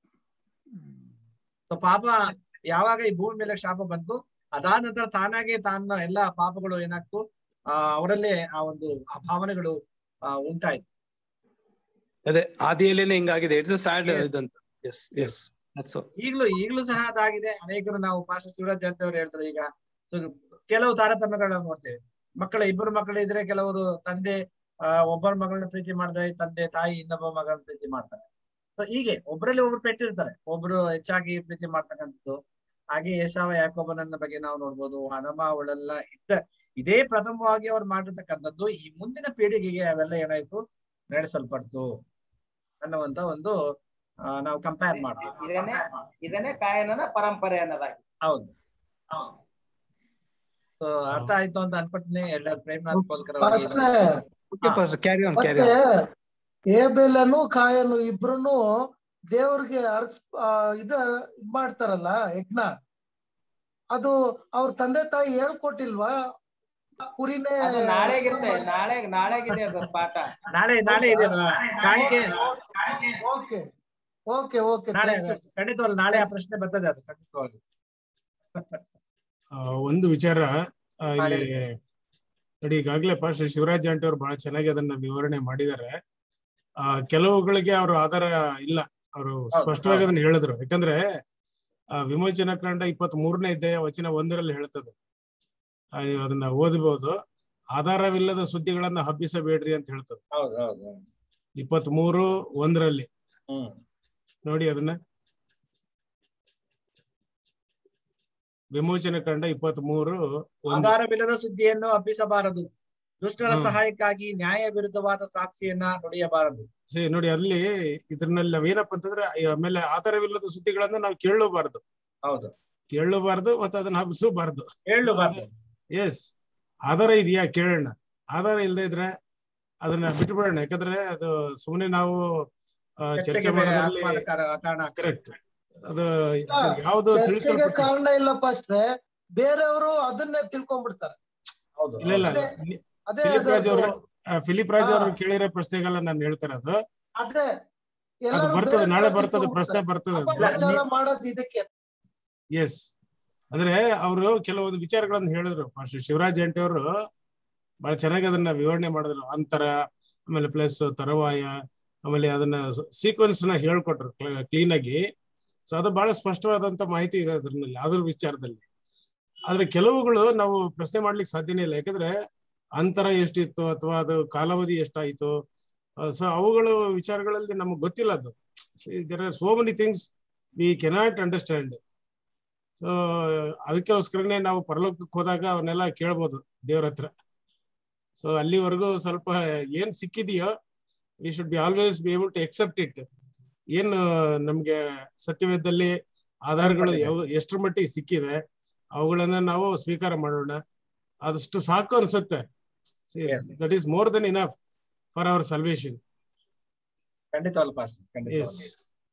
ಸೊ ಪಾಪ ಯಾವಾಗ ಈ ಭೂಮಿ ಮೇಲೆ ಶಾಪ ಬಂತು ಅದಾದ ನಂತರ ತಾನಾಗೆ ತನ್ನ ಎಲ್ಲ ಪಾಪಗಳು ಏನಾಗ್ತು ಆ ಅವರಲ್ಲೇ ಆ ಒಂದು ಆ ಭಾವನೆಗಳು ಆ ಉಂಟಾಯ್ತು ಅದೇ ಆದಿಯಲ್ಲೇನೆ ಹಿಂಗಾಗಿದೆ ಇಟ್ಸ್ ಅ ಸ್ಯಾಡ್ Yes. ಇದಂತ ಎಸ್ ಎಸ್ ದಟ್ಸ್ ಈಗಲೂ ಈಗಲೂ ಸಹ ಅದಾಗಿದೆ ಅನೇಕರು ನಾವು ಪಾಶ ಶಿವರಾಜ್ ಜಯಂತಿ ಅವರು ಹೇಳ್ತಾರೆ ಈಗ So, ಕೆಲವು ತಾರತಮ್ಯಗಳನ್ನ ನೋಡ್ತೇವೆ ಮಕ್ಕಳ ಇಬ್ಬರು ಮಕ್ಕಳು ಇದ್ರೆ ಕೆಲವರು ತಂದೆ ಆ ಒಬ್ಬರ ಮಗಳನ್ನ ಪ್ರೀತಿ ಮಾಡಿದ್ರೆ ತಂದೆ ತಾಯಿ ಇನ್ನೊಬ್ಬ ಮಗಳನ್ನ ಪ್ರೀತಿ ಮಾಡ್ತಾರೆ ಸೊ ಹೀಗೆ ಒಬ್ಬರಲ್ಲಿ ಒಬ್ರು ಪೆಟ್ಟಿರ್ತಾರೆ ಒಬ್ರು ಹೆಚ್ಚಾಗಿ ಪ್ರೀತಿ ಮಾಡ್ತಕ್ಕಂಥದ್ದು ಹಾಗೆ ಯಶಾವ ಯಾಕೋಬನನ್ನ ಬಗ್ಗೆ ನಾವು ನೋಡ್ಬೋದು ಹನಮ ಅವಳೆಲ್ಲ ಇದ್ದ ಇದೇ ಪ್ರಥಮವಾಗಿ ಅವ್ರು ಮಾಡಿರ್ತಕ್ಕಂಥದ್ದು ಈ ಮುಂದಿನ ಪೀಳಿಗೆಗೆ ಅವೆಲ್ಲ ಏನಾಯ್ತು ನಡೆಸಲ್ಪಡ್ತು ಅನ್ನುವಂತ ಒಂದು ಆ, ನಾವು ಕಂಪೇರ್ ಮಾಡ್ತೀವಿ ಇದನ್ನೇ ಇದನ್ನೇ ಕಾಯನನ ಪರಂಪರೆ ಅನ್ನೋದಾಗಿ ಹೌದು ಸೊ ಅರ್ಥ ಆಯ್ತು ಅಂತ ಅನ್ಕೊಳ್ತೀನಿ ಎಲ್ಲರೂ ಪ್ರೇಮನಾಥ್ ಕೋಲ್ಕರ್ ಪಾಸ್ಟ್ರೆ okay pass carry on carry ಮತ್ತೆ ಆನ್ ಏಬೆಲನು ಕಾಯನು ಇಬ್ರುನು ದೇವ್ರಿಗೆ ಅರ್ಸ್ ಆ, ಇದ ಇದ್ ಮಾಡ್ತಾರಲ್ಲ ಯಜ್ಞ ಅದು ಅವ್ರ ತಂದೆ ತಾಯಿ ಹೇಳ್ಕೊಟ್ಟಿಲ್ವಾ ಕುರಿನೇ ಅದು ನಾಳೆಗಿರುತ್ತೆ ನಾಳೆ ನಾಳೆಗಿದೆ ಅದು ಪಾಠ ನಾಳೆ ನಾಳೆ ಇದೆ ಅಲ್ವಾ? ಕಾಣಿಕೆ ಓಕೆ ಓಕೆ ಓಕೆ ನಾಳೆ ಖಂಡಿತವಾಗ್ಲು ನಾಳೆ ಆ ಪ್ರಶ್ನೆ ಬರ್ತದೆ ಅದು ಖಂಡಿತವಾಗಿ ಆ, ಒಂದು ವಿಚಾರ ಆ, ಇಲ್ಲಿ ಹೇಳಿ. ನೋಡಿ ಈಗಾಗ್ಲೇ ಪಾಸ್ಟ್ ಶಿವರಾಜ್ ಅಂಟಿ ಅವ್ರು ಬಹಳ ಚೆನ್ನಾಗಿ ಅದನ್ನ ವಿವರಣೆ ಮಾಡಿದ್ದಾರೆ ಆ ಕೆಲವುಗಳಿಗೆ ಅವ್ರ ಆಧಾರ ಇಲ್ಲ ಅವರು ಸ್ಪಷ್ಟವಾಗಿ ಹೌದು. ಅದನ್ನ ಹೇಳಿದ್ರು ಯಾಕಂದ್ರೆ ಆ ವಿಮೋಚನ ಕಂಡ ಇಪ್ಪತ್ತ್ ಮೂರನೇ ಅಧ್ಯಾಯ ವಚನ ಒಂದರಲ್ಲಿ ಹೇಳ್ತದೆ ಆ, ನೀವು ಅದನ್ನ ಓದಬಹುದು ಆಧಾರವಿಲ್ಲದ ಸುದ್ದಿಗಳನ್ನ ಹಬ್ಬಿಸಬೇಡ್ರಿ ಅಂತ ಹೇಳ್ತದೆ ಹೌದು ಹೌದು ಇಪ್ಪತ್ತ್ ಮೂರು ಒಂದರಲ್ಲಿ ಹ್ಮ್ ನೋಡಿ ಅದನ್ನ ವಿಮೋಚನೆ ಕಂಡ ಇಪ್ಪತ್ತ್ ಮೂರು ಒಂದು ಆಧಾರವಿಲ್ಲದ ಸುದ್ದಿಯನ್ನು ಹಬ್ಬಿಸಬಾರದು ದುಷ್ಟರ ಹ್ಮ್. ಸಹಾಯಕ್ಕಾಗಿ ನ್ಯಾಯ ವಿರುದ್ಧವಾದ ಸಾಕ್ಷಿಯನ್ನ ನುಡಿಯಬಾರದು ಸರಿ ನೋಡಿ ಅಲ್ಲಿ ಇದ್ರಲ್ಲಿ ನಾವೇನಪ್ಪ ಅಂತಂದ್ರೆ ಈ ಆಮೇಲೆ ಆಧಾರವಿಲ್ಲದ ಸುದ್ದಿಗಳನ್ನ ನಾವು ಕೇಳಬಾರ್ದು ಹೌದು ಕೇಳಬಾರ್ದು ಮತ್ತೆ ಅದನ್ನ ಹಬ್ಬಿಸಬಾರ್ದು ಹೇಳಬಾರ್ದು ಎಸ್ ಆಧಾರ ಇದೆಯಾ ಕೇಳೋಣ ಆಧಾರ ಇಲ್ಲದೆ ಇದ್ರೆ ಅದನ್ನ ಬಿಟ್ಬಿಡೋಣ ಯಾಕಂದ್ರೆ ಅದು ಸುಮ್ಮನೆ ನಾವು ಆ, ಚರ್ಚೆ ಚರ್ಚೆಗೆ ಮಾಡೋದ್ರಲ್ಲಿ ಆಸ್ಪದ ಕಾರ- ಕಾರಣ ಆಗ್ತದೆ. ಕರೆಕ್ಟ್ ಅದು ಯಾವ್ದು ಚರ್ಚೆಗೆ ತಿಳಿಸಲ್ಪಟ್ಟ ಕಾರಣ ಇಲ್ಲ ಪಾಸ್ಟ್ರೆ ಬೇರೆಯವರು ಅದನ್ನೇ ತಿಳ್ಕೊಂಡ್ಬಿಡ್ತಾರೆ ಹೌದು ಇಲ್ಲ ಇಲ್ಲ ಇಲ್ಲ ಅದೇ- ಅದೇ ಫಿಲಿಪ್ ರಾಜ್ ಅದರದ್ದು- ಅವರು ಆ, ಫಿಲಿಪ್ ರಾಜ್ ಹಾ. ಅವರು ಕೇಳಿರೋ ಪ್ರಶ್ನೆಗೆಲ್ಲ ನಾನು ಹೇಳ್ತಿರೋದು ಅದೇ ಅದು ಎಲ್ಲರೂ ಬರ್ತದೆ ಬೇರೆ ನಾಳೆ ಕಡೆ ಬರ್ತದೆ ಪ್ರಶ್ನೆ ತಿಳ್ಕೊಂಡ್ಬಿಡ್ತಾರೆ. ಬರ್ತದೆ ಅಪಪ್ರಚಾರ ಮಾಡೋದು ಇದಕ್ಕೆ ಎಸ್ ಅಂದ್ರೆ ಅವರು ಕೆಲವೊಂದು ವಿಚಾರಗಳನ್ನ ಹೇಳಿದ್ರು ಮಾಸ್ಟರ್ ಶಿವರಾಜ್ ಜಂಟಿ ಅವರು ಬಹಳ ಚೆನ್ನಾಗಿ ಅದನ್ನ ವಿವರಣೆ ಮಾಡಿದ್ರು ಅಂತರ ಆಮೇಲೆ ಪ್ಲಸ್ ತರವಾಯ ಆಮೇಲೆ ಅದನ್ನ ಸೀಕ್ವೆನ್ಸ್ ನ ಹೇಳ್ಕೊಟ್ರು ಕ್ಲೀನ್ ಆಗಿ ಸೊ ಅದು ಬಹಳ ಸ್ಪಷ್ಟವಾದಂತ ಮಾಹಿತಿ ಇದೆ ಅದ್ರಲ್ಲಿ ಅದ್ರ ವಿಚಾರದಲ್ಲಿ ಆದ್ರೆ ಕೆಲವುಗಳು ನಾವು ಪ್ರಶ್ನೆ ಮಾಡ್ಲಿಕ್ಕೆ ಸಾಧ್ಯನೇ ಇಲ್ಲ ಯಾಕಂದ್ರೆ ಅಂತರ ಎಷ್ಟಿತ್ತು ಅಥವಾ ಅದು ಕಾಲಾವಧಿ ಎಷ್ಟಾಯ್ತು ಸೊ ಅವುಗಳು ವಿಚಾರಗಳಲ್ಲಿ ನಮಗೆ ಗೊತ್ತಿಲ್ಲ ಅದು there are so many things we cannot understand so ಅದಕ್ಕೋಸ್ಕರನೇ ನಾವು ಪರಲೋಕಕ್ಕೆ ಹೋದಾಗ ಅವನ್ನೆಲ್ಲ ಕೇಳ್ಬೋದು ದೇವ್ರ ಹತ್ರ ಸೊ ಅಲ್ಲಿವರೆಗೂ ಸ್ವಲ್ಪ ಏನ್ ಸಿಕ್ಕಿದೆಯೋ we should be always be able to accept it ಏನು ನಮ್ಗೆ ಸತ್ಯವೇದದಲ್ಲಿ ಆಧಾರಗಳು ಯಾವ ಎಷ್ಟರ ಮಟ್ಟಿಗೆ ಸಿಕ್ಕಿದೆ ಅವುಗಳನ್ನ ನಾವು ಸ್ವೀಕಾರ ಮಾಡೋಣ ಅದಷ್ಟು ಸಾಕು ಅನ್ಸುತ್ತೆ Yes. That is more than enough for our salvation ಖಂಡಿತವಲ್ಲ ಪಾಸ್ಟರ್ ಎಸ್ ಖಂಡಿತವಾಗಿ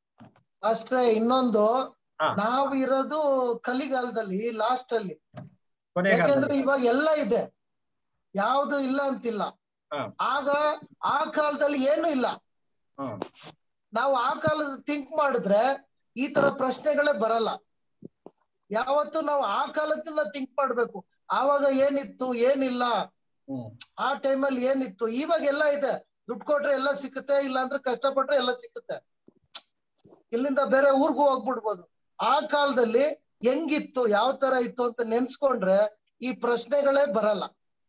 ಅಷ್ಟೇ ಇನ್ನೊಂದು ಹಾ. ನಾವು ಇರೋದು ಕಲಿಗಾಲದಲ್ಲಿ ಲಾಸ್ಟ್ ಅಲ್ಲಿ ಕೊನೆಯ ಯಾಕೆಂದ್ರೆ ಕಾಲದಲ್ಲಿ. ಇವಾಗ ಎಲ್ಲ ಇದೆ ಯಾವ್ದು ಇಲ್ಲ ಅಂತಿಲ್ಲ ಹಾ. ಆಗ ಆ ಕಾಲದಲ್ಲಿ ಏನು ಇಲ್ಲ ಹ್ಮ್ ನಾವು ಆ ಕಾಲದ ಥಿಂಕ್ ಮಾಡಿದ್ರೆ ಈ ತರ ಪ್ರಶ್ನೆಗಳೇ ಬರಲ್ಲ ಯಾವತ್ತು ನಾವು ಆ ಕಾಲದನ್ನ ಥಿಂಕ್ ಮಾಡ್ಬೇಕು ಆವಾಗ ಏನಿತ್ತು ಏನಿಲ್ಲ ಹ್ಮ್ ಆ ಟೈಮಲ್ಲಿ ಏನಿತ್ತು ಇವಾಗ ಎಲ್ಲ ಇದೆ ದುಡ್ಡು ಕೊಟ್ರೆ ಎಲ್ಲ ಸಿಕ್ಕುತ್ತೆ ಇಲ್ಲ ಅಂದ್ರೆ ಕಷ್ಟಪಟ್ರೆ ಎಲ್ಲ ಸಿಕ್ಕುತ್ತೆ ಇಲ್ಲಿಂದ ಬೇರೆ ಊರ್ಗೂ ಹೋಗ್ಬಿಡ್ಬೋದು ಆ ಕಾಲದಲ್ಲಿ ಹೆಂಗಿತ್ತು ಯಾವ ತರ ಇತ್ತು ಅಂತ ನೆನ್ಸ್ಕೊಂಡ್ರೆ ಈ ಪ್ರಶ್ನೆಗಳೇ ಬರಲ್ಲ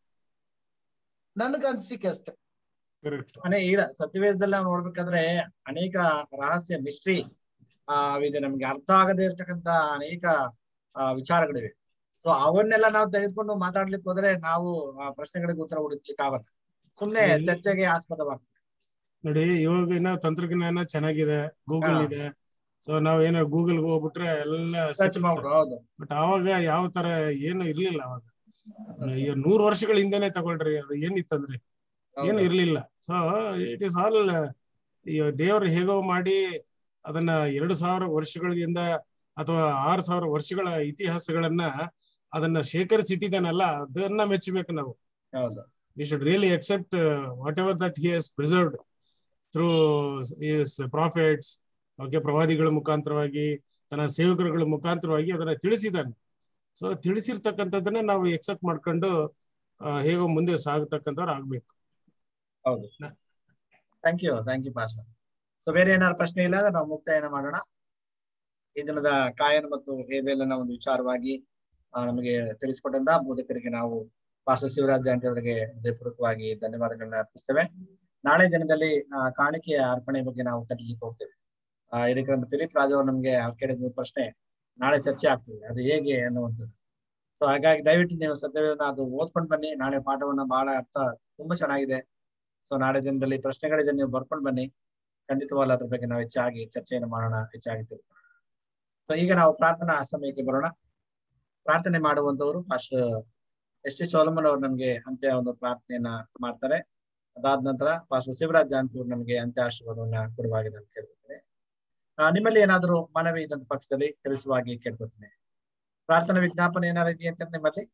ನನ್ಗ ಅನ್ಸಿಕೆ ಅಷ್ಟೇ ಕರೆಕ್ಟ್ ಅನೇ ಇಲ್ಲ ಸತ್ಯವೇದದಲ್ಲಿ ನಾವು ನೋಡ್ಬೇಕಾದ್ರೆ ಅನೇಕ ರಹಸ್ಯ ಮಿಸ್ಟ್ರಿ ಆ ಇದೆ ನಮ್ಗೆ ಅರ್ಥ ಆಗದೇ ಇರ್ತಕ್ಕಂತ ಅನೇಕ ಆ, ವಿಚಾರಗಳಿವೆ ಸೊ ಅವನ್ನೆಲ್ಲ ನಾವು ತೆಗೆದುಕೊಂಡು ಮಾತಾಡ್ಲಿಕ್ಕೆ ಹೋದ್ರೆ ನಾವು ಆ ಪ್ರಶ್ನೆಗಳಿಗೆ ಉತ್ತರ ಹುಡುಕ್ಲಿಕ್ಕೆ ಆಗಲ್ಲ ಸುಮ್ನೆ ಸರಿ. ಚರ್ಚೆಗೆ ಆಸ್ಪದವಾಗ್ತದೆ ನೋಡಿ ಇವಾಗ ಇನ್ನ ತಂತ್ರಜ್ಞಾನ ಚೆನ್ನಾಗಿದೆ ಗೂಗಲ್ ಹಾ. ಇದೆ ಸೊ ನಾವ್ ಏನೋ ಗೂಗಲ್ ಹೋಗ್ಬಿಟ್ರೆ ಎಲ್ಲ ಸರ್ಚ್ ಮಾಡ್ರು ಹೌದು ಬಟ್ ಅವಾಗ ಯಾವ ತರ ಏನು ಇರ್ಲಿಲ್ಲ ಅವಾಗ ಈಗ ನೂರ್ ವರ್ಷಗಳ ಹಿಂದೆನೆ ತಗೊಳ್ರಿ ಅದು ಏನಿತ್ತಂದ್ರೆ ಏನು ಹೌದು. ಇರ್ಲಿಲ್ಲ ಸೊ ಇಟ್ ಇಸ್ ಆಲ್ ದೇವ್ರು ಹೇಗೋ ಮಾಡಿ ಅದನ್ನ ಎರಡು ಸಾವಿರ ವರ್ಷಗಳಿಂದ ಅಥವಾ ಆರು ಸಾವಿರ ವರ್ಷಗಳ ಇತಿಹಾಸಗಳನ್ನ ಅದನ್ನ ಶೇಖರಿಸಿಟ್ಟಿದ್ದಾನಲ್ಲ ಅದನ್ನ ಮೆಚ್ಚಬೇಕು ನಾವು ಹೌದು we should really accept uh, whatever that he has preserved through his prophets okay ಪ್ರವಾದಿಗಳ ಮುಖಾಂತರವಾಗಿ ತನ್ನ ಸೇವಕರುಗಳ ಮುಖಾಂತರವಾಗಿ ಅದನ್ನ ತಿಳಿಸಿದ್ದಾನೆ ಸೊ ತಿಳಿಸಿರ್ತಕ್ಕಂಥದ್ದನ್ನ ನಾವು ಎಕ್ಸೆಪ್ಟ್ ಮಾಡ್ಕೊಂಡು ಆ, ಹೇಗೋ ಮುಂದೆ ಸಾಗತಕ್ಕಂಥವ್ರು ಆಗ್ಬೇಕು ಹೌದು thank you thank you pastor so ಬೇರೆ ಏನಾದ್ರು ಪ್ರಶ್ನೆ ಇಲ್ಲ ಅಂದ್ರೆ ನಾವು ಮುಕ್ತಾಯನ ಮಾಡೋಣ ಈ ದಿನದ ಕಾಯನ ಮತ್ತು ಹೇಬೇಲನ ಒಂದು ವಿಚಾರವಾಗಿ ಆ, ನಮಗೆ ತಿಳಿಸಿಕೊಟ್ಟಂತ ಬೋಧಕರಿಗೆ ನಾವು ಪಾಸ್ಟರ್ ಶಿವರಾಜ್ ಜಯಂತಿ ಅವರಿಗೆ ಹೃದಯಪೂರ್ವಕವಾಗಿ ಧನ್ಯವಾದಗಳನ್ನ ಅರ್ಪಿಸ್ತೇವೆ ನಾಳೆ ದಿನದಲ್ಲಿ ಆ, ಕಾಣಿಕೆಯ ಅರ್ಪಣೆ ಬಗ್ಗೆ ನಾವು ಕಲಿಲಿಕ್ಕೆ ಹೋಗ್ತೇವೆ ಆ, ಇದಕ್ಕೆ ಫಿಲಿಪ್ ರಾಜ್ ಅವರು ನಮ್ಗೆ ಕೇಳಿದ ಪ್ರಶ್ನೆ ನಾಳೆ ಚರ್ಚೆ ಆಗ್ತದೆ ಅದು ಹೇಗೆ ಅನ್ನುವಂಥದ್ದು ಸೊ ಹಾಗಾಗಿ ದಯವಿಟ್ಟು ನೀವು ಸದ್ಯವೇದನ ಅದು ಓದ್ಕೊಂಡು ಬನ್ನಿ ನಾಳೆ ಪಾಠವನ್ನ ಬಹಳ ಅರ್ಥ ತುಂಬಾ ಚೆನ್ನಾಗಿದೆ ಸೊ ನಾಳೆ ದಿನದಲ್ಲಿ ಪ್ರಶ್ನೆಗಳಿದೆ ನೀವು ಬರ್ಕೊಂಡು ಬನ್ನಿ ಖಂಡಿತವಾಗ್ಲೂ ಅದ್ರ ಬಗ್ಗೆ ನಾವು ಹೆಚ್ಚಾಗಿ ಚರ್ಚೆಯನ್ನು ಮಾಡೋಣ ಹೆಚ್ಚಾಗಿ ತಿಳ್ಕೊಳ್ಳೋಣ ಸೊ ಈಗ ನಾವು ಪ್ರಾರ್ಥನಾ ಸಮಯಕ್ಕೆ ಬರೋಣ ಪ್ರಾರ್ಥನೆ ಮಾಡುವಂತವರು ಪಾಸ್ಟರ್ ಎಸ್ ಟಿ ಸೋಲಮನ್ ಅವರು ನಮ್ಗೆ ಅಂತ್ಯ ಒಂದು ಪ್ರಾರ್ಥನೆಯನ್ನ ಮಾಡ್ತಾರೆ ಅದಾದ ನಂತರ ಪಾಸ್ಟರ್ ಶಿವರಾಜ್ ಜಾಂತಿ ಅವರು ನಮಗೆ ಅಂತ್ಯ ಆಶೀರ್ವಾದವನ್ನ ಕೊಡುವಾಗಿದೆ ಅಂತ ಕೇಳ್ಕೊತೀನಿ ಆ, ನಿಮ್ಮಲ್ಲಿ ಏನಾದರೂ ಮನವಿ ಇದ್ದಂತ ಪಕ್ಷದಲ್ಲಿ ತಿಳಿಸುವಾಗಿ ಕೇಳ್ಕೊತೀನಿ ಪ್ರಾರ್ಥನಾ ವಿಜ್ಞಾಪನೆ ಏನಾದ್ರು ಇದೆಯಂತ ನಿಮ್ಮಲ್ಲಿ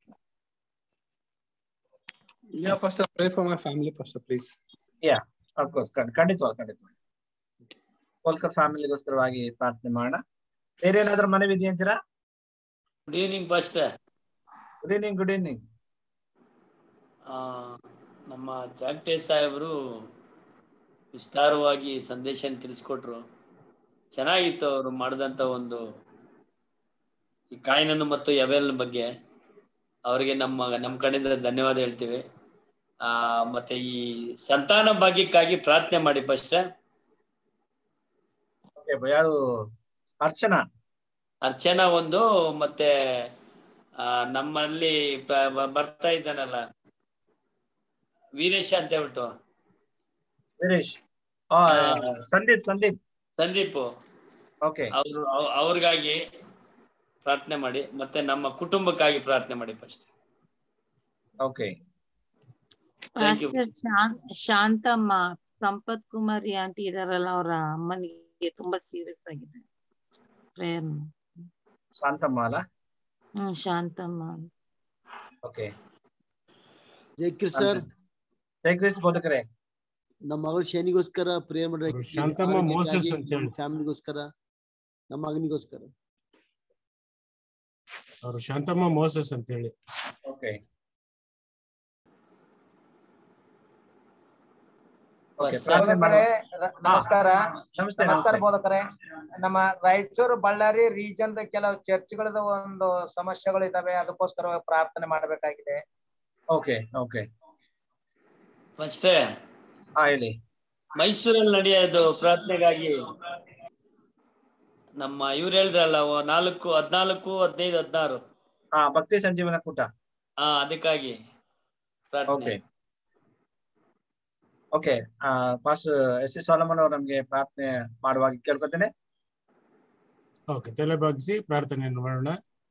Yeah, Pastor, pray for my family, Pastor, please. Yeah of course ಖಂಡಿತವಾಗಿ ಖಂಡಿತವಾಗಿ ಹೋಲ್ಕರ್ ಫ್ಯಾಮಿಲಿಗೋಸ್ಕರವಾಗಿ ಪ್ರಾರ್ಥನೆ ಮಾಡೋಣ ಬೇರೆ ಏನಾದ್ರೂ ಮನವಿ ಇದೆಯಂತೀರಾ good evening pastor good evening good evening ಆ, ನಮ್ಮ ಜಾಗಟೆ ಸಾಹೇಬರು ವಿಸ್ತಾರವಾಗಿ ಸಂದೇಶ ತಿಳಿಸ್ಕೊಟ್ರು ಚೆನ್ನಾಗಿತ್ತು ಅವರು ಮಾಡಿದಂಥ ಒಂದು ಈ ಕಾಯಿನನ್ನು ಮತ್ತು ಯವೆಲ್ ಬಗ್ಗೆ ಅವರಿಗೆ ನಮ್ಮ ನಮ್ಮ ಕಡೆಯಿಂದ ಧನ್ಯವಾದ ಹೇಳ್ತೀವಿ ಆ ಮತ್ತೆ ಈ ಸಂತಾನ ಭಾಗ್ಯಕ್ಕಾಗಿ ಪ್ರಾರ್ಥನೆ ಮಾಡಿ ಫಸ್ಟ್ ಓಕೆ ಓಕೆ ಯಾರು ಅರ್ಚನಾ ಅರ್ಚನಾ ಒಂದು ಮತ್ತೆ ಆ, ನಮ್ಮಲ್ಲಿ ಪ್ರ- ಬ- ಬರ್ತಾ ಇದ್ದಾನಲ್ಲ ವೀರೇಶ್ ಅಂತ ಹೇಳ್ಬಿಟ್ಟು ವೀರೇಶ್ ಆ, ಸಂದೀಪ್ ಸಂದೀಪ್ ಸಂದೀಪ್ ಓಕೆ ಅವ್ರು ಅವ್- ಅವ್ರಿಗಾಗಿ ಪ್ರಾರ್ಥನೆ ಮಾಡಿ ಮತ್ತೆ ನಮ್ಮ ಕುಟುಂಬಕ್ಕಾಗಿ ಪ್ರಾರ್ಥನೆ ಮಾಡಿ first okay Thank you. Pastor Shanth Shanthamma Sampath Kumari aunty ಇದಾರಲ್ಲ ಅವರ ಅಮ್ಮನಿಗೆ ತುಂಬಾ ಸೀರಿಯಸ್ ಆಗಿದೆ ಪ್ರೇಯರ್ ಶಾಂತಮ್ಮ ಅಲ್ಲ ಹ್ಮ್ ಶಾಂತಮ್ಮ ಓಕೆ ಜಯಕಿರ್ ಸರ್ ಜಯಕ್ರಿಸ್ ಬೋಧಕರೇ ನಮ್ಮ ಮಗಳು ಶನಿಗೋಸ್ಕರ ಪ್ರೇಯರ್ ಅವ್ರು ಶಾಂತಮ್ಮ ಮೋಸಸ್ ಅಂತ ಹೇಳಿ. ಫ್ಯಾಮಿಲಿಗೋಸ್ಕರ ನಮ್ಮ ಮಗನಿಗೋಸ್ಕರ ಅವರು ಶಾಂತಮ್ಮ ಮೋಸಸ್ ಅಂತ ಹೇಳಿ ಓಕೆ ಓಕೆ ಪ್ರಾರ್ಥನೆ ಬೋಧಕರೇ ಮಾಡುವ ರ- ನಮಸ್ಕಾರ ನಮಸ್ತೆ ನಮಸ್ಕಾರ ನಮಸ್ತೆ ಬೋಧಕರೇ ನಮ್ಮ ರಾಯಚೂರು ಬಳ್ಳಾರಿ ರೀಜನ್ ಕೆಲವು ಚರ್ಚ್ಗಳದ ಒಂದು ಸಮಸ್ಯೆಗಳು ಇದಾವೆ ಅದಕ್ಕೋಸ್ಕರ ಪ್ರಾರ್ಥನೆ ಮಾಡಬೇಕಾಗಿದೆ ಓಕೆ ಓಕೆ ಫಸ್ಟೇ ಹಾ ಹೇಳಿ ಮೈಸೂರಲ್ಲಿ ನಡೆಯೋದು ಪ್ರಾರ್ಥನೆಗಾಗಿ ನಮ್ಮ ಇವ್ರು ಹೇಳಿದ್ರಲ್ಲ ಓ ನಾಲ್ಕು ಹದ್ನಾಲ್ಕು ಹದಿನೈದು ಹದಿನಾರು ಹಾ ಭಕ್ತಿ ಸಂಜೀವನ ಕೂಟ ಹಾ ಅದಕ್ಕಾಗಿ ಪ್ರಾರ್ಥನೆ okay okay pass S S Solomon ಅವರು ನಮ್ಗೆ ಪ್ರಾರ್ಥನೆ ಮಾಡುವಾಗ ಕೇಳ್ಕೊತೇನೆ ಓಕೆ ತಲೆ ಬಾಗಿಸಿ ಪ್ರಾರ್ಥನೆಯನ್ನು ಮಾಡೋಣ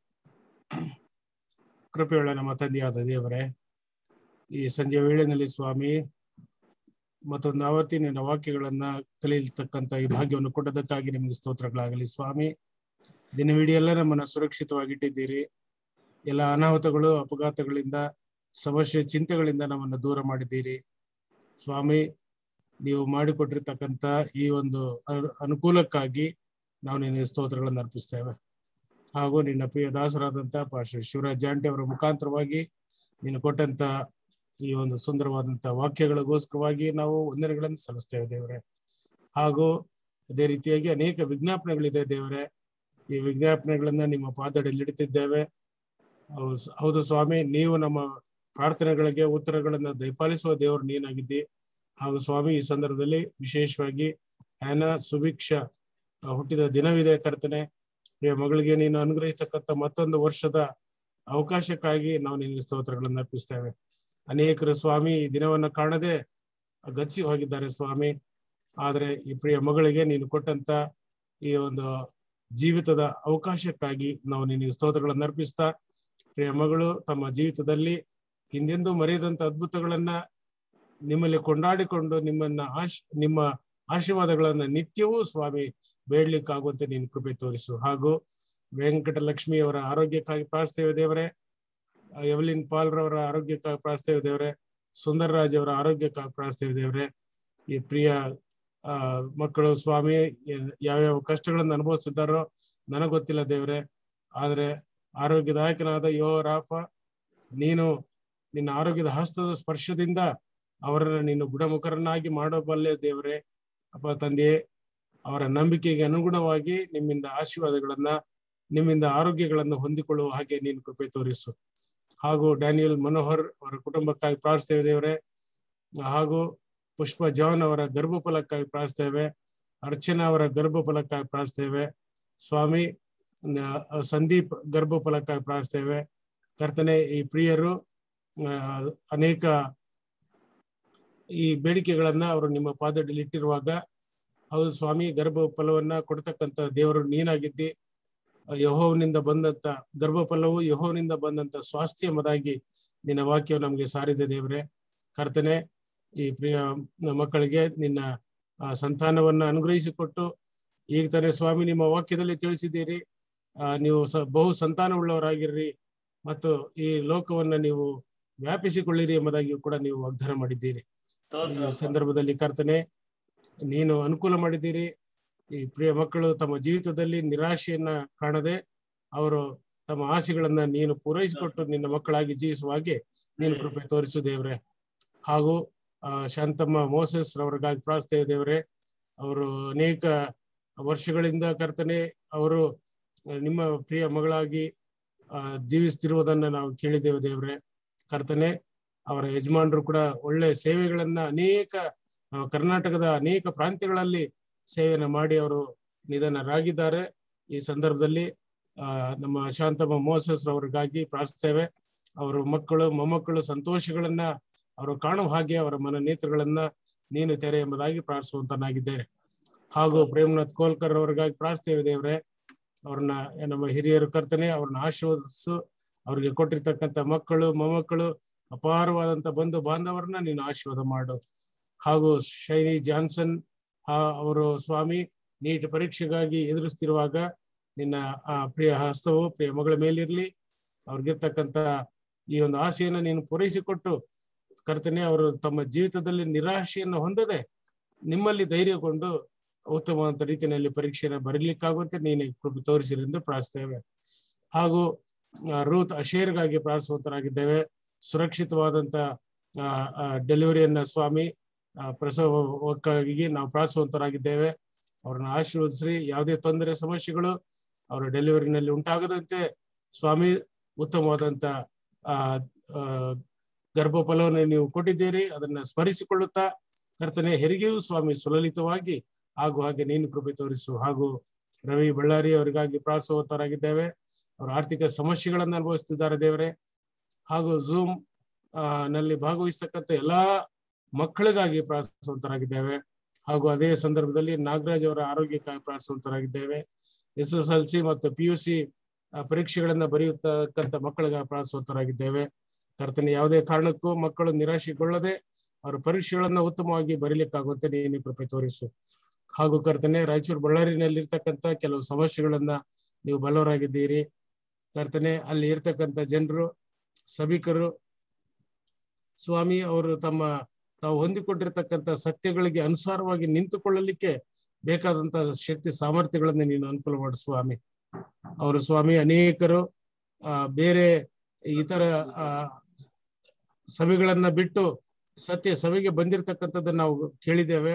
ಕೃಪೆಯುಳ್ಳ ನಮ್ಮ ತಂದೆಯಾದ ದೇವರೇ ಈ ಸಂಜೆ ವೇಳೆಯಲ್ಲಿ ಸ್ವಾಮಿ ಮತ್ತೊಂದು ಆವರ್ತಿ ನಿನ್ನ ವಾಕ್ಯಗಳನ್ನ ಕಲಿಯತಕ್ಕಂತ ಈ ಭಾಗ್ಯವನ್ನು ಕೊಟ್ಟದಕ್ಕಾಗಿ ನಿಮಗೆ ಸ್ತೋತ್ರಗಳಾಗಲಿ ಸ್ವಾಮಿ ದಿನವಿಡೀ ಎಲ್ಲ ನಮ್ಮನ್ನ ಸುರಕ್ಷಿತವಾಗಿಟ್ಟಿದ್ದೀರಿ ಎಲ್ಲ ಅನಾಹುತಗಳು ಅಪಘಾತಗಳಿಂದ ಸಮಸ್ಯೆ ಚಿಂತೆಗಳಿಂದ ನಮ್ಮನ್ನು ದೂರ ಮಾಡಿದ್ದೀರಿ ಸ್ವಾಮಿ ನೀವು ಮಾಡಿಕೊಟ್ಟಿರ್ತಕ್ಕಂತ ಈ ಒಂದು ಅನು- ಅನುಕೂಲಕ್ಕಾಗಿ ನಾವು ನಿನ್ನ ಸ್ತೋತ್ರಗಳನ್ನು ಅರ್ಪಿಸ್ತೇವೆ ಹಾಗೂ ನಿನ್ನ ಪ್ರಿಯ ದಾಸರಾದಂತ ಪಾಶ್ರ ಶಿವರಾಜ್ ಜಾಂಟಿ ಅವರ ಮುಖಾಂತರವಾಗಿ ನೀನು ಕೊಟ್ಟಂತ ಈ ಒಂದು ಸುಂದರವಾದಂತ ವಾಕ್ಯಗಳಿಗೋಸ್ಕರವಾಗಿ ನಾವು ವಂದನೆಗಳನ್ನು ಸಲ್ಲಿಸ್ತೇವೆ ದೇವರೇ ಹಾಗೂ ಅದೇ ರೀತಿಯಾಗಿ ಅನೇಕ ವಿಜ್ಞಾಪನೆಗಳಿದೆ ದೇವರೇ ಈ ವಿಜ್ಞಾಪನೆಗಳನ್ನ ನಿಮ್ಮ ಪಾದದಲ್ಲಿ ಇಡ್ತಿದ್ದೇವೆ ಹೌದು ಸ್- ಹೌದು ಸ್ವಾಮಿ ನೀವು ನಮ್ಮ ಪ್ರಾರ್ಥನೆಗಳಿಗೆ ಉತ್ತರಗಳನ್ನ ದಯಪಾಲಿಸುವ ದೇವರು ನೀನಾಗಿದ್ದಿ ಹಾಗೂ ಸ್ವಾಮಿ ಈ ಸಂದರ್ಭದಲ್ಲಿ ವಿಶೇಷವಾಗಿ ಹ್ಯಾನ ಸುಭಿಕ್ಷ ಆ, ಹುಟ್ಟಿದ ದಿನವಿದೆ ಕರ್ತನೆ ಪ್ರಿಯ ಮಗಳಿಗೆ ನೀನು ಅನುಗ್ರಹಿಸತಕ್ಕಂತ ಮತ್ತೊಂದು ವರ್ಷದ ಅವಕಾಶಕ್ಕಾಗಿ ನಾವು ನಿನಗೆ ಸ್ತೋತ್ರಗಳನ್ನು ಅರ್ಪಿಸ್ತೇವೆ ಅನೇಕರು ಸ್ವಾಮಿ ಈ ದಿನವನ್ನ ಕಾಣದೆ ಗತಿಸಿ ಹೋಗಿದ್ದಾರೆ ಸ್ವಾಮಿ ಆದ್ರೆ ಈ ಪ್ರಿಯ ಮಗಳಿಗೆ ನೀನು ಕೊಟ್ಟಂತ ಈ ಒಂದು ಜೀವಿತದ ಅವಕಾಶಕ್ಕಾಗಿ ನಾವು ನಿನಗೆ ಸ್ತೋತ್ರಗಳನ್ನು ಅರ್ಪಿಸ್ತಾ ಪ್ರಿಯ ಮಗಳು ತಮ್ಮ ಜೀವಿತದಲ್ಲಿ ಹಿಂದೆಂದೂ ಮರೆಯದಂತ ಅದ್ಭುತಗಳನ್ನ ನಿಮ್ಮಲ್ಲಿ ಕೊಂಡಾಡಿಕೊಂಡು ನಿಮ್ಮನ್ನ ಆಶ್ ನಿಮ್ಮ ಆಶೀರ್ವಾದಗಳನ್ನ ನಿತ್ಯವೂ ಸ್ವಾಮಿ ಬೇಡ್ಲಿಕ್ಕಾಗುವಂತೆ ನೀನು ಕೃಪೆ ತೋರಿಸು ಹಾಗೂ ವೆಂಕಟಲಕ್ಷ್ಮಿ ಅವರ ಆರೋಗ್ಯಕ್ಕಾಗಿ ಪ್ರಾರ್ಥಿಸ್ತೇವೆ ದೇವರೇ ಆ, ಎವಲಿನ್ ಪಾಲ್ ರವರ ಆರೋಗ್ಯಕ್ಕಾಗಿ ಪ್ರಾರ್ಥಿಸ್ತೇವೆ ದೇವರೇ ಸುಂದರ್ ರಾಜ್ ಅವರ ಆರೋಗ್ಯಕ್ಕಾಗಿ ಪ್ರಾರ್ಥಿಸ್ತೇವೆ ದೇವರೇ ಈ ಪ್ರಿಯ ಆ ಮಕ್ಕಳು ಸ್ವಾಮಿ ಏನ್- ಯಾವ್ಯಾವ ಕಷ್ಟಗಳನ್ನು ಅನುಭವಿಸಿದ್ದಾರೋ ನನಗ್ ಗೊತ್ತಿಲ್ಲ ದೇವ್ರೆ ಆದ್ರೆ ಆರೋಗ್ಯದಾಯಕನಾದ ಯೋ ರಾಫ ನೀನು ನಿನ್ನ ಆರೋಗ್ಯದ ಹಸ್ತದ ಸ್ಪರ್ಶದಿಂದ ಅವರನ್ನ ನೀನು ಗುಣಮುಖರನ್ನಾಗಿ ಮಾಡಬಲ್ಲೆ ದೇವರೇ ಅಪ್ಪ ತಂದೆಯೇ ಅವರ ನಂಬಿಕೆಗೆ ಅನುಗುಣವಾಗಿ ನಿಮ್ಮಿಂದ ಆಶೀರ್ವಾದಗಳನ್ನ ನಿಮ್ಮಿಂದ ಆರೋಗ್ಯಗಳನ್ನು ಹೊಂದಿಕೊಳ್ಳುವ ಹಾಗೆ ನೀನು ಕೃಪೆ ತೋರಿಸು ಹಾಗೂ ಡ್ಯಾನಿಯಲ್ ಮನೋಹರ್ ಅವರ ಕುಟುಂಬಕ್ಕಾಗಿ ಪ್ರಾರ್ಥಿಸ್ತೇವೆ ದೇವರೇ ಹಾಗೂ ಪುಷ್ಪ ಜಾನ್ ಅವರ ಗರ್ಭಫಲಕ್ಕಾಗಿ ಪ್ರಾರ್ಥಿಸ್ತೇವೆ ಅರ್ಚನಾ ಅವರ ಗರ್ಭಫಲಕ್ಕಾಗಿ ಪ್ರಾರ್ಥಿಸ್ತೇವೆ ಸ್ವಾಮಿ ನ- ಸಂದೀಪ್ ಗರ್ಭಫಲಕ್ಕಾಗಿ ಪ್ರಾರ್ಥಿಸ್ತೇವೆ ಕರ್ತನೆ ಈ ಪ್ರಿಯರು ಆ, ಅನೇಕ ಈ ಬೇಡಿಕೆಗಳನ್ನ ಅವರು ನಿಮ್ಮ ಪಾದದಲ್ಲಿ ಇಟ್ಟಿರುವಾಗ ಹೌದು ಸ್ವಾಮಿ ಗರ್ಭ ಫಲವನ್ನ ಕೊಡ್ತಕ್ಕಂತ ದೇವರು ನೀನಾಗಿದ್ದಿ ಯಹೋವನಿಂದ ಬಂದಂತ ಗರ್ಭ ಫಲವು ಯಹೋವನಿಂದ ಬಂದಂತ ಸ್ವಾಸ್ಥ್ಯ ಮದಾಗಿ ನಿನ್ನ ವಾಕ್ಯವು ನಮಗೆ ಸಾರಿದೆ ದೇವರೇ ಕರ್ತನೆ ಈ ಪ್ರಿಯ ಮಕ್ಕಳಿಗೆ ನಿನ್ನ ಆ ಸಂತಾನವನ್ನ ಅನುಗ್ರಹಿಸಿಕೊಟ್ಟು ಈಗ ತಾನೇ ಸ್ವಾಮಿ ನಿಮ್ಮ ವಾಕ್ಯದಲ್ಲಿ ತಿಳಿಸಿದ್ದೀರಿ ಆ ನೀವು ಸ- ಬಹು ಸಂತಾನವುಳ್ಳವರಾಗಿರ್ರಿ ಮತ್ತು ಈ ಲೋಕವನ್ನ ನೀವು ವ್ಯಾಪಿಸಿಕೊಳ್ಳಿರಿ ಎಂಬುದಾಗಿಯೂ ಕೂಡ ನೀವು ವಾಗ್ದಾನ ಮಾಡಿದ್ದೀರಿ ಈ ಸಂದರ್ಭದಲ್ಲಿ ಕರ್ತನೆ ನೀನು ಅನುಕೂಲ ಮಾಡಿದ್ದೀರಿ ಈ ಪ್ರಿಯ ಮಕ್ಕಳು ತಮ್ಮ ಜೀವಿತದಲ್ಲಿ ನಿರಾಶೆಯನ್ನ ಕಾಣದೆ ಅವರು ತಮ್ಮ ಆಸೆಗಳನ್ನ ನೀನು ಪೂರೈಸಿಕೊಟ್ಟು ನಿನ್ನ ಮಕ್ಕಳಾಗಿ ಜೀವಿಸುವ ಹಾಗೆ ನೀನು ಕೃಪೆ ತೋರಿಸು ದೇವ್ರೆ ಹಾಗೂ ಆ ಶಾಂತಮ್ಮ ಮೋಸಸ್ ರವರಿಗಾಗಿ ಪ್ರಾರ್ಥಿಸ್ತೇವೆ ದೇವ್ರೆ ಅವರು ಅನೇಕ ವರ್ಷಗಳಿಂದ ಕರ್ತನೆ ಅವರು ನಿಮ್ಮ ಪ್ರಿಯ ಮಗಳಾಗಿ ಆ ಜೀವಿಸ್ತಿರುವುದನ್ನ ನಾವು ಕೇಳಿದ್ದೇವೆ ದೇವ್ರೆ ಕರ್ತನೆ ಅವರ ಯಜಮಾನರು ಕೂಡ ಒಳ್ಳೆ ಸೇವೆಗಳನ್ನ ಅನೇಕ ಆ, ಕರ್ನಾಟಕದ ಅನೇಕ ಪ್ರಾಂತ್ಯಗಳಲ್ಲಿ ಸೇವೆಯನ್ನ ಮಾಡಿ ಅವರು ನಿಧನರಾಗಿದ್ದಾರೆ ಈ ಸಂದರ್ಭದಲ್ಲಿ ಆ ನಮ್ಮ ಶಾಂತಮ್ಮ ಮೋಸಸ್ ಅವರಿಗಾಗಿ ಪ್ರಾರ್ಥಿಸ್ತೇವೆ ಅವರ ಮಕ್ಕಳು ಮೊಮ್ಮಕ್ಕಳು ಸಂತೋಷಗಳನ್ನ ಅವರು ಕಾಣುವ ಹಾಗೆ ಅವರ ಮನ ನೇತ್ರಗಳನ್ನ ನೀನು ತೆರೆ ಎಂಬುದಾಗಿ ಪ್ರಾರ್ಥಿಸುವಂತನಾಗಿದ್ದೇನೆ ಹಾಗೂ ಪ್ರೇಮನಾಥ್ ಕೋಲ್ಕರ್ ಅವರಿಗಾಗಿ ಪ್ರಾರ್ಥಿಸ್ತೇವೆ ದೇವ್ರೆ ಅವ್ರನ್ನ ನಮ್ಮ ಹಿರಿಯರು ಕರ್ತನೆ ಅವ್ರನ್ನ ಆಶೀರ್ವದಿಸು ಅವ್ರಿಗೆ ಕೊಟ್ಟಿರ್ತಕ್ಕಂಥ ಮಕ್ಕಳು ಮೊಮ್ಮಕ್ಕಳು ಅಪಾರವಾದಂತ ಬಂಧು ಬಾಂಧವರನ್ನ ನೀನು ಆಶೀರ್ವಾದ ಮಾಡು ಹಾಗೂ ಶೈನಿ ಜಾನ್ಸನ್ ಆ ಅವರು ಸ್ವಾಮಿ ನೀಟ್ ಪರೀಕ್ಷೆಗಾಗಿ ಎದುರಿಸ್ತಿರುವಾಗ ನಿನ್ನ ಆ ಪ್ರಿಯ ಹಸ್ತವು ಪ್ರಿಯ ಮಗಳ ಮೇಲಿರ್ಲಿ ಅವ್ರಿಗಿರ್ತಕ್ಕಂಥ ಈ ಒಂದು ಆಸೆಯನ್ನ ನೀನು ಪೂರೈಸಿಕೊಟ್ಟು ಕರ್ತನೆ ಅವರು ತಮ್ಮ ಜೀವಿತದಲ್ಲಿ ನಿರಾಶೆಯನ್ನು ಹೊಂದದೆ ನಿಮ್ಮಲ್ಲಿ ಧೈರ್ಯಗೊಂಡು ಉತ್ತಮವಾದ ರೀತಿಯಲ್ಲಿ ಪರೀಕ್ಷೆಯನ್ನು ಬರೀಲಿಕ್ಕಾಗುವಂತೆ ನೀನು ಕೃಪೆ ತೋರಿಸಿರಿ ಎಂದು ಪ್ರಾರ್ಥಿಸ್ತೇವೆ ಹಾಗೂ ಆ, ರೂತ್ ಅಶೇರ್ಗಾಗಿ ಪ್ರಾರ್ಥಿಸುವಂತರಾಗಿದ್ದೇವೆ ಸುರಕ್ಷಿತವಾದಂತ ಡೆಲಿವರಿಯನ್ನ ಸ್ವಾಮಿ ಆ, ಪ್ರಸವಕ್ಕಾಗಿ ನಾವು ಪ್ರಾರ್ಥಿಸುವಂತರಾಗಿದ್ದೇವೆ ಅವ್ರನ್ನ ಆಶೀರ್ವದಿಸ್ರಿ ಯಾವುದೇ ತೊಂದರೆ ಸಮಸ್ಯೆಗಳು ಅವರ ಡೆಲಿವರಿನಲ್ಲಿ ಉಂಟಾಗದಂತೆ ಸ್ವಾಮಿ ಉತ್ತಮವಾದಂತ ಆ ಆ, ಗರ್ಭಫಲವನ್ನು ನೀವು ಕೊಟ್ಟಿದ್ದೀರಿ ಅದನ್ನ ಸ್ಮರಿಸಿಕೊಳ್ಳುತ್ತಾ ಕರ್ತನೆ ಹೆರಿಗೆಯೂ ಸ್ವಾಮಿ ಸುಲಲಿತವಾಗಿ ಹಾಗೂ ಹಾಗೆ ನೀನು ಕೃಪೆ ತೋರಿಸು ಹಾಗೂ ರವಿ ಬಳ್ಳಾರಿ ಅವರಿಗಾಗಿ ಪ್ರಾರ್ಥಿಸುವಂತರಾಗಿದ್ದೇವೆ ಅವರ ಆರ್ಥಿಕ ಸಮಸ್ಯೆಗಳನ್ನು ಅನುಭವಿಸ್ತಿದ್ದಾರೆ ದೇವರೇ ಹಾಗೂ ಝೂಮ್ ಆ ನಲ್ಲಿ ಭಾಗವಹಿಸತಕ್ಕಂಥ ಎಲ್ಲಾ ಮಕ್ಕಳಿಗಾಗಿ ಪ್ರಾರ್ಥಿಸುವಂತರಾಗಿದ್ದೇವೆ ಹಾಗೂ ಅದೇ ಸಂದರ್ಭದಲ್ಲಿ ನಾಗರಾಜ್ ಅವರ ಆರೋಗ್ಯಕ್ಕಾಗಿ ಪ್ರಾರ್ಥಿಸುವಂತರಾಗಿದ್ದೇವೆ ಎಸ್ ಎಸ್ ಎಲ್ ಸಿ ಮತ್ತು ಪಿ ಯು ಸಿ ಪರೀಕ್ಷೆಗಳನ್ನ ಬರೆಯುತ್ತಕ್ಕಂಥ ಮಕ್ಕಳಿಗಾಗಿ ಪ್ರಾರ್ಥಿಸುವಂತರಾಗಿದ್ದೇವೆ ಕರ್ತನೆ ಯಾವುದೇ ಕಾರಣಕ್ಕೂ ಮಕ್ಕಳು ನಿರಾಶೆಗೊಳ್ಳದೆ ಅವರ ಪರೀಕ್ಷೆಗಳನ್ನ ಉತ್ತಮವಾಗಿ ಬರೀಲಿಕ್ಕಾಗುವಂತೆ ನೀನು ಕೃಪೆ ತೋರಿಸು ಹಾಗೂ ಕರ್ತನೆ ರಾಯಚೂರು ಬಳ್ಳಾರಿನಲ್ಲಿರ್ತಕ್ಕಂಥ ಕೆಲವು ಸಮಸ್ಯೆಗಳನ್ನ ನೀವು ಬಲ್ಲವರಾಗಿದ್ದೀರಿ ಕರ್ತನೆ ಅಲ್ಲಿ ಇರ್ತಕ್ಕಂಥ ಜನರು ಸಭಿಕರು ಸ್ವಾಮಿ ಅವರು ತಮ್ಮ ತಾವು ಹೊಂದಿಕೊಂಡಿರ್ತಕ್ಕಂಥ ಸತ್ಯಗಳಿಗೆ ಅನುಸಾರವಾಗಿ ನಿಂತುಕೊಳ್ಳಲಿಕ್ಕೆ ಬೇಕಾದಂತ ಶಕ್ತಿ ಸಾಮರ್ಥ್ಯಗಳನ್ನು ನೀನು ಅನುಕೂಲ ಮಾಡು ಸ್ವಾಮಿ ಅವರು ಸ್ವಾಮಿ ಅನೇಕರು ಆ ಬೇರೆ ಇತರ ಆ ಸಭೆಗಳನ್ನ ಬಿಟ್ಟು ಸತ್ಯ ಸಭೆಗೆ ಬಂದಿರತಕ್ಕಂಥದ್ದನ್ನ ನಾವು ಕೇಳಿದ್ದೇವೆ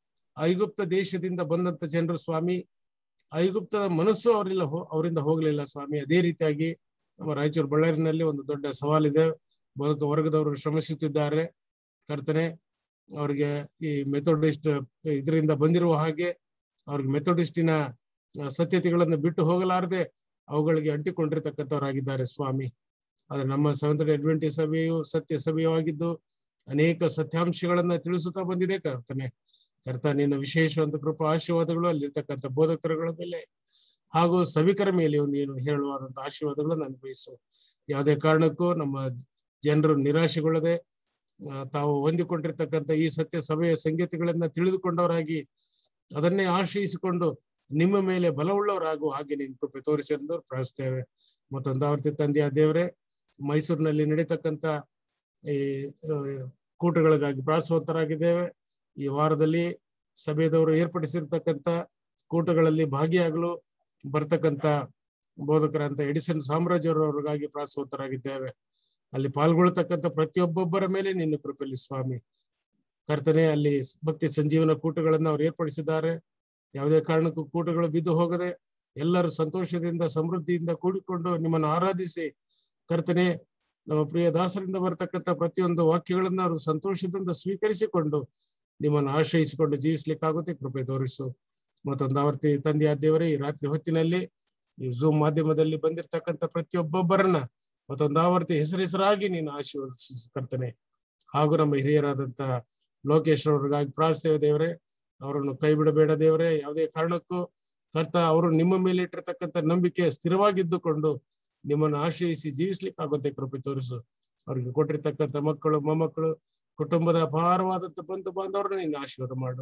ಐಗುಪ್ತ ದೇಶದಿಂದ ಬಂದಂತ ಜನರು ಸ್ವಾಮಿ ಐಗುಪ್ತದ ಮನಸ್ಸು ಅವರಿಲ್ಲ ಅವರಿಂದ ಹೋಗ್ಲಿಲ್ಲ ಸ್ವಾಮಿ ಅದೇ ರೀತಿಯಾಗಿ ನಮ್ಮ ರಾಯಚೂರು ಬಳ್ಳಾರಿನಲ್ಲಿ ಒಂದು ದೊಡ್ಡ ಸವಾಲಿದೆ ಬದುಕ ವರ್ಗದವರು ಶ್ರಮಿಸುತ್ತಿದ್ದಾರೆ ಕರ್ತನೆ ಅವ್ರಿಗೆ ಈ ಮೆಥೋಡಿಸ್ಟ್ ಇದರಿಂದ ಬಂದಿರುವ ಹಾಗೆ ಅವ್ರಿಗೆ ಮೆಥೋಡಿಸ್ಟಿನ ಆ, ಸತ್ಯತೆಗಳನ್ನು ಬಿಟ್ಟು ಹೋಗಲಾರದೆ ಅವುಗಳಿಗೆ ಅಂಟಿಕೊಂಡಿರ್ತಕ್ಕಂಥವರಾಗಿದ್ದಾರೆ ಸ್ವಾಮಿ ಆದ್ರೆ ನಮ್ಮ ಸೆವೆಂತ್ ಅಡ್ವೆಂಟಿ ಸಭೆಯು ಸತ್ಯ ಸಭೆಯವಾಗಿದ್ದು ಅನೇಕ ಸತ್ಯಾಂಶಗಳನ್ನ ತಿಳಿಸುತ್ತಾ ಬಂದಿದೆ ಕರ್ತನೆ ಕರ್ತ ನಿನ್ನ ವಿಶೇಷವಾದ ಕೃಪಾ ಆಶೀರ್ವಾದಗಳು ಅಲ್ಲಿರ್ತಕ್ಕಂಥ ಬೋಧಕರುಗಳ ಮೇಲೆ ಹಾಗೂ ಸಭಿಕರ ಮೇಲೆಯೂ ನೀನು ಹೇಳುವಾದಂತ ಆಶೀರ್ವಾದಗಳನ್ನು ಅನುಭವಿಸು ಯಾವುದೇ ಕಾರಣಕ್ಕೂ ನಮ್ಮ ಜನರು ನಿರಾಶೆಗೊಳ್ಳದೆ ಆ, ತಾವು ಹೊಂದಿಕೊಂಡಿರ್ತಕ್ಕಂಥ ಈ ಸತ್ಯ ಸಭೆಯ ಸಂಗತಿಗಳನ್ನ ತಿಳಿದುಕೊಂಡವರಾಗಿ ಅದನ್ನೇ ಆಶ್ರಯಿಸಿಕೊಂಡು ನಿಮ್ಮ ಮೇಲೆ ಬಲವುಳ್ಳವರಾಗುವ ಹಾಗೆ ನೀನು ಕೃಪೆ ತೋರಿಸಿ ಎಂದು ಪ್ರಾರ್ಥಿಸ್ತೇವೆ ಮತ್ತೊಂದು ಆವರ್ತಿ ತಂದೆಯ ದೇವರೇ ಮೈಸೂರಿನಲ್ಲಿ ನಡೀತಕ್ಕಂಥ ಈ ಆ, ಕೂಟಗಳಿಗಾಗಿ ಪ್ರಾರ್ಥಿಸುವಂತರಾಗಿದ್ದೇವೆ ಈ ವಾರದಲ್ಲಿ ಸಭೆಯದವರು ಏರ್ಪಡಿಸಿರ್ತಕ್ಕಂಥ ಕೂಟಗಳಲ್ಲಿ ಭಾಗಿಯಾಗಲು ಬರ್ತಕ್ಕಂಥ ಬೋಧಕರಂತ ಎಡಿಸನ್ ಸಾಮ್ರಾಜ್ಯವರವರಿಗಾಗಿ ಪ್ರಾರ್ಥಿಸುವಂತರಾಗಿದ್ದೇವೆ ಅಲ್ಲಿ ಪಾಲ್ಗೊಳ್ತಕ್ಕಂಥ ಪ್ರತಿಯೊಬ್ಬೊಬ್ಬರ ಮೇಲೆ ನಿನ್ನ ಕೃಪೆಯಲ್ಲಿ ಸ್ವಾಮಿ ಕರ್ತನೆ ಅಲ್ಲಿ ಭಕ್ತಿ ಸಂಜೀವನ ಕೂಟಗಳನ್ನ ಅವ್ರು ಏರ್ಪಡಿಸಿದ್ದಾರೆ ಯಾವುದೇ ಕಾರಣಕ್ಕೂ ಕೂಟಗಳು ಬಿದ್ದು ಹೋಗದೆ ಎಲ್ಲರೂ ಸಂತೋಷದಿಂದ ಸಮೃದ್ಧಿಯಿಂದ ಕೂಡಿಕೊಂಡು ನಿಮ್ಮನ್ನು ಆರಾಧಿಸಿ ಕರ್ತನೆ ನಮ್ಮ ಪ್ರಿಯ ದಾಸರಿಂದ ಬರತಕ್ಕಂಥ ಪ್ರತಿಯೊಂದು ವಾಕ್ಯಗಳನ್ನ ಅವರು ಸಂತೋಷದಿಂದ ಸ್ವೀಕರಿಸಿಕೊಂಡು ನಿಮ್ಮನ್ನು ಆಶ್ರಯಿಸಿಕೊಂಡು ಜೀವಿಸ್ಲಿಕ್ಕಾಗುತ್ತೆ ಕೃಪೆ ತೋರಿಸು ಮತ್ತೊಂದು ಆವರ್ತಿ ತಂದೆಯ ದೇವರೇ ಈ ರಾತ್ರಿ ಹೊತ್ತಿನಲ್ಲಿ ಈ ಝೂಮ್ ಮಾಧ್ಯಮದಲ್ಲಿ ಬಂದಿರತಕ್ಕಂಥ ಪ್ರತಿಯೊಬ್ಬೊಬ್ಬರನ್ನ ಮತ್ತೊಂದು ಆವರ್ತಿ ಹೆಸರೆಸರಾಗಿ ನೀನು ಆಶೀರ್ವದಿಸ್ತೇನೆ ಹಾಗೂ ನಮ್ಮ ಹಿರಿಯರಾದಂತ ಲೋಕೇಶ್ ಅವ್ರಿಗಾಗಿ ಪ್ರಾರ್ಥಿಸ್ತೇವೆ ದೇವರೇ ಅವರನ್ನು ಕೈ ಬಿಡಬೇಡ ದೇವರೇ ಯಾವುದೇ ಕಾರಣಕ್ಕೂ ಕರ್ತ ಅವರು ನಿಮ್ಮ ಮೇಲೆ ಇಟ್ಟಿರ್ತಕ್ಕಂಥ ನಂಬಿಕೆ ಸ್ಥಿರವಾಗಿದ್ದುಕೊಂಡು ನಿಮ್ಮನ್ನು ಆಶ್ರಯಿಸಿ ಜೀವಿಸ್ಲಿಕ್ಕೆ ಆಗುತ್ತೆ ಕೃಪೆ ತೋರಿಸು ಅವ್ರಿಗೆ ಕೊಟ್ಟಿರ್ತಕ್ಕಂಥ ಮಕ್ಕಳು ಮೊಮ್ಮಕ್ಕಳು ಕುಟುಂಬದ ಅಪಾರವಾದಂತ ಬಂಧು ಬಾಂಧವರನ್ನ ನೀನು ಆಶೀರ್ವಾದ ಮಾಡು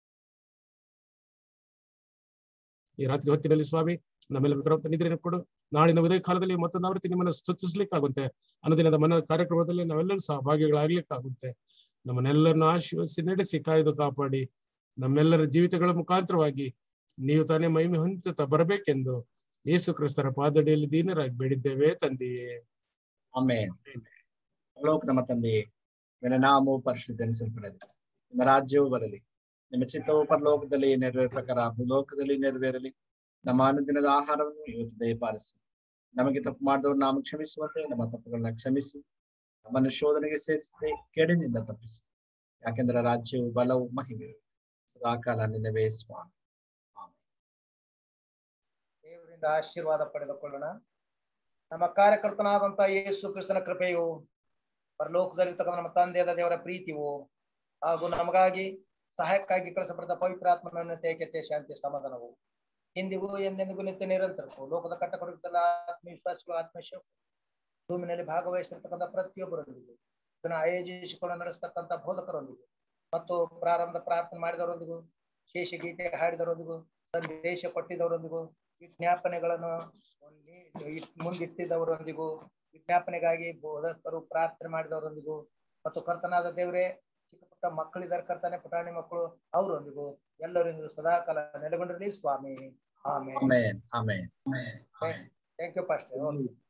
ಈ ರಾತ್ರಿ ಹೊತ್ತಿನಲ್ಲಿ ಸ್ವಾಮಿ ನಮ್ಮೆಲ್ಲ ವಿಕ್ರಮ ನಿದ್ರೆಯನ್ನು ಕೊಡು ನಾಳಿನ ಉದಯ ಕಾಲದಲ್ಲಿ ಮತ್ತೊಂದು ಆವೃತ್ತಿ ನಿಮ್ಮನ್ನು ಸ್ತುತಿಸ್ಲಿಕ್ಕಾಗುತ್ತೆ ಅನುದಿನದ ಮನ ಕಾರ್ಯಕ್ರಮದಲ್ಲಿ ನಾವೆಲ್ಲರೂ ಸಹಭಾಗಿಗಳಾಗ್ಲಿಕ್ಕಾಗುತ್ತೆ ನಮ್ಮನ್ನೆಲ್ಲರನ್ನು ಆಶೀರ್ವದಿಸಿ ನಡೆಸಿ ಕಾಯ್ದು ಕಾಪಾಡಿ ನಮ್ಮೆಲ್ಲರ ಜೀವಿತಗಳ ಮುಖಾಂತರವಾಗಿ ನೀವು ತಾನೇ ಮಹಿಮೆ ಹೊಂದುತ್ತಾ ಬರಬೇಕೆಂದು ಯೇಸು ಕ್ರಿಸ್ತರ ಪಾದಡಿಯಲ್ಲಿ ದೀನರಾಗಿ ಬೇಡಿದ್ದೇವೆ ತಂದೆಯೇ ಆಮೇನ್ ಲೋಕ ನಮ್ಮ ತಂದೆಯೇ ನಿನ್ನ ನಾಮವು ಪರಿಶುದ್ಧನಿಸಲ್ಪಡಲಿ ನಿಮ್ಮ ರಾಜ್ಯವು ಬರಲಿ ನಿಮ್ಮ ಚಿತ್ತವು ಪರಲೋಕದಲ್ಲಿ ನೆರವೇರ ಪ್ರಕಾರ ಭೂಲೋಕದಲ್ಲಿ ನೆರವೇರಲಿ ನಮ್ಮ ಅನುದಿನದ ಆಹಾರವನ್ನು ಇವತ್ತು ದಯಪಾಲಿಸು ನಮಗೆ ತಪ್ಪು ಮಾಡಿದವರು ನಾವು ಕ್ಷಮಿಸುವಂತೆ ನಮ್ಮ ತಪ್ಪುಗಳನ್ನ ಕ್ಷಮಿಸು ನಮ್ಮನ್ನು ಶೋಧನೆಗೆ ಸೇರಿಸದೆ ಕೆಡನಿಂದ ತಪ್ಪಿಸು ಯಾಕೆಂದ್ರೆ ರಾಜ್ಯವು ಬಲವು ಮಹಿಮೆಯು ಸದಾಕಾಲ ನಿನ್ನವೇ ಸ್ವಾಮಿ ದೇವರಿಂದ ಆಶೀರ್ವಾದ ಪಡೆದುಕೊಳ್ಳೋಣ ನಮ್ಮ ಕಾರ್ಯಕರ್ತನಾದಂತಹ ಯೇಸು ಕ್ರಿಸ್ತನ ಕೃಪೆಯು ಪರಲೋಕದಲ್ಲಿರ್ತಕ್ಕಂಥ ನಮ್ಮ ತಂದೆಯಾದ ದೇವರ ಪ್ರೀತಿಯು ಹಾಗೂ ನಮಗಾಗಿ ಸಹಾಯಕ್ಕಾಗಿ ಕಳಿಸಪಡಿದ ಪವಿತ್ರಾತ್ಮನ ಏಕತೆ ಶಾಂತಿ ಸಮಾಧಾನವು ಇಂದಿಗೂ ಎಂದೆಂದಿಗೂ ನಿತ್ಯ ನಿರಂತರಕ್ಕೂ ಲೋಕದ ಕಟ್ಟಕೊಡುತ್ತಲ್ಲ ಆತ್ಮವಿಶ್ವಾಸಗಳು ಆತ್ಮಶಕ್ತಿ ಭೂಮಿನಲ್ಲಿ ಭಾಗವಹಿಸಿರ್ತಕ್ಕಂಥ ಪ್ರತಿಯೊಬ್ಬರೊಂದಿಗೂ ಇದನ್ನ ಆಯೋಜಿಸಿಕೊಂಡು ನಡೆಸ್ತಕ್ಕಂಥ ಬೋಧಕರೊಂದಿಗೂ ಮತ್ತು ಪ್ರಾರಂಭ ಪ್ರಾರ್ಥನೆ ಮಾಡಿದವರೊಂದಿಗೂ ಶೇಷ ಗೀತೆ ಹಾಡಿದವರೊಂದಿಗೂ ಸಂದೇಶ ಕೊಟ್ಟಿದವರೊಂದಿಗೂ ವಿಜ್ಞಾಪನೆಗಳನ್ನು ಇಟ್- ಮುಂದಿಟ್ಟಿದವರೊಂದಿಗೂ ವಿಜ್ಞಾಪನೆಗಾಗಿ ಬೋಧಕರು ಪ್ರಾರ್ಥನೆ ಮಾಡಿದವರೊಂದಿಗೂ ಮತ್ತು ಕರ್ತನಾದ ದೇವರೇ ಚಿಕ್ಕ ಪುಟ್ಟ ಮಕ್ಕಳಿದ್ದಾರೆ ಕರ್ತನೆ ಪುಟಾಣಿ ಮಕ್ಕಳು ಅವರೊಂದಿಗೂ ಎಲ್ಲರೊಂದಿಗೂ ಸದಾಕಾಲ ನೆಲೆಗೊಂಡಿರಲಿ ಸ್ವಾಮಿ ಆಮೇಲೆ amen amen thank you pastor